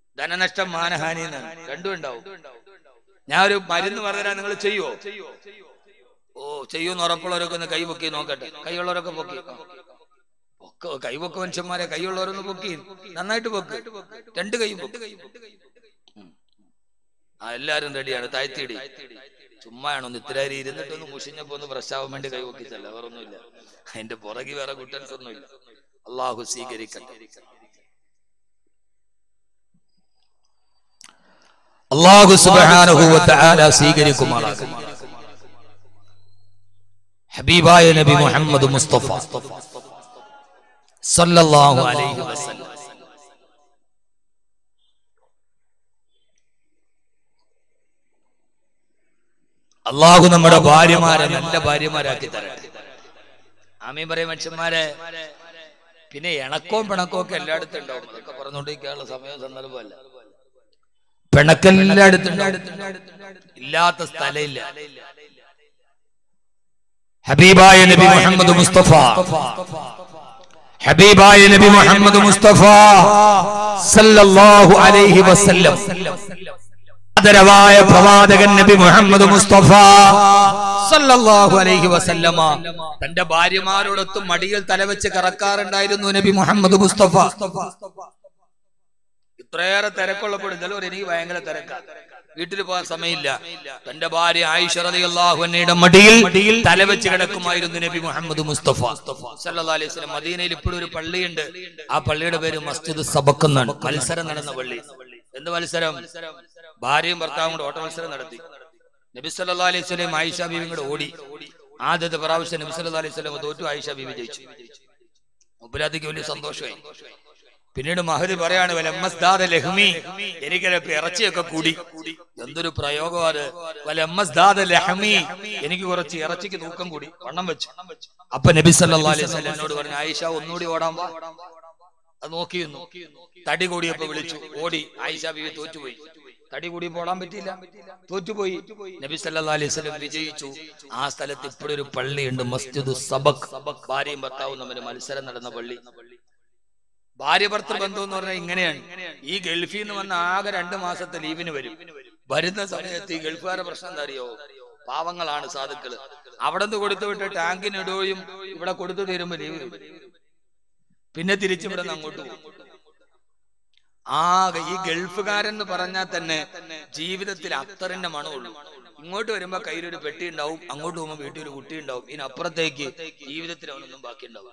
ധനനഷ്ടം മാനഹാനി എന്നാണ് രണ്ടും ഉണ്ടാവും ഞാൻ ഒരു മരുന്ന് പറഞ്ഞാൽ നിങ്ങൾ ചെയ്യുവോ ഓ ചെയ്യൂന്ന് ഉറപ്പുള്ളവരൊക്കെ ഒന്ന് കൈ പൊക്കി നോക്കട്ടെ കൈയുള്ളവരൊക്കെ പൊക്കി പൊക്ക കൈ പൊക്ക മനുഷ്യന്മാരെ കൈയുള്ളവരൊന്ന് പൊക്കി നന്നായിട്ട് പൊക്ക് രണ്ട് കൈയും പൊക്ക് ഉം. ആ എല്ലാരും റെഡിയാണ് താഴ്ത്തിയിടി ചുമ്മായാണ് ഒന്ന് ഇത്തിരി ഇരുന്നിട്ട് ഒന്ന് മുഷിഞ്ഞപ്പോ ഒന്ന് പ്രശ്നാവാൻ വേണ്ടി കൈ പൊക്കിച്ചല്ല വേറെ ഒന്നുമില്ല അതിന്റെ പുറകെ വേറെ കുട്ടൻസ് ഒന്നുമില്ല അള്ളാഹു സ്വീകരിക്കട്ടെ അള്ളാഹു സുബ്ഹാനഹു വ തആല സ്വീകരിക്കുമാറാകട്ടെ ഹബീബായ നബി മുഹമ്മദ് മുസ്തഫ സല്ലല്ലാഹു അലൈഹി വസല്ലം അള്ളാഹു നമ്മുടെ ഭാര്യമാരെ നല്ല ഭാര്യമാരാക്കി തരട്ടെ ആമീൻ പറയും മനുഷ്യന്മാരെ പിന്നെ ഇണക്കവും പിണക്കവും ഒക്കെ എല്ലായിടത്തും ഉണ്ടാവും അതൊക്കെ പറഞ്ഞുകൊണ്ടിരിക്കാനുള്ള സമയം സന്ദർഭമല്ല പിണക്കെല്ലായിടത്തും ഇല്ലാത്ത സ്ഥലമില്ല ഹബീബായ നബി മുഹമ്മദ് മുസ്തഫ ഹബീബായ നബി മുഹമ്മദ് മുസ്തഫ സല്ലല്ലാഹു അലൈഹി വസല്ലം ആദരവായ പ്രവാചകൻ നബി മുഹമ്മദ് മുസ്തഫ സല്ലല്ലാഹു അലൈഹി വസല്ലമ തന്റെ ഭാര്യമാരോടൊത്തും മടിയിൽ തലവെച്ച് കറക്കാറുണ്ടായിരുന്നു നബി മുഹമ്മദ് മുസ്തഫ ഇത്രയേറെ തിരക്കുള്ളപ്പോൾ ഇന്നലെ ഒരു എനിക്ക് ഭയങ്കര തിരക്കാണ് വീട്ടിൽ പോകാൻ സമയമില്ല തന്റെ ഭാര്യ ആയിഷ റളിയല്ലാഹു അൻഹയുടെ മടിയിൽ തലവെച്ച് കിടക്കുമായിരുന്നു നബി മുഹമ്മദ് മുസ്തഫ സല്ലല്ലാഹു അലൈഹി വസല്ലം മദീനയിൽ ഇപ്പോഴും ഒരു പള്ളിയുണ്ട് ആ പള്ളിയുടെ പേര് മസ്ജിദ് സബക്ക് എന്നാണ് മത്സരം നടന്ന പള്ളി എന്ത് മത്സരം ഭാര്യയും ഭർത്താവും കൂടെ ഓട്ട മത്സരം നടത്തി നബി സല്ലല്ലാഹു അലൈഹി വസല്ലം ആയിഷ ബീവിയും കൂടെ ഓടി ആദ്യത്തെ പ്രാവശ്യം നബി സല്ലല്ലാഹു അലൈഹി വസല്ലം തോറ്റു ആയിഷ ബീവി ജയിച്ചു മുബരാദിക്ക് വലിയ സന്തോഷമായി പിന്നീട് മഹദി പറയാണ് വലമ്മസ്ദാദ ലഹ്മി എനിക്കിപ്പോ ഇറച്ചിയൊക്കെ കൂടി എന്തൊരു പ്രയോഗം അത് വലമ്മസ്ദാദ ലഹ്മി എനിക്ക് കുറച്ച് ഇറച്ചിക്ക് തൂക്കം കൂടി വണ്ണം വെച്ചു അപ്പൊ നബി സല്ലല്ലാഹു അലൈഹി വസല്ലം എന്നോട് പറഞ്ഞു ആയിഷ ഒന്നുകൂടി ഓടാൻ വാ അത് നോക്കിയിരുന്നു തടി കൂടിയപ്പോ വിളിച്ചു ഓടി ആയിഷ ബീവി തോറ്റുപോയി തടി കൂടി പോടാൻ പറ്റിയില്ല തോറ്റുപോയി നബി സല്ലല്ലാഹു അലൈഹി വസല്ലം വിജയിച്ചു ആ സ്ഥലത്ത് ഇപ്പോഴൊരു പള്ളിയുണ്ട് മസ്ജിദ് സബക് ഭാര്യയും ഭർത്താവും തമ്മിൽ മത്സരം നടന്ന പള്ളി ഭാര്യ ഭർത്തൃ ബന്ധം എന്ന് പറഞ്ഞാൽ ഇങ്ങനെയാണ് ഈ ഗൾഫിൽ നിന്ന് വന്ന ആകെ രണ്ട് മാസത്തെ ലീവിന് വരും വരുന്ന സമയത്ത് ഈ ഗൾഫുകാരുടെ പ്രശ്നം എന്താ അറിയോ പാവങ്ങളാണ് സാധുക്കള് അവിടെ നിന്ന് കൊടുത്തു വിട്ട് ടാങ്കിന് ഇടുകയും ഇവിടെ കൊടുത്തു തീരുമ്പോ ലീവ് വരും. പിന്നെ തിരിച്ചു ഇവിടെ നിന്ന് അങ്ങോട്ട് പോകും ആകെ ഈ ഗൾഫുകാരൻ എന്ന് പറഞ്ഞാൽ തന്നെ ജീവിതത്തിൽ അത്തറിന്റെ മണമുള്ളൂ ഇങ്ങോട്ട് വരുമ്പോ കയ്യിലൊരു പെട്ടി ഉണ്ടാവും അങ്ങോട്ട് പോകുമ്പോ വീട്ടിൽ ഒരു കുട്ടി ഉണ്ടാവും ഇതിനപ്പുറത്തേക്ക് ജീവിതത്തിൽ അവനൊന്നും ബാക്കി ഉണ്ടാവും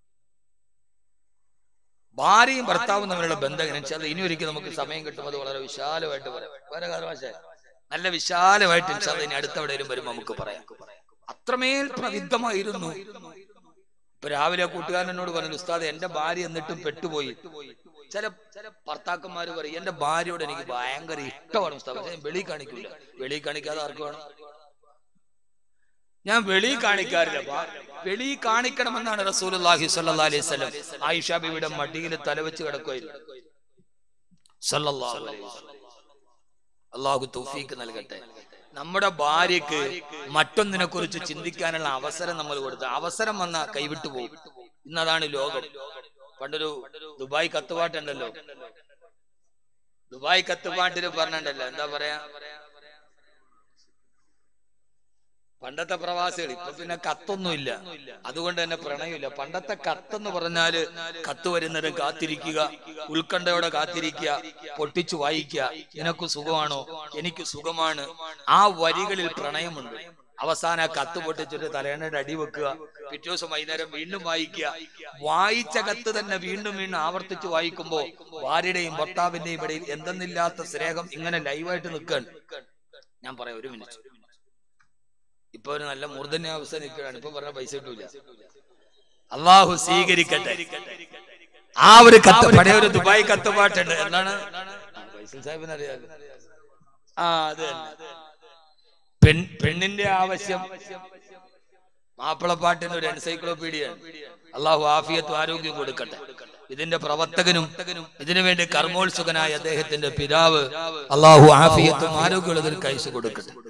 ഭാര്യയും ഭർത്താവും തമ്മിലുള്ള ബന്ധം എങ്ങനെ വെച്ചാൽ ഇനി ഒരിക്കൽ നമുക്ക് സമയം കിട്ടും അത് വളരെ വിശാലമായിട്ട് പറയാം വേറെ കാരണവശാ നല്ല വിശാലമായിട്ട് ഇൻഷാ ഇനി അടുത്ത എവിടെയും വരുമ്പോ നമുക്ക് പറയാം അത്രമേൽ പ്രവിദ്ധമായിരുന്നു ഇപ്പൊ രാവിലെ കൂട്ടുകാരൻ എന്നോട് പറഞ്ഞു ഉസ്താദ് എന്റെ ഭാര്യ എന്നിട്ടും പെട്ടുപോയി ചില ചില ഭർത്താക്കന്മാര് പറയും എന്റെ ഭാര്യയോട് എനിക്ക് ഭയങ്കര ഇഷ്ടമാണ് ഉസ്താദ് പക്ഷെ ഞാൻ വെളി കാണിക്കൂല വെളി കാണിക്കാതെ ആർക്ക് വേണം ഞാൻ വെളി കാണിക്കാറില്ല ഭാ- വെളി കാണിക്കണമെന്നാണ് റസൂലുള്ളാഹി സ്വല്ലല്ലാഹി അലൈഹി വസല്ലം ആയിഷ ബിവിയുടെ മടിയിൽ തലവെച്ച് കിടക്കുമായിരുന്നു സല്ലല്ലാഹു അലൈഹി വസല്ലം അള്ളാഹു തൗഫീക്ക് നൽകട്ടെ നമ്മുടെ ഭാര്യക്ക് മറ്റൊന്നിനെ കുറിച്ച് ചിന്തിക്കാനുള്ള അവസരം നമ്മൾ കൊടുത്തു അവസരം വന്ന കൈവിട്ടു പോകും ഇന്നതാണ് ലോകം പണ്ടൊരു ദുബായ് കത്തുപാട്ടുണ്ടല്ലോ ദുബായ് കത്തുപാട്ടിന് പറഞ്ഞിട്ടുണ്ടല്ലോ എന്താ പറയാ പണ്ടത്തെ പ്രവാസികൾ ഇപ്പൊ പിന്നെ കത്തൊന്നുമില്ല അതുകൊണ്ട് തന്നെ പ്രണയമില്ല പണ്ടത്തെ കത്തെന്ന് പറഞ്ഞാല് കത്ത് വരുന്നത് കാത്തിരിക്കുക ഉത്കണ്ഠയോടെ കാത്തിരിക്കുക പൊട്ടിച്ചു വായിക്കുക നിനക്ക് സുഖമാണോ എനിക്ക് സുഖമാണ് ആ വരികളിൽ പ്രണയമുണ്ട് അവസാന ആ കത്ത് പൊട്ടിച്ചിട്ട് തലേണയുടെ അടി വെക്കുക പിറ്റേ ദിവസം വൈകുന്നേരം വീണ്ടും വായിക്കുക വായിച്ച കത്ത് തന്നെ വീണ്ടും വീണ്ടും ആവർത്തിച്ച് വായിക്കുമ്പോ ഭാര്യയുടെയും ഭർത്താവിന്റെയും ഇടയിൽ എന്തെന്നില്ലാത്ത സ്നേഹം ഇങ്ങനെ ലൈവായിട്ട് നിൽക്കാൻ ഞാൻ പറയാം ഒരു മിനിറ്റ് ഇപ്പൊ ഒരു നല്ല മൂർധന്യ അവസ്ഥ നിൽക്കുകയാണ് ഇപ്പൊ പറഞ്ഞ പൈസ കിട്ടൂല അള്ളാഹു സ്വീകരിക്കട്ടെ ആ ഒരു കത്ത് പഴയ ഒരു ദുബായ് കത്തുപാട്ടുണ്ട് എന്താണ് ആ, ഫൈസൽ സാഹിബിന് അറിയാലോ ആ അത് തന്നെ പെൺ പെണ്ണിന്റെ ആവശ്യം മാപ്പിളപ്പാട്ടിന് ഒരു എൻസൈക്ലോപീഡിയാണ് അള്ളാഹു ആഫിയത്ത് ആരോഗ്യം കൊടുക്കട്ടെ ഇതിന്റെ പ്രവർത്തകനും ഇതിനു വേണ്ടി കർമ്മോത്സുകനായ അദ്ദേഹത്തിന്റെ പിതാവ് അള്ളാഹു ആഫിയത്തും ആരോഗ്യമുള്ളതിൽ കൈസ് കൊടുക്കട്ടെ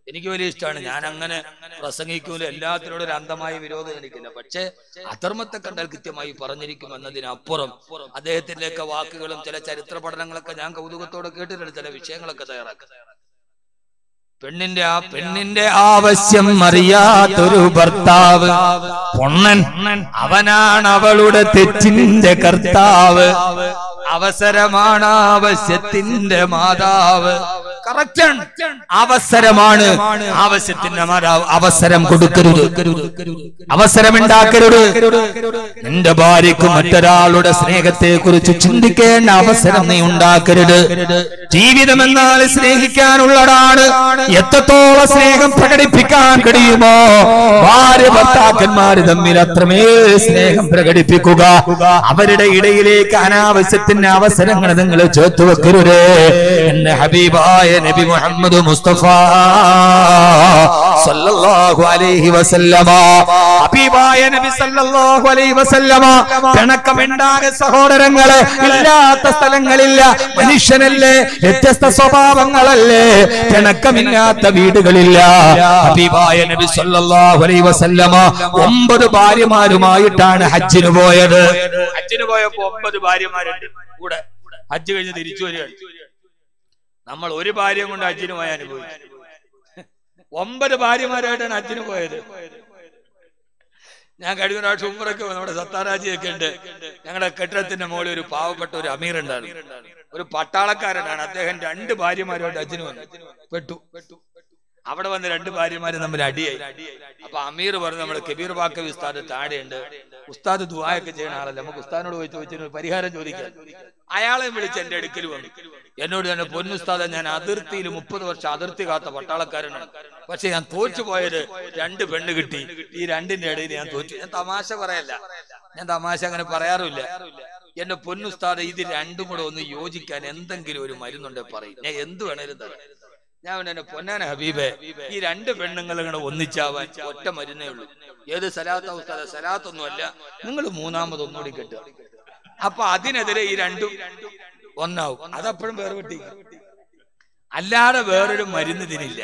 എനിക്ക് വലിയ ഇഷ്ടമാണ് ഞാൻ അങ്ങനെ പ്രസംഗിക്കൂല എല്ലാത്തിനോടും ഒരു അന്ധമായ വിരോധം എനിക്കില്ല പക്ഷേ അധർമ്മത്തെ കണ്ടാൽ കൃത്യമായി പറഞ്ഞിരിക്കും എന്നതിനപ്പുറം അദ്ദേഹത്തിന്റെയൊക്കെ വാക്കുകളും ചില ചരിത്ര പഠനങ്ങളൊക്കെ ഞാൻ കൗതുകത്തോടെ കേട്ടിട്ടുണ്ട് ചില വിഷയങ്ങളൊക്കെ തയ്യാറാക്കുക പെണ്ണിന്റെ ആ പെണ്ണിന്റെ ആവശ്യം അറിയാത്തൊരു ഭർത്താവ് പൊണ്ണൻ അവനാണ് അവളുടെ തെറ്റിന്റെ കർത്താവ് അവസരമാണ് ആവശ്യത്തിന്റെ മാതാവ് കറക്റ്റാണ് അവസരമാണ് ആവശ്യത്തിന്റെ മാതാവ് അവസരം കൊടുക്കരുത് അവസരമുണ്ടാക്കരുത് നിന്റെ ഭാര്യക്ക് മറ്റൊരാളുടെ സ്നേഹത്തെ കുറിച്ച് ചിന്തിക്കേണ്ട അവസരം നീ ഉണ്ടാക്കരുത് ജീവിതം എന്നാൽ സ്നേഹിക്കാനുള്ളതാണ് എത്രത്തോളം സ്നേഹം പ്രകടിപ്പിക്കാൻ കഴിയുമോ ഭാര്യ ഭർത്താക്കന്മാര് തമ്മിൽ അത്രമേൽ സ്നേഹം പ്രകടിപ്പിക്കുക അവരുടെ ഇടയിലേക്ക് അനാവശ്യത്തിന്റെ അവസരങ്ങൾ നിങ്ങൾ ചേർത്ത് വെക്കരുത് എന്റെ ഹബീബായ നബി മുഹമ്മദ് മുസ്തഫ സല്ലല്ലാഹു അലൈഹി വസല്ലമ ഹബീബായ നബി സല്ലല്ലാഹു അലൈഹി വസല്ലമ പിണക്കമുണ്ടാകെ സഹോദരങ്ങളെ ഇല്ലാത്ത സ്ഥലങ്ങളില്ല മനുഷ്യനല്ലേ വ്യത്യസ്ത സ്വഭാവങ്ങളല്ലേ പിണക്കമില്ലാത്ത വീടുകളില്ല ഹബീബായ നബി സല്ലല്ലാഹു അലൈഹി വസല്ലമ ഒമ്പത് ഭാര്യമാരുമായിട്ടാണ് ഹജ്ജിന് പോയത് ഹജ്ജിന് പോയപ്പോ ഒമ്പത് ഭാര്യമാരുണ്ട് കൂടെ ഹജ്ജ് കഴിഞ്ഞ് തിരിച്ചു വരികയാണ് നമ്മൾ ഒരു ഭാര്യയും കൊണ്ട് ഹജ്ജിന് പോയ അനുഭവിച്ചു ഒമ്പത് ഭാര്യമാരായിട്ടാണ് ഹജ്ജിന് പോയത് ഞാൻ കഴിഞ്ഞ പ്രാവശ്യം ഉമ്മറൊക്കെ വന്നു. നമ്മുടെ സത്താരാജിയൊക്കെ ഉണ്ട് ഞങ്ങളുടെ കെട്ടിടത്തിന്റെ മുകളിൽ ഒരു പാവപ്പെട്ട ഒരു അമീർ ഉണ്ടായിരുന്നു ഒരു പട്ടാളക്കാരനാണ് അദ്ദേഹം രണ്ട് ഭാര്യമാരുമായിട്ട് ഹജ്ജിന് വന്നു പെട്ടു അവിടെ വന്ന് രണ്ട് ഭാര്യമാരും തമ്മിൽ അടിയായി അപ്പൊ അമീർ പറഞ്ഞു നമ്മുടെ കബീർ ബാക്കവി ഉസ്താദ് താഴെയുണ്ട് ഉസ്താദ് ദുആയൊക്കെ ചെയ്യുന്ന ആളല്ല നമുക്ക് ഉസ്താദിനോട് പോയി ചോദിച്ചു പരിഹാരം ചോദിക്കാം അയാളെ വിളിച്ച് എന്റെ അടുക്കൽ വന്നു എന്നോട് തന്നെ പൊന്നുസ്താദ ഞാൻ അതിർത്തിയിൽ മുപ്പത് വർഷം അതിർത്തി കാത്ത പട്ടാളക്കാരനാണ് പക്ഷെ ഞാൻ തോറ്റു പോയത് രണ്ട് പെണ്ണ് കിട്ടി ഈ രണ്ടിന്റെ ഇടയിൽ ഞാൻ തോറ്റു ഞാൻ തമാശ പറയല്ല ഞാൻ തമാശ അങ്ങനെ പറയാറില്ല എന്റെ പൊന്നുസ്താദ ഇത് രണ്ടും കൂടെ ഒന്ന് യോജിക്കാൻ എന്തെങ്കിലും ഒരു മരുന്നുണ്ടെ പറയും ഞാൻ എന്ത് വേണേലും തരാം ഞാൻ എന്നെ പൊന്നാന ഹബീബെ ഈ രണ്ട് പെണ്ണുങ്ങൾ ഇങ്ങനെ ഒന്നിച്ചാവാൻ ഒറ്റ മരുന്നേ ഉള്ളൂ ഏത് സലാത്ത ഉസ്താദ സലാത്തൊന്നുമല്ല നിങ്ങൾ മൂന്നാമത് ഒന്നുകൂടി കെട്ടുക അപ്പൊ അതിനെതിരെ ഈ രണ്ടും ഒന്നാവും അതപ്പോഴും വേറെ വെട്ടി അല്ലാതെ വേറൊരു മരുന്ന് ഇതിനില്ല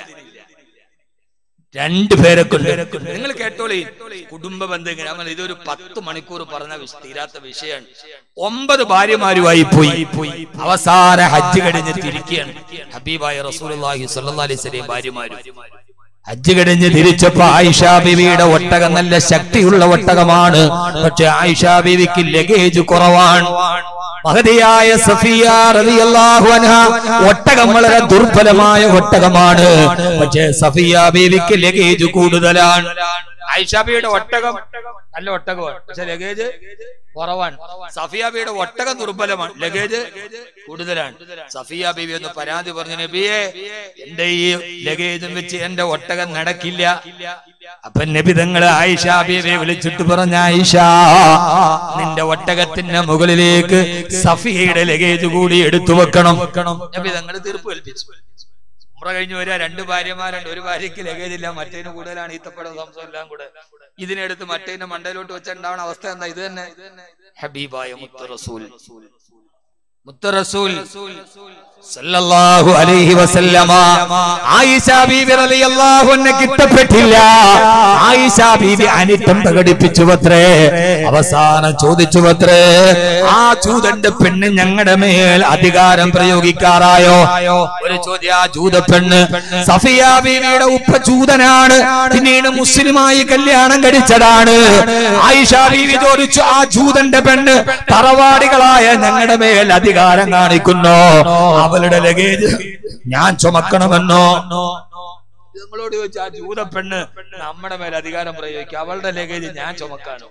രണ്ടു പേരെ കൊണ്ട് നിങ്ങൾ കേട്ടോളി കുടുംബ ബന്ധം നമ്മൾ ഇതൊരു പത്ത് മണിക്കൂർ പറഞ്ഞ വിഷ- തീരാത്ത വിഷയമാണ് ഒമ്പത് ഭാര്യമാരുമായി പോയി പോയി അവസാന ഹജ്ജ് കഴിഞ്ഞ് തിരിക്കുകയാണ് ഹബീബായ റസൂലുള്ളാഹി സ്വല്ലല്ലാഹി അലൈഹി വസല്ലം ഭാര്യമാരും ഹജ്ജ് കഴിഞ്ഞ് തിരിച്ചപ്പോ ആയിഷ ബീവിയുടെ ഒട്ടകം നല്ല ശക്തിയുള്ള ഒട്ടകമാണ് പക്ഷെ ആയിഷ ബീവിക്ക് ലഗേജ് കുറവാണ് മഹതിയായ സഫിയ റളിയല്ലാഹു അൻഹ ഒട്ടകം വളരെ ദുർബലമായ ഒട്ടകമാണ് പക്ഷേ സഫിയ ബീവിക്ക് ലഗേജ് കൂടുതലാണ് ഐഷാബിയുടെ ഒട്ടകം നല്ല ഒട്ടകമാണ് പക്ഷെ ലഗേജ് കുറവാണ് സഫിയാബിയുടെ ഒട്ടകം ദുർബലമാണ് ലഗേജ് കൂടുതലാണ് സഫിയ ബീവി ഒന്ന് പരാതി പറഞ്ഞു നബിയെ എന്റെ ഈ ലഗേജും വെച്ച് എന്റെ ഒട്ടകം നടക്കില്ല അപ്പൊ നബി തങ്ങള് ആയിഷ ബീവിയെ വിളിച്ചിട്ട് പറഞ്ഞ ആയിഷ നിന്റെ ഒട്ടകത്തിന്റെ മുകളിലേക്ക് സഫിയയുടെ ലഗേജ് കൂടി എടുത്തു വെക്കണം നബി തങ്ങൾ തീർപ്പ് കൽപ്പിച്ചു ഉമ്ര കഴിഞ്ഞ് വരിക രണ്ട് ഭാര്യമാരുണ്ട് ഒരു ഭാര്യയ്ക്ക് ലഗേജ് ഇല്ല മറ്റേന് കൂടുതലാണ് ഈത്തപ്പഴം സംസം എല്ലാം കൂടെ ഇതിനെടുത്ത് മറ്റേന്റെ മണ്ടയിലോട്ട് വെച്ചുണ്ടാവുന്ന അവസ്ഥ എന്താ ഇത് തന്നെ ഹബീബായ മുത്ത റസൂൽ മുത്ത റസൂൽ സല്ലല്ലാഹു അലൈഹി വസല്ലമ ആയിഷ ബീവി റളിയല്ലാഹു അൻഹയ്ക്ക് ഇഷ്ടപ്പെട്ടില്ല ആയിഷ ബീവി അനിഷ്ടം പ്രകടിപ്പിച്ചു അത്രേ അവസാനം ചോദിച്ചു അത്രേ ആ ചൂതന്റെ പെണ്ണ് ഞങ്ങളുടെ മേൽ അധികാരം പ്രയോഗിക്കാറായോ ഒരു ചോദ്യം ആ ചൂത പെണ്ണ് സഫിയ ബീവിയുടെ ഉപ്പ ചൂതനാണ് പിന്നീട് മുസ്ലിമായി കല്യാണം കഴിച്ചതാണ് ആയിഷ ബീവി ചോദിച്ചു ആ ചൂതന്റെ പെണ്ണ് തറവാടികളായ ഞങ്ങളുടെ മേൽ അധികാരം കാണിക്കുന്നു അവളുടെ ലഗേജ് ഞാൻ ചുമക്കണമെന്നോ നിങ്ങളോട് ചോദിച്ച ആ ജൂത പെണ്ണ് നമ്മുടെ മേൽ അധികാരം പ്രയോഗിക്കുക അവളുടെ ലഗേജ് ഞാൻ ചുമക്കാനോ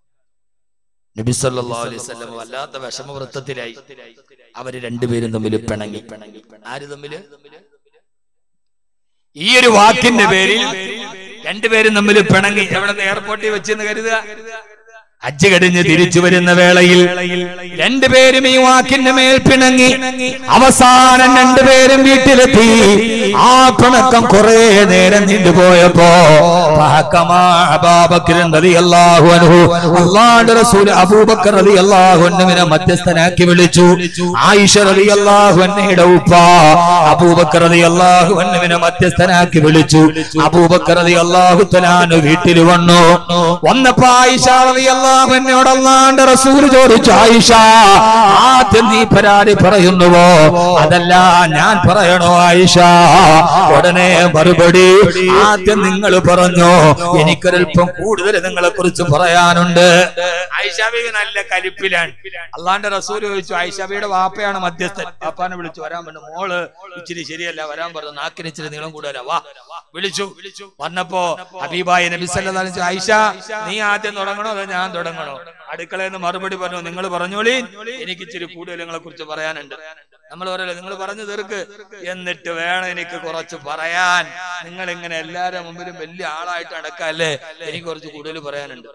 നബി സല്ലല്ലാഹു അലൈഹി വസല്ലം വല്ലാത്ത വിഷമവൃത്തത്തിലായി അവര് രണ്ടുപേരും തമ്മിൽ പിണങ്ങി പിണങ്ങി ആര് തമ്മില് ഈ ഒരു വാക്കിന്റെ പേരിൽ രണ്ടുപേരും തമ്മിൽ പിണങ്ങി എവിടെ എയർപോർട്ടിൽ വെച്ചെന്ന് കരുതുക ഹജ്ജ് കഴിഞ്ഞ് തിരിച്ചു വരുന്ന വേളയിൽ രണ്ടുപേരും ഈ വാക്കിന്റെ മേൽ പിണങ്ങി അവസാനം രണ്ടുപേരും വീട്ടിലെത്തി ആ പിണക്കം കുറെ നേരം നീണ്ടുപോയപ്പോ ഫഹക്കമാ അബൂബക്കർ റളിയല്ലാഹു അൻഹു അല്ലാഹുവിന്റെ റസൂൽ അബൂബക്കർ റളിയല്ലാഹു അൻഹുവിനെ മധ്യസ്ഥനാക്കി വിളിച്ചു ആയിഷ റളിയല്ലാഹു അൻഹയുടെ ഉപ്പ അബൂബക്കർ റളിയല്ലാഹു അൻഹുവിനെ മധ്യസ്ഥനാക്കി വിളിച്ചു അബൂബക്കർ റളിയല്ലാഹു തആല വീട്ടിൽ വന്നു വന്നപ്പോ ആയിഷ റളിയല്ലാഹു അൻഹയോട് അല്ലാഹുവിന്റെ റസൂൽ ചോദിച്ചു ആയിഷ ആദ്യം നീ പരാതി പറയുന്നുവോ അതല്ല ഞാൻ പറയണോ ആയിഷ ഉടനെ മറുപടി ആദ്യം നിങ്ങൾ പറഞ്ഞു എനിക്കൊരൽപ്പം കൂടുതൽ നിങ്ങളെ കുറിച്ച് പറയാനുണ്ട് ഐഷാബിക്ക് നല്ല കലിപ്പിലാണ് അള്ളാന്റെ റസൂൽ ചോദിച്ചു ഐഷാബിയുടെ വാപ്പയാണ് മധ്യസ്ഥൻ വാപ്പാനെ വിളിച്ചു വരാൻ പറഞ്ഞു മോള് ഇച്ചിരി ശരിയല്ല വരാൻ പറഞ്ഞു നാക്കിന് ഇച്ചിരി നീളം കൂടുതല വാ വിളിച്ചു വന്നപ്പോ ഹബീബായി നബി സല്ലല്ലാഹു അലൈഹി വസല്ലം, ഐഷ നീ ആദ്യം തുടങ്ങണോ അതോ ഞാൻ തുടങ്ങണോ അടുക്കളയിൽ നിന്ന് മറുപടി പറഞ്ഞു നിങ്ങൾ പറഞ്ഞോളി എനിക്ക് ഇച്ചിരി കൂടുതൽ നിങ്ങളെ കുറിച്ച് പറയാനുണ്ട് നമ്മൾ പറയല്ലോ നിങ്ങൾ പറഞ്ഞു തീർക്ക് എന്നിട്ട് വേണം എനിക്ക് കുറച്ച് പറയാൻ നിങ്ങൾ ഇങ്ങനെ എല്ലാവരുടെ മുമ്പിലും വലിയ ആളായിട്ട് അടക്കല്ലേ എനിക്ക് കുറച്ച് കൂടുതൽ പറയാനുണ്ട്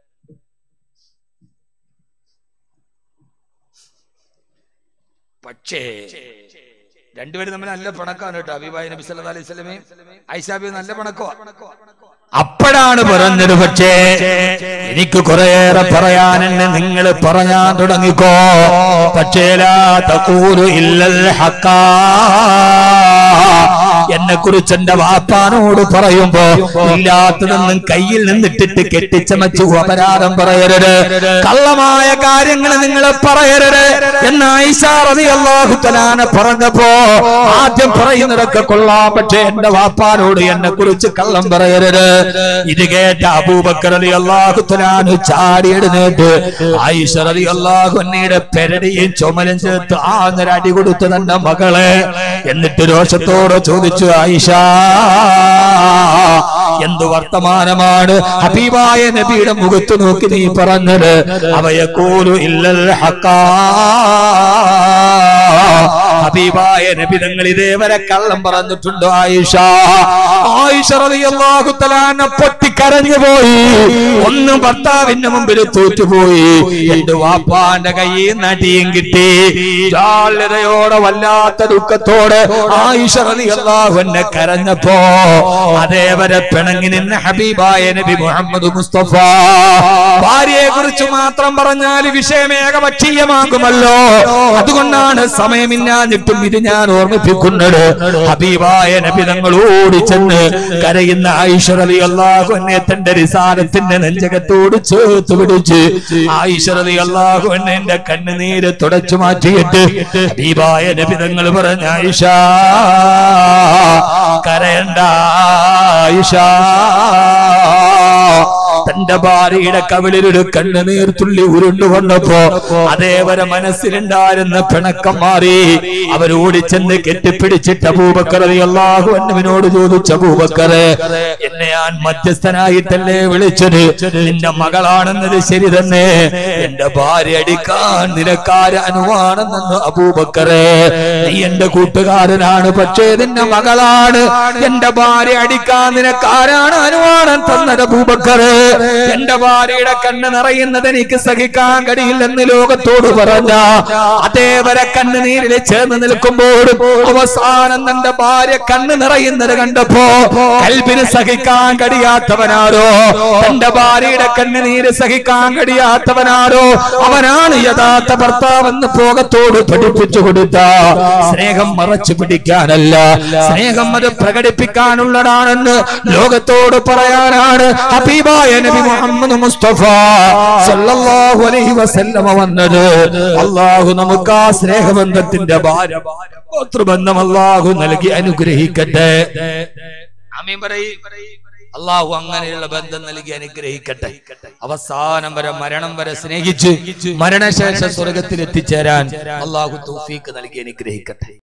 പക്ഷേ രണ്ടുപേരും തമ്മിൽ നല്ല പണക്കാണ് കേട്ടോ അബിബായി നബി സല്ലല്ലാഹു അലൈഹി വസല്ലമയും ഐഷാബി നല്ല പണക്കോ അപ്പോഴാണ് പറഞ്ഞത് പക്ഷേ എനിക്ക് കുറേയേറെ പറയാനുണ്ട് നിങ്ങൾ പറയാൻ തുടങ്ങിക്കോ പക്ഷേ ലാ തഖൂലു ഇല്ലൽ ഹക്കാ എന്നെ കുറിച്ച് എന്റെ വാപ്പാനോട് പറയുമ്പോ ഇല്ലാത്തതൊന്നും കയ്യിൽ നിന്നിട്ടിട്ട് കെട്ടിച്ചമച്ചു അപരാധം പറയരുത് കള്ളമായ കാര്യങ്ങൾ നിങ്ങൾ പറയരുത് എന്ന് ഐഷാറിയാഹുത്തലാനെ പറഞ്ഞപ്പോ ആദ്യം പറയുന്നതൊക്കെ കൊള്ളാം പക്ഷെ എന്റെ വാപ്പാനോട് എന്നെ കുറിച്ച് കള്ളം പറയരുത് ഇത് കേട്ട അബൂബക്കർ അലി അള്ളാഹുത്തലാന് ചാടി എഴുന്നേറ്റ് ആയിഷ അലി അള്ളാഹുന്നയുടെ പെരടിയും ചുമലും ചേർത്ത് ആന്നൊരു അടി കൊടുത്തു തന്റെ മകളെ എന്നിട്ട് രോഷത്തോടെ ചോദിച്ചു ആയിഷ എന്തു വർത്തമാനമാണ് ഹബീബായ നബിയുടെ മുഖത്ത് നോക്കി നീ പറഞ്ഞത് അവയെ കൂലു ഇല്ലൽ ഹക്കാ ഹബീബായ നബി തങ്ങൾ ഇതേവരെ കള്ളം പറഞ്ഞിട്ടുണ്ടോ ആയിഷ ആയിഷ റളിയല്ലാഹു തആല പൊട്ടി കരഞ്ഞു പോയി ഒന്ന് ഭർത്താവിന്റെ മുമ്പിൽ തോറ്റുപോയി എന്റെ വാപ്പാന്റെ കയ്യിൽ നടിയും കിട്ടി ജാള്യതയോടെ വല്ലാത്ത ദുഃഖത്തോടെ ആയിഷ റളിയല്ലാഹു അൻഹ കരഞ്ഞപ്പോ അതേവരെ പിണങ്ങി നിന്ന ഹബീബായ നബി മുഹമ്മദ് മുസ്തഫ ഭാര്യയെ കുറിച്ച് മാത്രം പറഞ്ഞാൽ വിഷയം ഏകപക്ഷീയമാകുമല്ലോ അതുകൊണ്ടാണ് സമയമില്ലാഞ്ഞിട്ടും ഇത് ഞാൻ ഓർമ്മിപ്പിക്കുന്നത് ഹബീബായ നബി തങ്ങൾ ഓടിച്ചെന്ന് കരയുന്ന ഐശ്വരതി അള്ളാഹു എന്നെ തന്റെ റിസാലത്തിന്റെ നെഞ്ചകത്തോട് ചേർത്ത് പിടിച്ച് ഐശ്വരതി അള്ളാഹു എന്നെ എന്റെ കണ്ണുനീര് തുടച്ചു മാറ്റിയിട്ട് ഹബീബായ നബി തങ്ങൾ പറഞ്ഞ ഐഷ കരയണ്ട ഐഷ തന്റെ ഭാര്യയുടെ കവിളിലൊരു കണ്ണുനീർ തുള്ളി ഉരുണ്ടുകൊണ്ടപ്പോ അതേവരെ മനസ്സിലുണ്ടായിരുന്ന പിണക്കം മാറി അവരോടിച്ചെന്ന് കെട്ടിപ്പിടിച്ചിട്ട് അബൂബക്കറതി അള്ളാഹു അന്നുവിനോട് ചോദിച്ച അബൂബക്കറെ എന്നെ ഞാൻ മധ്യസ്ഥനായിട്ടല്ലേ വിളിച്ചത് നിന്റെ മകളാണെന്നത് ശരി തന്നെ എന്റെ ഭാര്യ അടിക്കാൻ നിനക്കാര് അനുവാണെന്നു അബൂബക്കറെ നീ എന്റെ കൂട്ടുകാരനാണ് പക്ഷേ നിന്റെ മകളാണ് എന്റെ ഭാര്യ അടിക്കാൻ നിനക്കാരാണ് അനുവാണം തന്നത് അബൂബക്കറെ എന്റെ ഭാര്യയുടെ കണ്ണ് നിറയുന്നത് എനിക്ക് സഹിക്കാൻ കഴിയില്ലെന്ന് ലോകത്തോട് പറഞ്ഞ അതേവരെ കണ്ണുനീരിൽ ചേർന്ന് നിൽക്കുമ്പോഴും അവസാനം തന്റെ ഭാര്യ കണ്ണ് നിറയുന്നത് കണ്ടപ്പോ കൽബിന് സഹിക്കാൻ കഴിയാത്തവനാരോ തന്റെ ഭാര്യയുടെ കണ്ണുനീര് സഹിക്കാൻ കഴിയാത്തവനാരോ അവനാണ് യഥാർത്ഥ ഭർത്താവെന്ന് പോകത്തോട് പഠിപ്പിച്ചു കൊടുത്ത സ്നേഹം മറച്ചു പിടിക്കാനല്ല സ്നേഹം അത് പ്രകടിപ്പിക്കാനുള്ളതാണെന്ന് ലോകത്തോട് പറയാനാണ് ഹബീബായ നബി മുഹമ്മദ് മുസ്തഫ സല്ലല്ലാഹു അലൈഹി വസല്ലമ വന്നത് അള്ളാഹു നമുക്ക് ആ സ്നേഹബന്ധത്തിന്റെ ഭാര ഗോത്രബന്ധം അള്ളാഹു നൽകി അനുഗ്രഹിക്കട്ടെ ആമീൻ പറയ് അള്ളാഹു അങ്ങനെയുള്ള ബന്ധം നൽകി അനുഗ്രഹിക്കട്ടെ അവസാനം വരെ മരണം വരെ സ്നേഹിച്ച് മരണശേഷം സ്വർഗത്തിൽ എത്തിച്ചേരാൻ അള്ളാഹു തൗഫീക്ക് നൽകി അനുഗ്രഹിക്കട്ടെ